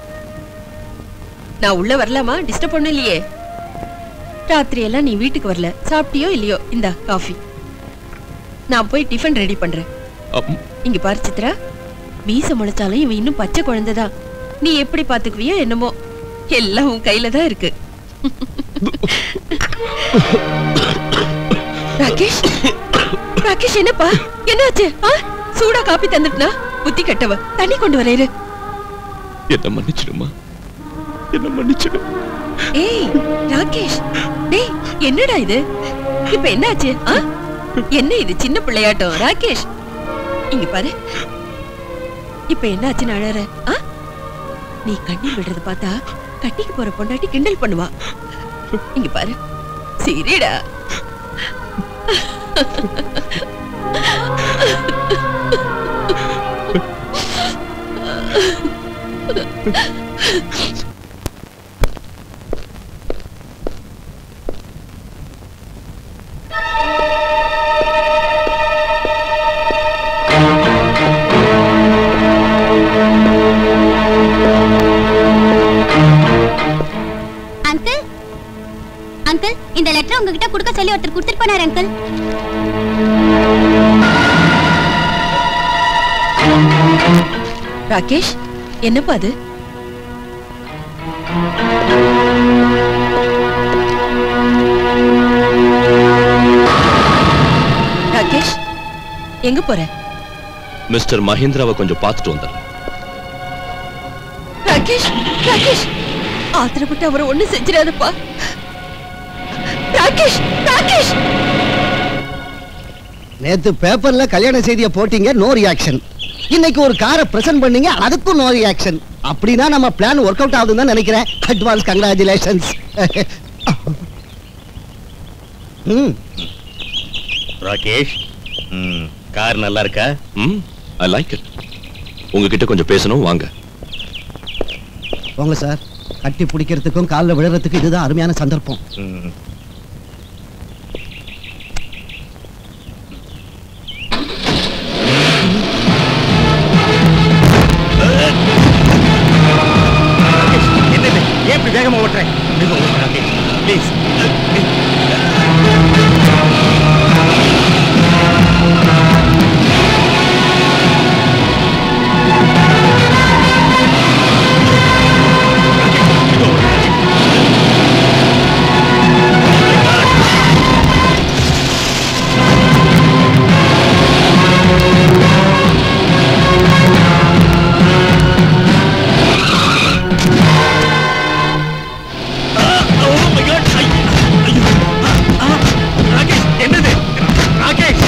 நான் உள்ள வரலாமா டிஸ்டர்ப் பண்ண இல்லையே ராத்திரி எல்லாம் நீ வீட்டுக்கு வரல சாப்பிட்டியோ இல்லையோ இந்தா காஃபி நான் போய் டிஃபன் ரெடி பண்றேன் அம்- இங்க பாரு சித்ரா மீச முளைச்சாலும் இவன் இன்னும் பச்சை குழந்தைதான் நீ எப்படி பாத்துக்குவியோ என்னமோ எல்லாம் உன் கையில தான் இருக்கு ராகேஷ் ராகேஷ் என்னப்பா என்னாச்சு ஆ? சூடா காப்பி தந்துட்டுனா புத்தி கட்டவ தண்ணி கொண்டு வரேரு என்ன மன்னிச்சிடுமா என்ன மன்னிச்சிடு ஏய் ராகேஷ் டேய் என்னடா இது இப்ப என்னாச்சு ஆ? என்ன இது சின்ன பிள்ளையாட்டம் ராகேஷ் இங்க பாரு இப்ப என்னாச்சுன்னு அழற ஆ? நீ கண்ணீர் விடுறத பார்த்தா கட்டிக்கு போற பொண்டாட்டி கிண்டல் பண்ணுவா இங்க பாரு சரிடா அங்கிள் அங்கிள் இந்த லெட்டர் உங்ககிட்ட கொடுக்க சொல்லி ஒருத்தர் கொடுத்துட்டு போனார் அங்கிள் ராகேஷ் என்னப்பா அது ராகேஷ் எங்க போற மிஸ்டர் மகேந்திராவை கொஞ்சம் பார்த்துட்டு வந்துடுறேன் ராகேஷ் ராகேஷ் ஆத்திரப்பட்டு அவரை ஒண்ணு செஞ்சிடாதப்பா ராகேஷ் ராகேஷ் நேத்து பேப்பர்ல கல்யாண செய்தியை போட்டீங்க நோ ரியாக்ஷன் இன்னைக்கு ஒரு காரை பிரசன்ட் பண்ணீங்க அதுக்கும் நோ ரியாக்ஷன் அப்படின்னா நம்ம பிளான் ஒர்க் அவுட் ஆகுதுன்னு தான் நினைக்கிறேன் அட்வான்ஸ் கங்க்ராச்சுலேஷன்ஸ் ம் ராகேஷ் ம், கார் நல்லா இருக்கா ம் ஐ லைக் இட் உங்ககிட்ட கொஞ்சம் பேசணும் வாங்க போங்க சார் கட்டி பிடிக்கிறதுக்கும் காலில் விழுறதுக்கும் இதுதான் அருமையான சந்தர்ப்பம் என்னது ஏன் இப்படி வேகமா ஓட்டுறேன் ப்ளீஸ் என்னது ராகேஷ்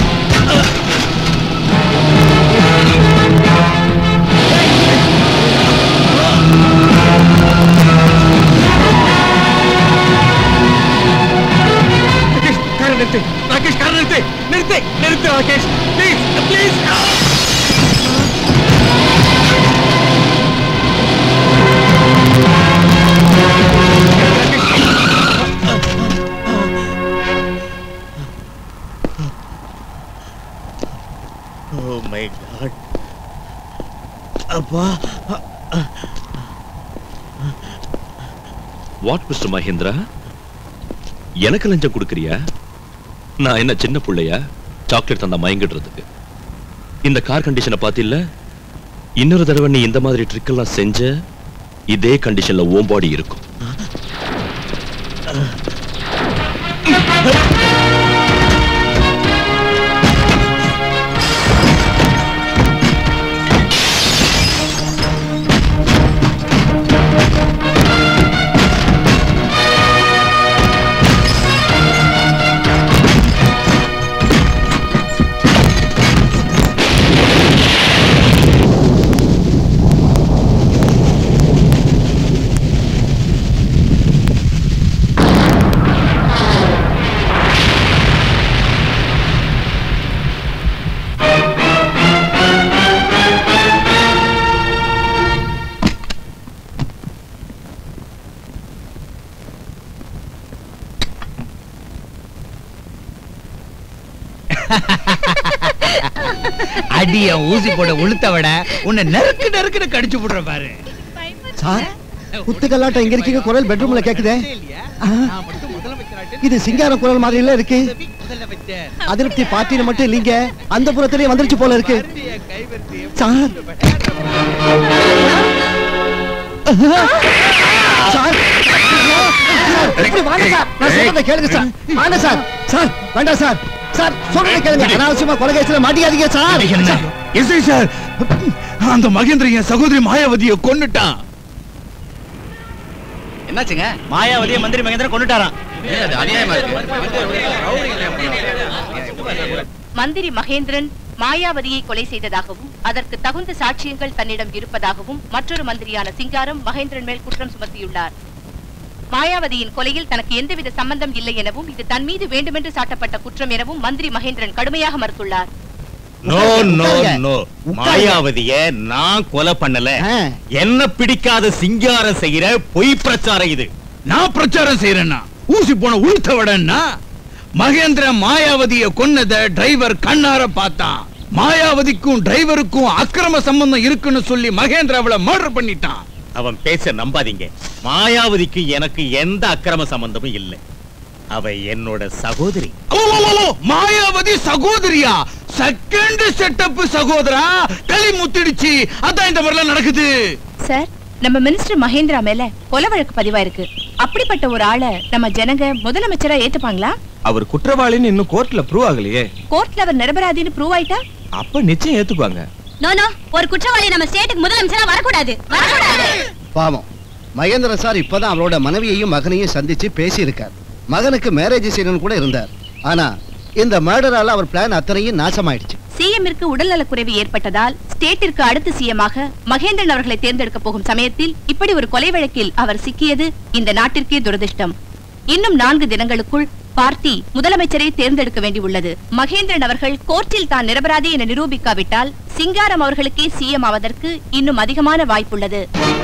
ராகேஷ் காரை நிறுத்து ராகேஷ் காரை நிறுத்து நிறுத்து நிறுத்து Rakesh please please oh my God அப்பா வாட் மிஸ்டர் மகேந்திரா எனக்கு லஞ்சம் கொடுக்கறியா நான் என்ன சின்ன புள்ளையா சாக்லேட் தந்தா மயங்கிடுறதுக்கு இந்த கார் கண்டிஷனை பார்த்தில்ல இன்னொரு தடவை நீ இந்த மாதிரி ட்ரிக் எல்லாம் செஞ்ச இதே கண்டிஷன்ல ஓம் பாடி இருக்கும் அடிய ஊசி போட உளுத்த விட உன்னை நெருக்கு நெருக்குன்னு கடிச்சு போடுற பாரு சார் குத்துக்கல்லாட்டம் எங்க இருக்கீங்க குரல் பெட்ரூம்ல கேக்குதே ஆ, இது சிங்கார குரல் மாதிரி இல்ல இருக்கு அதிருப்தி பார்ட்டியில மட்டும் இல்லீங்க அந்த புறத்திலேயே வந்துருச்சு போல இருக்கு சார் சார் இப்படி வாங்க சார் நான் சொல்றதை கேளுங்க சார் வாங்க சார் சார் வேண்டாம் சார் சார் சொல்றதை கேளுங்க அனாவசியமா கொலை கேஸ்ல மாட்டிக்காதீங்க சார் எஸ்ஐ சார் அந்த மகேந்திர என் சகோதரி மாயாவதியை கொன்னுட்டான் என்னாச்சுங்க மாயாவதியை மந்திரி மகேந்திரன் கொண்டுட்டாராம் மந்திரி மகேந்திரன் மாயாவதியை கொலை செய்ததாகவும் அதற்கு தகுந்த சாட்சியங்கள் தன்னிடம் இருப்பதாகவும் மற்றொரு மந்திரியான சிங்காரம் மகேந்திரன் மேல் குற்றம் சுமத்தியுள்ளார் மாயாவதியின் கொலையில் தனக்கு எந்தவித சம்பந்தம் இல்லை எனவும் இது தன் மீது வேண்டுமென்று சாட்டப்பட்ட குற்றம் எனவும் மந்திரி மகேந்திரன் கடுமையாக மறுத்துள்ளார் நோ நோ நோ மாயாவதிய நான் கொலை பண்ணல என்ன பிடிக்காத சிங்காரம் செய்யற பொய் பிரச்சாரம் இது நான் பிரச்சாரம் செய்யறேன்னா ஊசி போன உளுத்த விடன்னா மகேந்திர மாயாவதிய கொன்னத டிரைவர் கண்ணார பார்த்தான் மாயாவதிக்கும் டிரைவருக்கும் அக்கிரம சம்பந்தம் இருக்குன்னு சொல்லி மகேந்திர அவளை மர்டர் பண்ணிட்டான் அவன் பேச நம்பாதீங்க மாயாவதிக்கு எனக்கு எந்த அக்கிரம சம்பந்தமும் இல்லை அவ என்னோட சகோதரி ஓ, ஓ, ஓ, ஓ, மாயாவதி சகோதரியா செகண்ட் செட்டப் சகோதரா களி முத்திடுச்சு அதான் இந்த மாதிரிலாம் நடக்குது சார் நம்ம மினிஸ்டர் மகேந்திரா மேல கொலை வழக்கு பதிவாயிருக்கு அப்படிப்பட்ட ஒரு ஆளை நம்ம ஜனங்க முதலமைச்சரா ஏத்துப்பாங்களா அவர் குற்றவாளின்னு இன்னும் கோர்ட்ல ப்ரூவ் ஆகலையே கோர்ட்ல அவர் நிரபராதின்னு ப்ரூவ் ஆயிட்டா அப்ப நிச்சயம் ஏத்துக்குவாங்க நோ நோ ஒரு குற்றவாளி நம்ம ஸ்டேட்டுக்கு முதலமைச்சரா வரக்கூடாது வரக்கூடாது பாவம் மகேந்திர சார் இப்பதான் அவரோட மனைவியையும் மகனையும் சந்திச்சு பேசி இருக்கார் மகனுக்கு மேரேஜ் செய்யணும்னு கூட இருந்தார் ஆனா இந்த மர்டரால அவர் பிளான் அத்தனையும் நாசமாயிடுச்சு சிஎம்மிற்கு உடல்நலக்குறைவு ஏற்பட்டதால் ஸ்டேட்டிற்கு அடுத்த சிஎம்மாக மகேந்திரன் அவர்களை தேர்ந்தெடுக்க போகும் சமயத்தில் இப்படி ஒரு கொலை வழக்கில் அவர் சிக்கியது இந்த நாட்டிற்கே துரதிர்ஷ்டம் இன்னும் நான்கு தினங்களுக்குள் பார்ட்டி முதலமைச்சரை தேர்ந்தெடுக்க வேண்டியுள்ளது மகேந்திரன் அவர்கள் கோர்ட்டில் தான் நிரபராதி என நிரூபிக்காவிட்டால் சிங்காரம் அவர்களுக்கே சிஎம் ஆவதற்கு இன்னும் அதிகமான வாய்ப்புள்ளது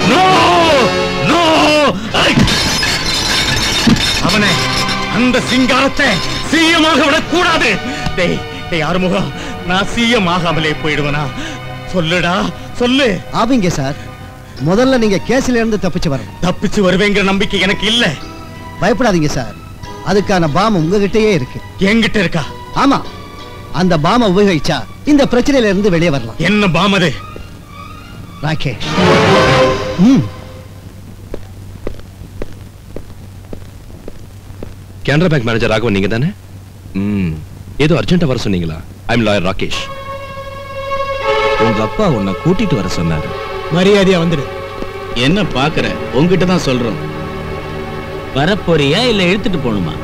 அவனை அந்த சிங்காரத்தை சீயமாக விடக்கூடாது டேய் டேய் ஆறுமுகம் நான் சீயம் ஆகாமலே போயிடுவனா சொல்லுடா சொல்லு ஆவீங்க சார் முதல்ல நீங்க கேஸ்ல இருந்து தப்பிச்சு வரணும் தப்பிச்சு வருவேங்கிற நம்பிக்கை எனக்கு இல்ல பயப்படாதீங்க சார் அதுக்கான பாம் உங்ககிட்டயே இருக்கு என்கிட்ட இருக்கா ஆமா அந்த பாம உபயோகிச்சா இந்த பிரச்சனையில இருந்து வெளியே வரலாம் என்ன பாம் அது ராகேஷ் ம் கேனரா பேங்க் மேனேஜர் ராகவன் நீங்க தானே ம் ஏதோ அர்ஜென்ட்டா வர சொன்னீங்களா ஐம் லாயர் ராகேஷ் உங்க அப்பா உன்னை கூட்டிட்டு வர சொன்னாரு மரியாதையா வந்துடு என்ன பாக்குற உங்ககிட்ட தான் சொல்றோம் வரப்போறியா இல்ல இழுத்துட்டு போகணுமா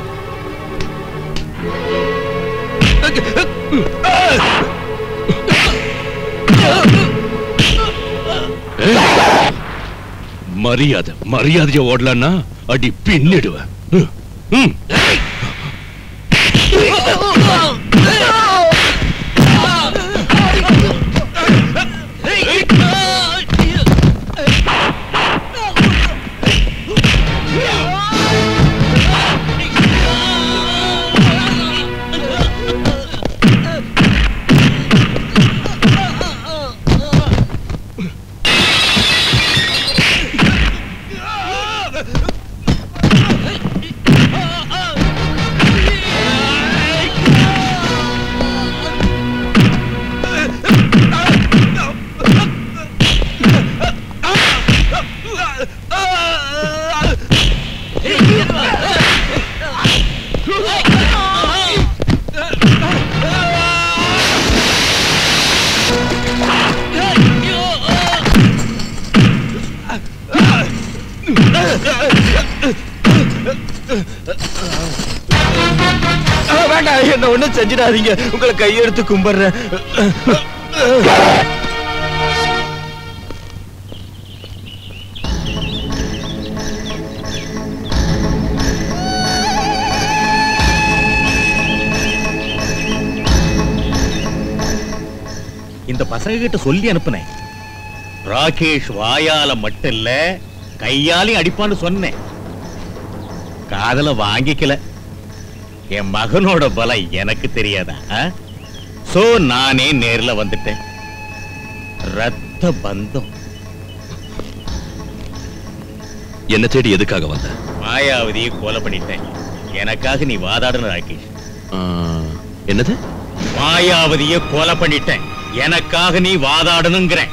மரியாதை மரியாதைய ஓடலன்னா அடி பின்னிடுவேன் ம், ம். வேண்டாம் என்ன ஒண்ணும் செஞ்சிடாதீங்க உங்களை கையெடுத்து கும்பிடுறேன் இந்த பசங்க கிட்ட சொல்லி அனுப்புனேன் ராகேஷ் வாயால மட்டும் இல்ல கையாலையும் அடிப்பான்னு சொன்னேன் காதல வாங்கிக்கல என் மகனோட பலம் எனக்கு தெரியாதா ஆ? சோ நானே நேர்ல வந்துட்டேன் ரத்த பந்தம் என்ன தேடி எதுக்காக வந்த மாயாவதியை கொலை பண்ணிட்டேன் எனக்காக நீ வாதாடணும் ராகேஷ் ஆ, என்னது மாயாவதியை கொலை பண்ணிட்டேன் எனக்காக நீ வாதாடணுங்கிறேன்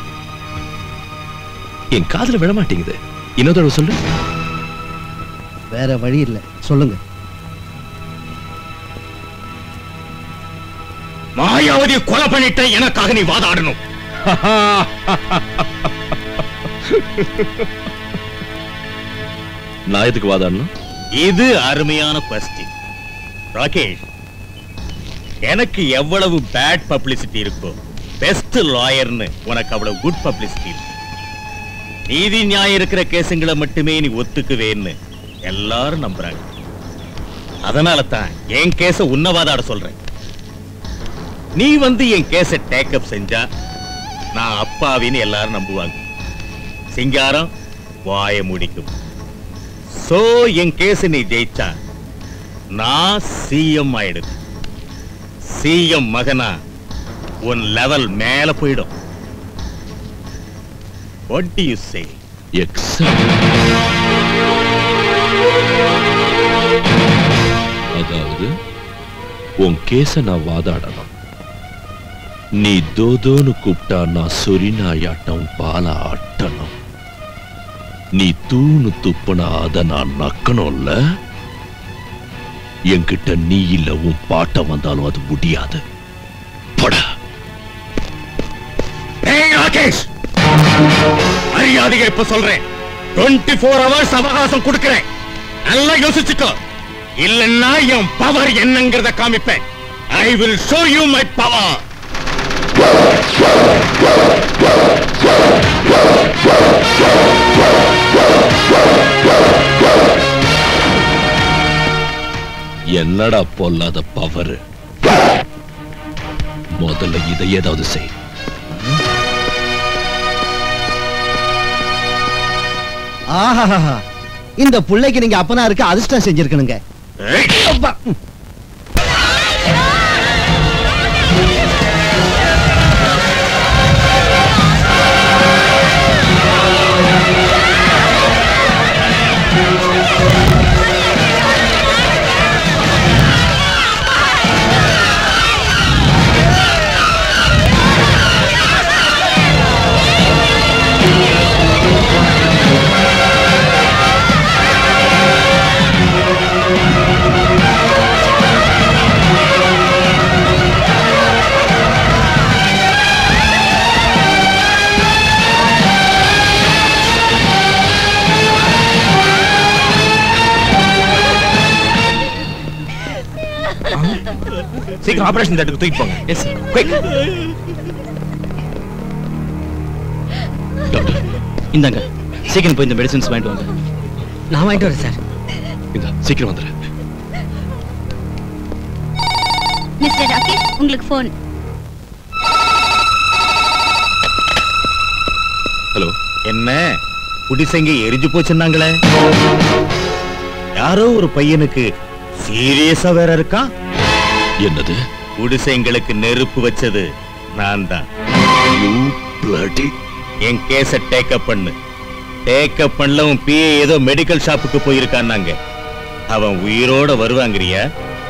என் காதுல விழ மாட்டேங்குது இன்னொரு தடவை சொல்லு வேற வழி இல்ல சொல்லுங்க மாயாவதியை கொலை பண்ணிட்டேன் எனக்காக நீ வாதாடணும் நான் எதுக்கு வாதாடணும் இது அருமையான கொஸ்டின் ராகேஷ் எனக்கு எவ்வளவு பேட் பப்ளிசிட்டி இருக்கோ பெஸ்ட் லாயர்னு உனக்கு அவ்வளவு குட் பப்ளிசிட்டி இருக்கு நீதி நியாயம் இருக்கிற கேசுங்களை மட்டுமே நீ ஒத்துக்குவேன்னு எல்லாரும் நம்புறாங்க அதனால தான் என் கேஸ உன்னவாதாட சொல்றேன் நீ வந்து என் கேஸ டேக்கப் செஞ்சா நான் அப்பாவின்னு எல்லாரும் நம்புவாங்க சிங்காரம் வாய முடிக்கும் சோ என் கேஸ் நீ ஜெயிச்சா நான் சிஎம் ஆயிடுது சிஎம் மகனா உன் லெவல் மேல போயிடும் what do you say அதாவது உன் கேஸ நான் வாதாடணும் நீ தோதோன்னு கூப்பிட்டா நான் சொரிநாயாட்டம் பால ஆட்டணும் நீ தூணு துப்புனா அத நான் நக்கணும்ல என்கிட்ட நீ இல்ல உன் பாட்டம் வந்தாலும் அது முடியாது படா ஏய் ராகேஷ் மரியாதையை இப்ப சொல்றேன் 24 ஃபோர் ஹவர்ஸ் அவகாசம் கொடுக்கிறேன் நல்லா யோசிச்சுக்கோ இல்லன்னா என் பவர் என்னங்கிறத காமிப்பேன் I will show you my power என்னடா பொல்லாத பவர் முதல்ல இதை ஏதாவது செய் ஆஹா இந்த புள்ளைக்கு நீங்க அப்பனா இருக்க அதிர்ஷ்டம் செஞ்சிருக்கணுங்க அப்பா. சீக்கிரம் ஆபரேஷன் தேட்டருக்கு தூக்கி போங்க எஸ் குயிக் இந்தாங்க சீக்கிரம் போய் இந்த மெடிசின்ஸ் வாங்கிட்டு வாங்க நான் வாங்கிட்டு வரேன் சார் இந்த சீக்கிரம் வந்துரு மிஸ்டர் ராகேஷ் உங்களுக்கு ஃபோன் ஹலோ என்ன குடிசைங்க எரிஞ்சு போச்சுன்னாங்களே யாரோ ஒரு பையனுக்கு சீரியஸா வேற இருக்கா என்னது குடிசைங்களுக்கு நெருப்பு வச்சது நான் தான் என் கேஸ டேக்கப் பண்ணு டேக்கப் பண்ணல உன் பிஏ ஏதோ மெடிக்கல் ஷாப்புக்கு போயிருக்கான்னாங்க அவன் உயிரோட வருவாங்கறியா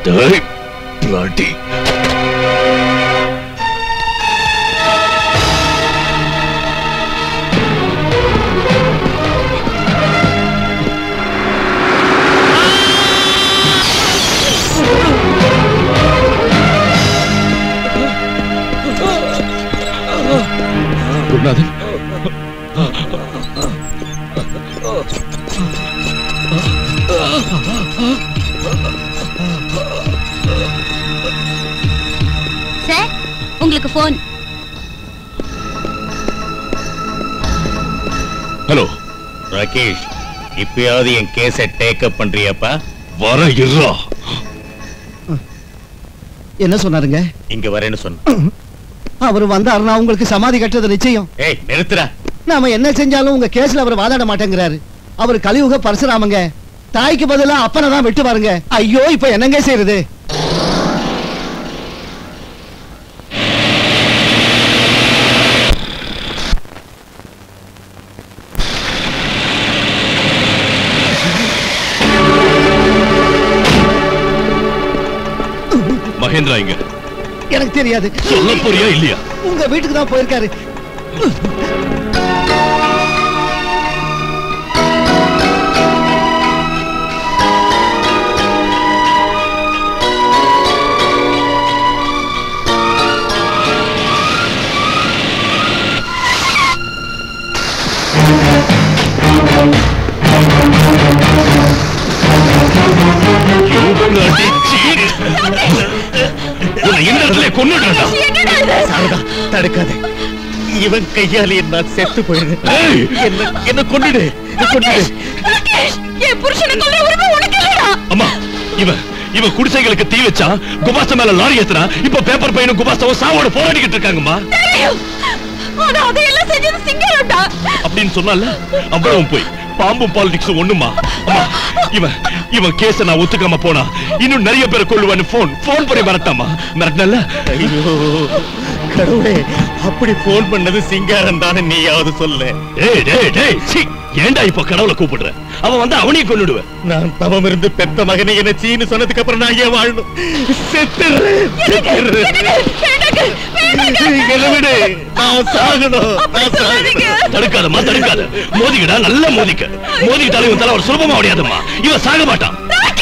குருநாதன் சார் உங்களுக்கு ஃபோன் ஹலோ ராகேஷ் இப்பயாவது என் கேஸ டேக்கப் பண்றியாப்பா வர இருறா என்ன சொன்னாருங்க இங்க வரேன்னு சொன்ன அவர் வந்தாருன்னா உங்களுக்கு சமாதி கட்டுறது நிச்சயம் ஏய் நிறுத்துறா நாம என்ன செஞ்சாலும் உங்க கேஸ்ல அவர் வாதாட மாட்டேங்கிறாரு அவர் கலியுக பரசுராமங்க தாய்க்கு பதிலா அப்பனை தான் விட்டு பாருங்க ஐயோ இப்ப என்னங்க செய்யறது மகேந்திரா இங்க எனக்கு தெரியாது சொல்ல போறியா இல்லையா உங்க வீட்டுக்கு தான் போயிருக்காரு உன்னை இந்த இடத்துல கொன்னுடுறா சாரதா தடுக்காதே இவன் கையாலே நான் செத்து போயிடுறேன் என்ன என்ன கொண்டுடு கொண்டுடு என் புருஷனை கொல்ல உரிமை உனக்கு இல்லடா அம்மா இவன் இவன் குடிசைகளுக்கு தீ வச்சா குபாஸ்த மேல லாரி ஏத்துனா இப்ப பேப்பர் பையனும் குபாஸ்தவும் சாவோட போராடிக்கிட்டு இருக்காங்கம்மா தெரியும் ஆனா அதையெல்லாம் செஞ்சது சிங்கரம்டா அப்படின்னு சொன்னால அவ்வளவும் போய் பாம்பும் பாலிடிக்ஸ் ஒண்ணுமா அம்மா இவன் இவன் கேஸ நான் ஒத்துக்காம போனா இன்னும் நிறைய பேரை கொள்ளுவான்னு போன் போன் பண்ணி மிரட்டாமா மிரட்டினல ஐயோ கடவுளே அப்படி போன் பண்ணது சிங்காரம் தானே நீயாவது சொல்ல ஏய் டேய் டேய் சீ ஏன்டா இப்ப கடவுளை கூப்பிடுற அவன் வந்து அவனையும் கொன்னுடுவேன் நான் தவம் இருந்து பெத்த மகனை என்ன சீனு சொன்னதுக்கு அப்புறம் நான் ஏன் வாழணும் செத்துடுறேன் செத்துடுறேன் என்னை விடு. நான் சாகணும் நான் சாகணும் தடுக்காதம்மா தடுக்காத மோதிக்கடா நல்லா மோதிக்க மோதிக்கிட்டாலும் இவன் தலை ஒரு சுலபமா முடியாதம்மா இவன் சாக மாட்டான்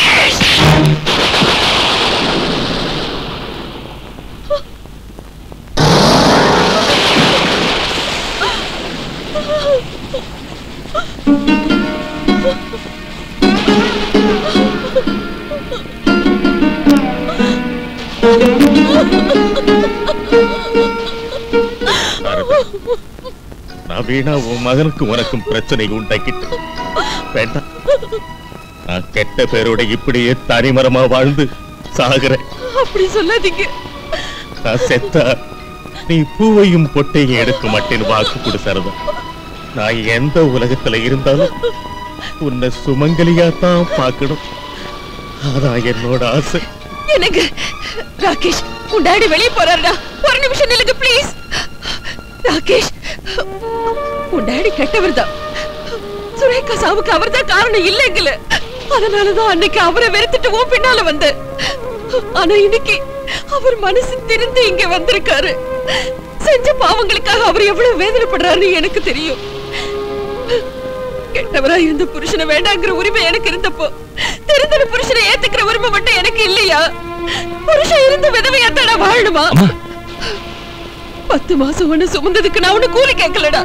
நான் வீணா உன் மகனுக்கும் உனக்கும் பிரச்சனை உண்டாக்கிட்டு வேண்டாம் நான் கெட்ட பேரோட இப்படியே தனிமரமா வாழ்ந்து சாகுறேன் அப்படி சொல்லாதீங்க நான் செத்தா நீ பூவையும் பொட்டையும் எடுக்க மாட்டேன்னு வாக்கு கொடு சரதா நான் எந்த உலகத்துல இருந்தாலும் உன்னை சுமங்கலியா தான் பார்க்கணும் அதான் என்னோட ஆசை எனக்கு ராகேஷ் உன் டாடி வெளியே போறாருடா ஒரு நிமிஷம் நில்லுங்க ப்ளீஸ் ராகேஷ் உன் டாடி கெட்டவர் தான் சுரேகா சாவுக்கு அவர் தான் காரணம் இல்லைங்கல அதனாலதான் அன்னைக்கு அவரை வெறுத்துட்டு உன் பின்னால வந்த ஆனா இன்னைக்கு அவர் மனசு திருந்து இங்க வந்திருக்காரு செஞ்ச பாவங்களுக்காக அவர் எவ்வளவு வேதனைப்படுறாருன்னு எனக்கு தெரியும் கெட்டவரா இருந்த புருஷனை வேண்டாங்கிற உரிமை எனக்கு இருந்தப்போ திருந்தன புருஷனை ஏத்துக்கிற உரிமை மட்டும் எனக்கு இல்லையா புருஷன் இருந்த விதவையா தானே வாழணுமா பத்து மாசம் ஒண்ணு சுமந்ததுக்கு நான் ஒண்ணு கூலி கேட்கலடா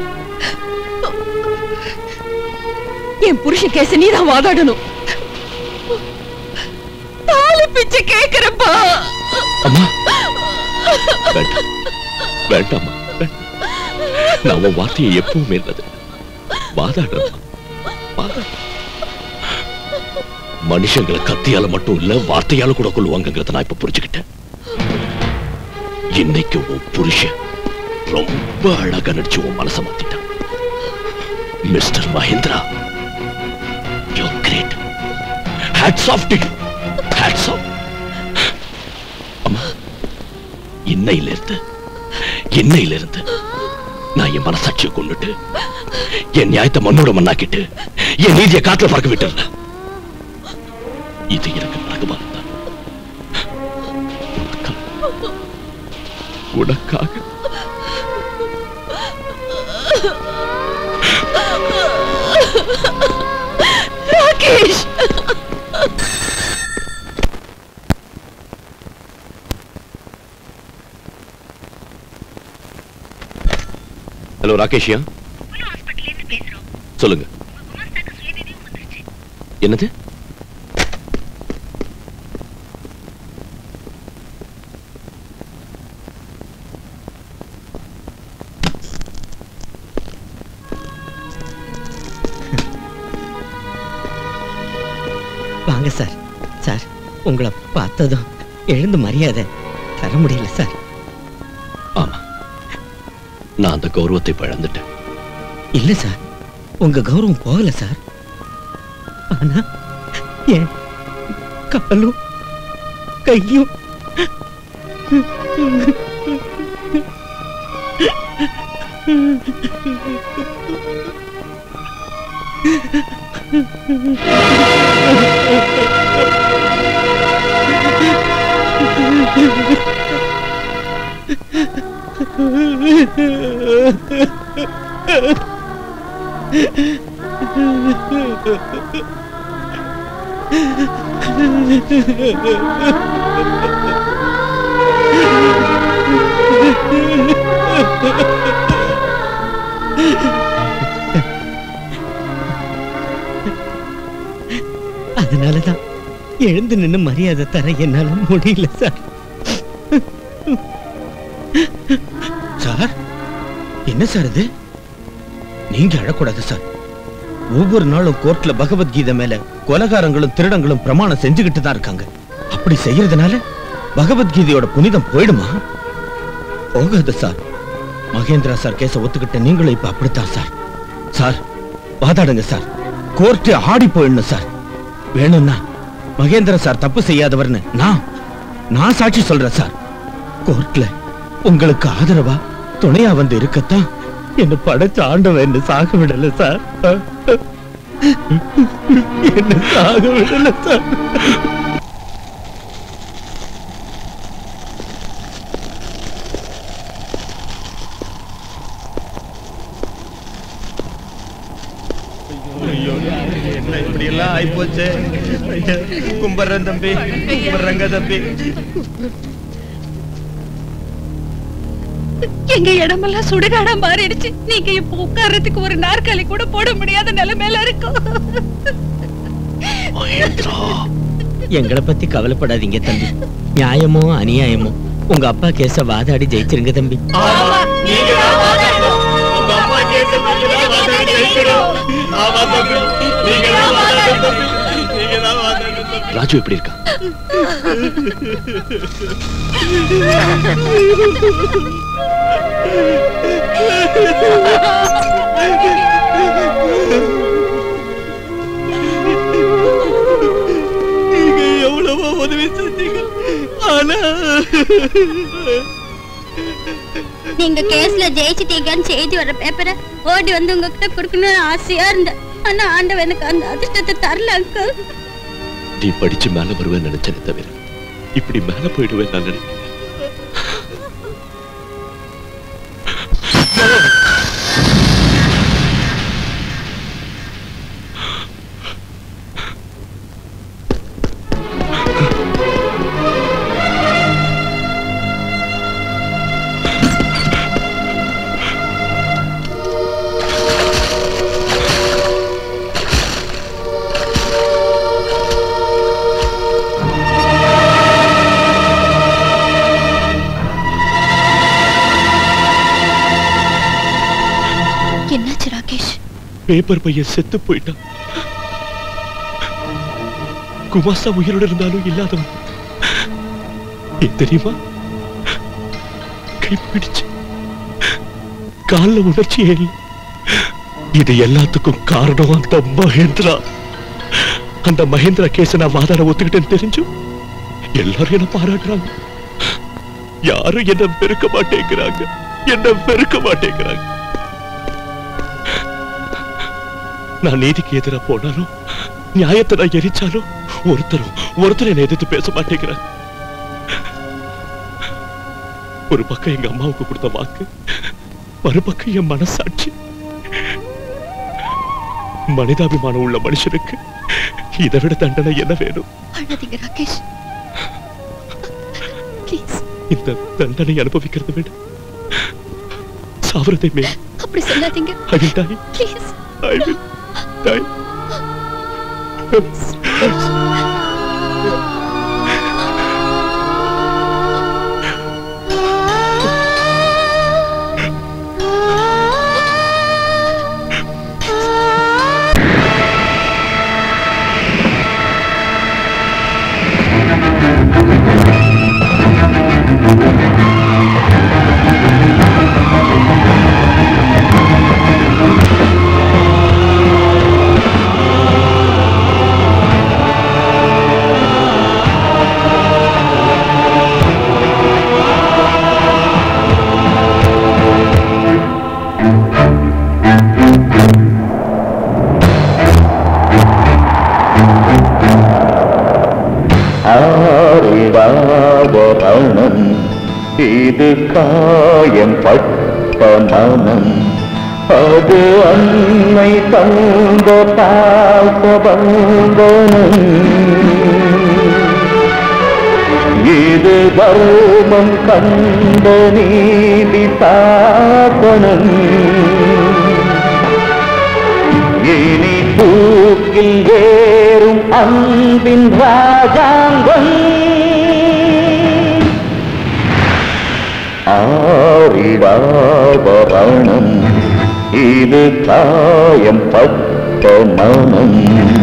என் புருஷன் கேச நீ தான் வாதாடணும் தாலி பிச்சை கேக்குறப்பா வேண்டாம் வேண்டாம்மா வேண்டாம். நான் உன் வார்த்தையை எப்பவுமே இருந்தது வாதாடணும் மனுஷங்களை கத்தியால மட்டும் இல்ல வார்த்தையால கூட கொள்வாங்கிறத நான் இப்ப புரிஞ்சுக்கிட்டேன் இன்னைக்கு உன் புருஷன் ரொம்ப அழகா நடிச்சு உன் மனசை மாத்திட்டான் mister Mahendra you great hats off to you hats off அம்மா இன்னையில இருந்து இன்னையில இருந்து நான் என் மனசாட்சியை கொண்டுட்டு என் நியாயத்தை மண்ணோட மண்ணாக்கிட்டு என் நீதியை காட்டுல பறக்க விட்டுறேன் இது எனக்கு பகவான் தான் உனக்காக ராகேஷ் ஹலோ ராகேஷியா சொல்லுங்க என்னது வாங்க சார் சார் உங்களை பார்த்ததும் எழுந்து மரியாதை தர முடியல சார் ஆமா நான் அந்த கௌரவத்தை பழந்துட்டேன் இல்ல சார் உங்க கௌரவம் போகல சார் ஆனா என் காலும் கையும் அதனாலதான் எழுந்து நின்னு மரியாதை தர என்னால முடியல சார் சார் என்ன சார் இது நீங்க அழக்கூடாது சார் ஒவ்வொரு நாளும் கோர்ட்ல பகவத்கீதை மேல கொலகாரங்களும் திருடங்களும் பிரமாணம் செஞ்சுக்கிட்டு தான் இருக்காங்க அப்படி செய்யறதுனால பகவத்கீதையோட புனிதம் போயிடுமா போகாது சார் மகேந்திரா சார் கேஸ ஒத்துக்கிட்ட நீங்களும் இப்ப அப்படித்தான் சார் சார் வாதாடுங்க சார் கோர்ட்டு ஆடி போயிடணும் சார் வேணும்னா மகேந்திர சார் தப்பு செய்யாதவர்னு நான் நான் சாட்சி சொல்றேன் சார் கோர்ட்ல உங்களுக்கு ஆதரவா துணையா வந்து இருக்கத்தான் என்ன படைச்ச ஆண்டவன் என்ன சாக விடல சார் என்ன சாக விடல சார் என்ன இப்படி எல்லாம் ஆயிப்போச்சு ஐயா, கும்பிடுறேன் தம்பி கும்பிடுறேங்க தம்பி எங்க இடமெல்லாம் சுடுகாடா மாறிடுச்சு நீங்க இப்ப உட்கார்றதுக்கு ஒரு நாற்காலி கூட போட முடியாத நிலைமையில இருக்கும் எங்களை பத்தி கவலைப்படாதீங்க தம்பி நியாயமோ அநியாயமோ உங்க அப்பா கேஸ வாதாடி ஜெயிச்சிருங்க தம்பி ஆமா தம்பி நீங்க தான் வாதாடணும் தம்பி நீங்க தான் வாதாடணும் ராஜு எப்படி இருக்கா நீங்க எவ்வளவோ உதவி செஞ்சீங்க ஆனா நீங்க கேஸ்ல ஜெயிச்சிட்டீங்கன்னு செய்தி வர பேப்பரை ஓடி வந்து உங்ககிட்ட கொடுக்கணும்னு ஆசையா இருந்தேன் ஆனா ஆண்டவன் எனக்கு அந்த அதிர்ஷ்டத்தை தரல அங்கிள் நீ படிச்சு மேல வருவேன்னு நினைச்சேனே தவிர இப்படி மேல போயிடுவேன் நான் நினைக்கிறேன் என்னாச்சு ராகேஷ் பேப்பர் பையன் செத்து போயிட்டான் குமாஸ்தா உயிரோட இருந்தாலும் இல்லாதவன் ஏன் தெரியுமா கைப்பிடிச்சு கால்ல உணர்ச்சியே இல்லை இது எல்லாத்துக்கும் காரணம் அந்த மகேந்திரா அந்த மகேந்திரா கேஸ நான் வாதாட ஒத்துக்கிட்டேன்னு தெரிஞ்சும் எல்லாரும் என்ன பாராட்டுறாங்க யாரும் என்ன வெறுக்க மாட்டேங்கிறாங்க என்ன வெறுக்க மாட்டேங்கிறாங்க நான் நீதிக்கு எதிரா போனாலும் நியாயத்தை நான் எரிச்சாலும் ஒருத்தரும் ஒருத்தர் என்னை எதிர்த்து பேச மாட்டேங்கிறாங்க ஒரு பக்கம் எங்க அம்மாவுக்கு கொடுத்த வாக்கு மறுபக்கம் என் மனசாட்சி மனிதாபிமானம் உள்ள மனுஷனுக்கு இதை விட தண்டனை என்ன வேணும் அழாதீங்க ராகேஷ் ப்ளீஸ் இந்த தண்டனை அனுபவிக்கிறதை விட சாவரதை மேல் அப்படி சொல்லாதீங்க I will die. Please I will die. ஆரிடாவரணம் இது காயம் பட்ட மனம் அது அன்னை தந்த பாசபந்தனம் இது தர்மம் கண்ட நீதி சாசனம் இனி தூக்கில் ஏறும் அன்பின் ராஜாங்கம் ஆரிடாபரணம் இது காயம் பட்ட மனம்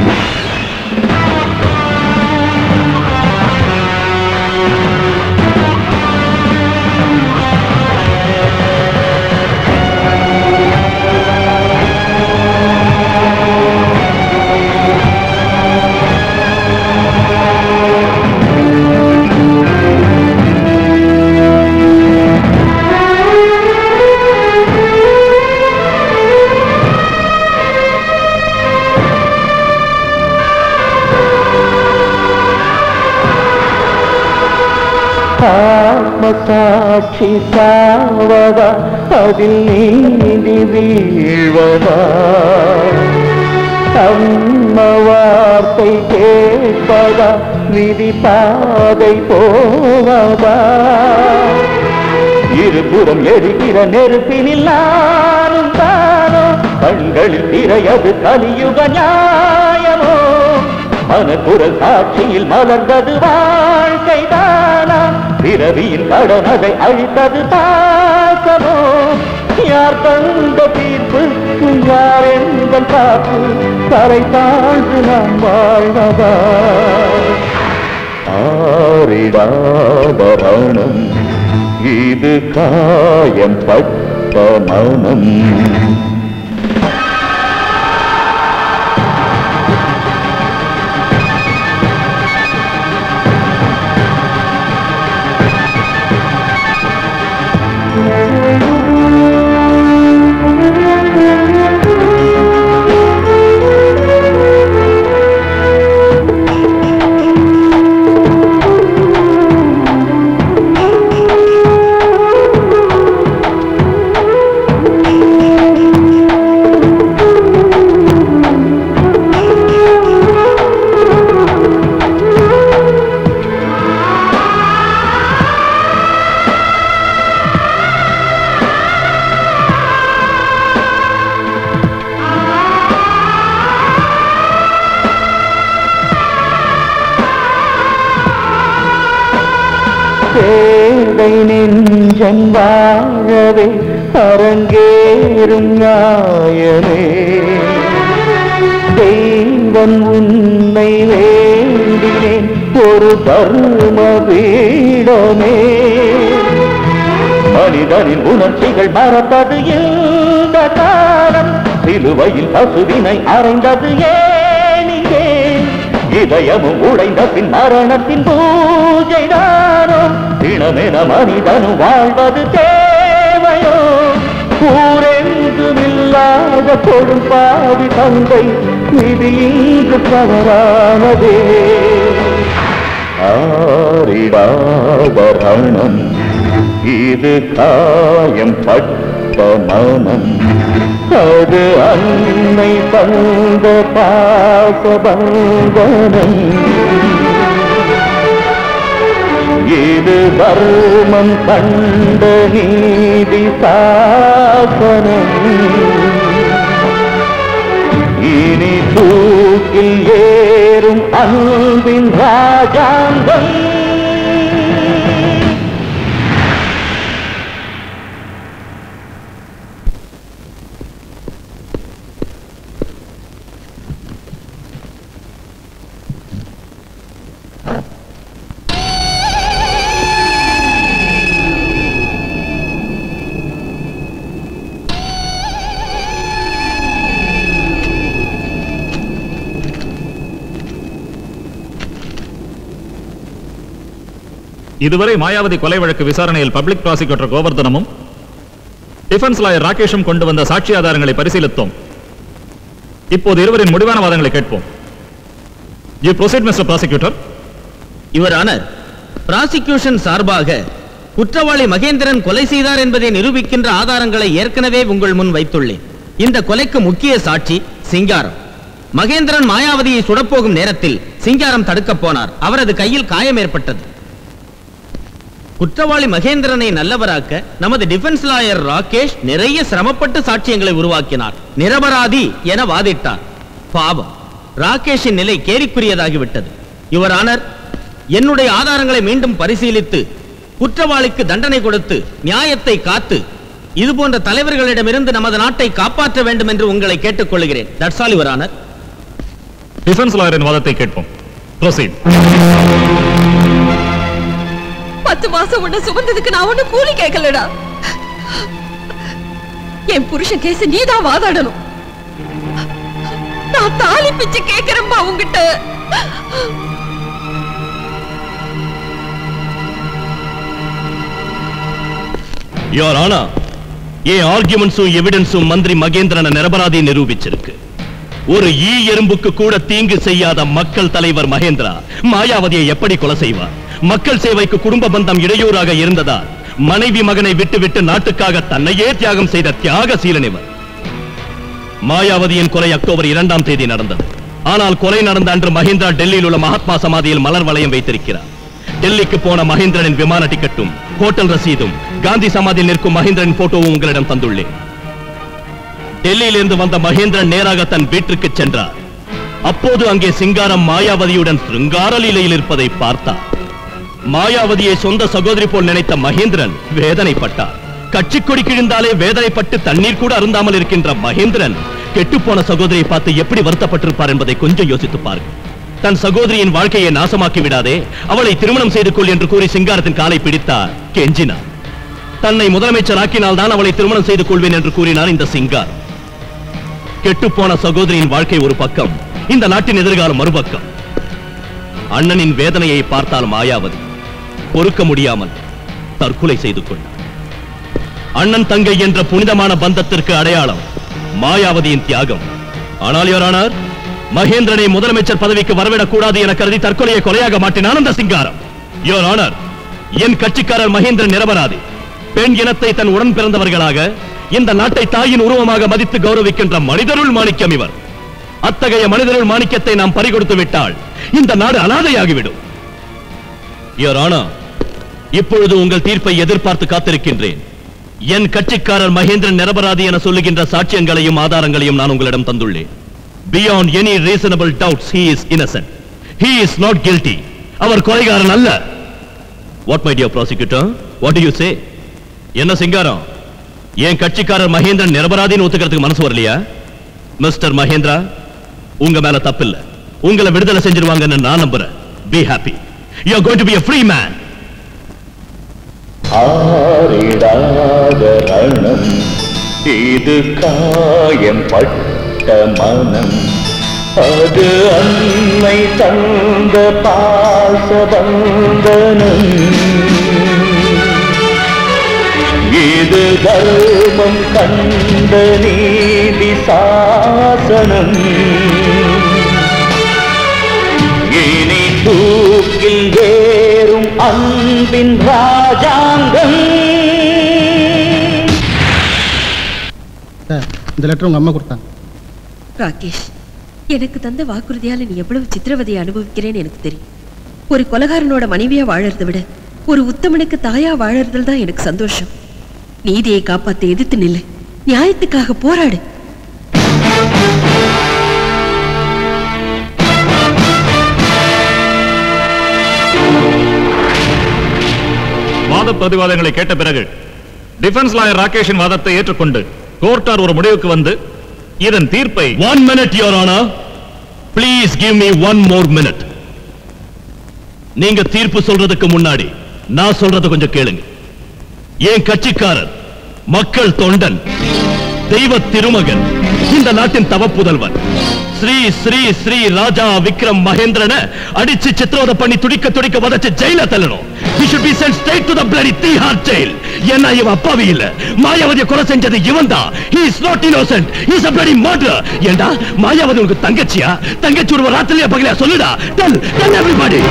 ஆத்மசாட்சி சாவதா அதில் நீதி வீழ்வதா அம்ம வார்த்தை கேட்பதா விதி பாதை போவதா இருபுறம் எரிகிற நெருப்பினில் நானும் தானோ கண்களில் திரையது கலியுக நியாயமோ மனக்குரல் சாட்சியில் மலர்ந்தது வாழ்க்கைதானா பிறவியின் கடனதை அழித்தது பாசமோ யார் தந்த தீர்ப்புக்கு யார் எங்கள் காப்பு கரை தாழ்ந்து நாம் வாழ்வதா ஆரிடாத ரணம் இது காயம் பட்ட மனம் சேதை நெஞ்சம் வாழவே அரங்கேறும் நியாயமே தெய்வம் உன்னை வேண்டினேன் ஒரு தர்ம வீடமே மனிதனின் உணர்ச்சிகள் மறப்பது இந்த காலம் சிலுவையில் பசுவினை அறைந்தது ஏனிங்கே இதயமும் உடைந்த பின் மரணத்தின் பூஜை தானோ தினமென மனிதனும் வாழ்வது தேவையோ ஊரெங்கும் இல்லாத கொடும் பாவி தந்தை இது இங்கு தவறானதே ஆரிடாத ரணம் இது காயம் பட்ட மனம் அது அன்னை தந்த பாசபந்தனம் இது தர்மம் கண்ட நீதி சாசனம் இனி தூக்கில் ஏறும் அன்பின் ராஜாங்கம் இதுவரை மாயாவதி கொலை வழக்கு விசாரணையில் பப்ளிக் ப்ராசிக்யூட்டர் கோவர்தனமும் டிஃபென்ஸ் லாயர் ராகேஷும் கொண்டு வந்த சாட்சி ஆதாரங்களை பரிசீலித்தோம் இப்போது இருவரின் முடிவான வாதங்களை கேட்போம் you proceed mister prosecutor your honour prosecution சார்பாக குற்றவாளி மகேந்திரன் கொலை செய்தார் என்பதை நிரூபிக்கின்ற ஆதாரங்களை ஏற்கனவே உங்கள் முன் வைத்துள்ளேன் இந்த கொலைக்கு முக்கிய சாட்சி சிங்காரம் மகேந்திரன் மாயாவதியை சுடப்போகும் நேரத்தில் சிங்காரம் தடுக்கப் போனார் அவரது கையில் காயம் ஏற்பட்டது குற்றவாளி மகேந்திரனை நல்லவராக்க நமது டிஃபென்ஸ் லாயர் ராகேஷ் நிறைய சிரமப்பட்டு சாட்சியங்களை உருவாக்கினார் நிரபராதி என வாதிட்டார் பாவம் ராகேஷின் நிலை கேரிக்குரியதாகிவிட்டது யுவர் ஆனர் என்னுடைய ஆதாரங்களை மீண்டும் பரிசீலித்து குற்றவாளிக்கு தண்டனை கொடுத்து நியாயத்தை காத்து இது போன்ற தலைவர்களிடமிருந்து நமது நாட்டை காப்பாற்ற வேண்டும் என்று உங்களை கேட்டுக்கொள்கிறேன் that's all your honour defence லாயரின் வாதத்தை கேட்போம் ப்ரொசீட் பத்து மாசம் உன்னை சுமந்ததுக்கு நான் ஒண்ணு கூலி கேட்கலடா என் புருஷன் கேஸ் நீதான் வாதாடணும் நான் தாலி பிச்சு கேட்கிறேன்பா உங்ககிட்ட யோர் ஆனா என் ஆர்குமெண்ட்ஸும் எவிடன்ஸும் மந்திரி மகேந்திரனை நிரபராதி நிரூபிச்சிருக்கு ஒரு ஈ எறும்புக்கு கூட தீங்கு செய்யாத மக்கள் தலைவர் மகேந்திரா மாயாவதியை எப்படி கொலை செய்வார் மக்கள் சேவைக்கு குடும்ப பந்தம் இடையூறாக இருந்ததால் மனைவி மகனை விட்டுவிட்டு நாட்டுக்காக தன்னையே தியாகம் செய்த தியாகசீலன் இவர் மாயாவதியின் கொலை அக்டோபர் இரண்டாம் தேதி நடந்தது ஆனால் கொலை நடந்த அன்று மஹிந்திரா டெல்லியில் உள்ள மகாத்மா சமாதியில் மலர் வளையம் வைத்திருக்கிறார் டெல்லிக்கு போன மகேந்திரனின் விமான டிக்கெட்டும் ஹோட்டல் ரசீதும் காந்தி சமாதியில் நிற்கும் மகேந்திரன் போட்டோவும் உங்களிடம் தந்துள்ளேன் டெல்லியிலிருந்து வந்த மகேந்திரன் நேராக தன் வீட்டிற்கு சென்றார் அப்போது அங்கே சிங்காரம் மாயாவதியுடன் சிருங்கார லீலையில் இருப்பதை பார்த்தார் மாயாவதியை சொந்த சகோதரி போல் நினைத்த மகேந்திரன் வேதனைப்பட்டார் கட்சி கொடி கிழிந்தாலே வேதனைப்பட்டு தண்ணீர் கூட அருந்தாமல் இருக்கின்ற மகேந்திரன் கெட்டுப்போன சகோதரியை பார்த்து எப்படி வருத்தப்பட்டிருப்பார் என்பதை கொஞ்சம் யோசித்து பாருங்கள் தன் சகோதரியின் வாழ்க்கையை நாசமாக்கி விடாதே அவளை திருமணம் செய்து கொள் என்று கூறி சிங்காரத்தின் காலை பிடித்தார் கெஞ்சினார் தன்னை முதலமைச்சர் ஆக்கினால் தான் அவளை திருமணம் செய்து கொள்வேன் என்று கூறினார் இந்த சிங்கார் கெட்டுப்போன சகோதரியின் வாழ்க்கை ஒரு பக்கம் இந்த நாட்டின் எதிர்காலம் மறுபக்கம் அண்ணனின் வேதனையை பார்த்தால் மாயாவதி பொறுக்க முடியாமல் தற்கொலை செய்து கொண்டார் அண்ணன் தங்கை என்ற புனிதமான பந்தத்திற்கு அடையாளம் மாயாவதியின் தியாகம் ஆனால் யோரானார் மகேந்திரனை முதலமைச்சர் பதவிக்கு வரவிடக் கூடாது என கருதி தற்கொலையை கொலையாக மாட்டினான் அந்த சிங்காரம் யோர் ஆனர் என் கட்சிக்காரர் மகேந்திரன் நிரபராதி பெண் இனத்தை தன் உடன் பிறந்தவர்களாக இந்த நாட்டை தாயின் உருவமாக மதித்து கௌரவிக்கின்ற மனிதருள் மாணிக்கம் இவர் அத்தகைய மனிதருள் மாணிக்கத்தை நாம் பறிகொடுத்து விட்டால் இந்த நாடு அனாதையாகிவிடும் யோர் ஆனர் இப்பொழுது உங்கள் தீர்ப்பை எதிர்பார்த்து காத்திருக்கின்றேன் என் கட்சிக்காரர் மகேந்திரன் நிரபராதி என சொல்லுகின்ற சாட்சியங்களையும் ஆதாரங்களையும் நான் உங்களிடம் தந்துள்ளேன் beyond any reasonable doubts he is innocent he is not guilty அவர் கொலைகாரன் அல்ல what my dear prosecutor what do you say என்ன சிங்காரம் என் கட்சிக்காரர் மகேந்திரன் நிரபராதின்னு ஒத்துக்கிறதுக்கு மனசு வரலையா மிஸ்டர் மகேந்திரா உங்க மேல தப்பில்ல உங்களை விடுதலை செஞ்சிருவாங்கன்னு நான் நம்புறேன் be happy you are going to be a free man ஆரிடாத ரணம் இது காயம் பட்ட மனம் அது அன்னை தந்த பாசபந்தனம் இது தர்மம் கண்ட நீதி சாசனம் இனி தூக்கில் ஏறும் அன்பின் ராஜாங்கம் சார் இந்த லெட்டர் உங்க அம்மா கொடுத்தாங்க ராகேஷ் எனக்கு தந்த வாக்குறுதியால நீ எவ்வளவு சித்திரவதையை அனுபவிக்கிறேன்னு எனக்கு தெரியும் ஒரு கொலகாரனோட மனைவியா வாழறதை விட ஒரு உத்தமனுக்கு தாயா வாழறதுல தான் எனக்கு சந்தோஷம் நீதியை காப்பாத்த எதிர்த்து நில்லு நியாயத்துக்காக போராடு வாத பிரதிவாதங்களை கேட்ட பிறகு டிஃபென்ஸ் லாயர் ராகேஷின் வாதத்தை ஏற்றுக்கொண்டு கோர்ட்டார் ஒரு முடிவுக்கு வந்து இதன் தீர்ப்பை one minute your honour please give me one more minute நீங்க தீர்ப்பு சொல்றதுக்கு முன்னாடி நான் சொல்றத கொஞ்சம் கேளுங்க என் கட்சிக்காரர் மக்கள் தொண்டன் தெய்வ திருமகன் இந்த நாட்டின் தவப்புதல்வன் ஸ்ரீ ஸ்ரீ ஸ்ரீ ராஜா விக்ரம் மகேந்திரனை அடிச்சு சித்திரவதை பண்ணி துடிக்க துடிக்க வதச்சு ஜெயில தள்ளணும் he should be sent straight to the bloody Tihar jail ஏன்னா இவன் அப்பாவி இல்ல மாயாவதியை கொலை செஞ்சது இவன் தான் he is not innocent he is a bloody murderer ஏண்டா மாயாவதி உனக்கு தங்கச்சியா தங்கச்சி ஒரு ராத்திரியா பகலையா சொல்லுடா tell tell everybody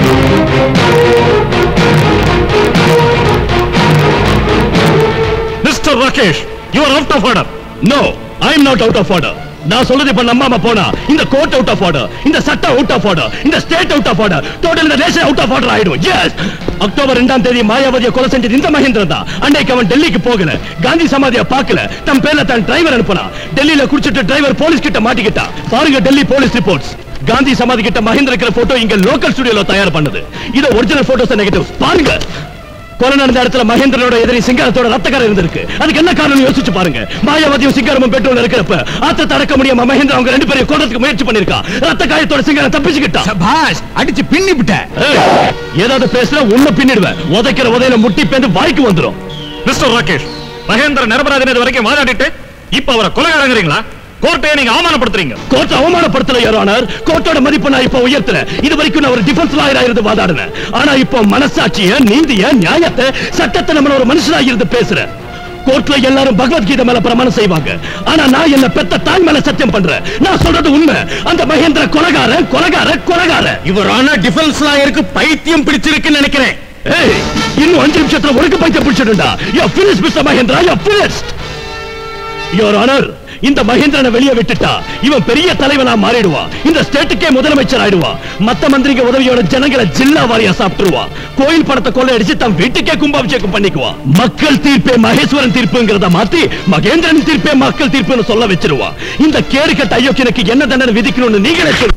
mister Rakesh you are out of order no I am not out of order நான் சொல்றது இப்ப நம்பாம போனா இந்த கோர்ட் அவுட் ஆஃப் ஆர்டர் இந்த சட்டம் அவுட் ஆஃப் ஆர்டர் இந்த state out of order total இந்த நேஷன் அவுட் ஆஃப் ஆர்டர் ஆயிடும் எஸ் அக்டோபர் ரெண்டாம் தேதி மாயாவதியை கொலை செஞ்சது இந்த மகேந்திரன் தான் அன்னைக்கு அவன் டெல்லிக்கு போகல காந்தி சமாதியை பார்க்கல தன் பேர்ல தன் டிரைவர் அனுப்புனா டெல்லியில குடிச்சிட்டு டிரைவர் போலீஸ் கிட்ட மாட்டிக்கிட்டா பாருங்க டெல்லி போலீஸ் ரிப்போர்ட்ஸ் காந்தி சமாதி கிட்ட மகேந்திர இருக்கிற போட்டோ இங்க லோக்கல் ஸ்டுடியோல தயார் பண்ணது இது ஒரிஜினல் போட்டோஸ் நெகட்டிவ்ஸ் பாருங்க கொலை நடந்த இடத்துல மகேந்திரனோட எதிரி சிங்காரத்தோட ரத்தக்காரம் இருந்திருக்கு அதுக்கு என்ன காரணம் யோசிச்சு பாருங்க மாயாவதியும் சிங்காரமும் பெட்ரோல் இருக்கிறப்ப ஆத்தத்தை அடக்க முடியாம மகேந்திர அவங்க ரெண்டு பேரையும் கொல்றதுக்கு முயற்சி பண்ணிருக்கா ரத்த காயத்தோட சிங்காரம் தப்பிச்சுக்கிட்டா பாஸ் அடிச்சு பின்னி விட்ட ஏதாவது பேசுற உள்ள பின்னிடுவேன் உதைக்கிற உதையில முட்டி பேந்து வாய்க்கு வந்துரும் மிஸ்டர் ராகேஷ் மகேந்திர நிரபராதன் இது வரைக்கும் வாதாடிட்டு இப்ப அவரை கொலைகாரங்கிறீங்களா கோர்ட்டையே நீங்க அவமானப்படுத்துறீங்க கோர்ட் அவமானப்படுத்தல யோரானர் கோர்ட்டோட மதிப்பு நான் இப்ப உயர்த்தல இது வரைக்கும் நான் ஒரு டிஃபென்ஸ் லாயரா இருந்து வாதாடினேன் ஆனா இப்போ மனசாட்சிய நீதிய நியாயத்தை சட்டத்தை நம்ம ஒரு மனுஷனா இருந்து பேசுறேன் கோர்ட்ல எல்லாரும் பகவத்கீதை மேல பிரமாணம் செய்வாங்க ஆனா நான் என்ன பெத்த தாய் மேல சத்தியம் பண்றேன் நான் சொல்றது உண்மை அந்த மகேந்திர கொலகார கொலகார கொலகார இவரான டிஃபென்ஸ் லாயருக்கு பைத்தியம் பிடிச்சிருக்குன்னு நினைக்கிறேன் ஏய் இன்னும் அஞ்சு நிமிஷத்துல உனக்கு பைத்தியம் பிடிச்சிடுண்டா you finish mister Mahendra you finished your honour இந்த மகேந்திரனை வெளியே விட்டுட்டா இவன் பெரிய தலைவனா மாறிடுவான் இந்த ஸ்டேட்டுக்கே முதலமைச்சர் ஆயிடுவான் மத்த மந்திரிங்க உதவியோட ஜனங்களை ஜில்லா வாரியா சாப்பிட்டுருவான் கோயில் பணத்தை கொள்ளையடிச்சு தன் வீட்டுக்கே கும்பாபிஷேகம் பண்ணிக்குவான் மக்கள் தீர்ப்பே மகேஸ்வரன் தீர்ப்புங்கிறத மாத்தி மகேந்திரன் தீர்ப்பே மக்கள் தீர்ப்புன்னு சொல்ல வச்சிருவான் இந்த கேடு கட்ட அயோக்கியனுக்கு என்ன தண்டனை விதிக்கணும்னு நீங்களே சொல்லு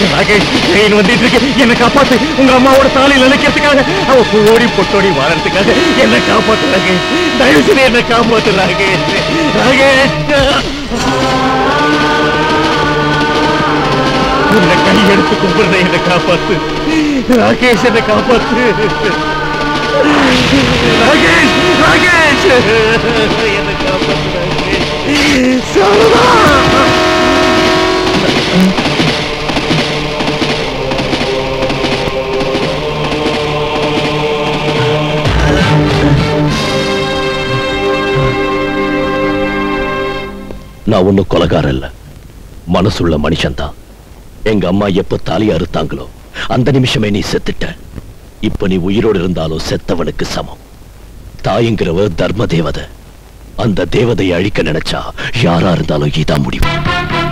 ராகேஷ் ட்ரெயின் வந்துட்டு இருக்கு என்ன காப்பாத்து உங்க அம்மாவோட தாலியில் நினைக்கிறதுக்காக அவ ஓடி பொட்டோடி வாழறதுக்காக என்ன காப்பாத்து ராகேஷ் தயவு செய்து என்ன காப்பாத்து ராகேஷ் ராகேஷ் உன்னை கை எடுத்து கும்பிடுற என்ன காப்பாத்து ராகேஷ் என்ன காப்பாத்து ராகேஷ் ராகேஷ் என்ன காப்பாத்து ராகேஷ் சாரதா நான் ஒன்னும் கொலகாரம் இல்ல மனசுள்ள மனுஷன்தான் எங்க அம்மா எப்ப தாலி அறுத்தாங்களோ அந்த நிமிஷமே நீ செத்துட்ட இப்ப நீ உயிரோடு இருந்தாலும் செத்தவனுக்கு சமம் தாய்ங்கிறவ தர்ம தேவதை அந்த தேவதையை அழிக்க நினைச்சா யாரா இருந்தாலும் இதான் முடிவு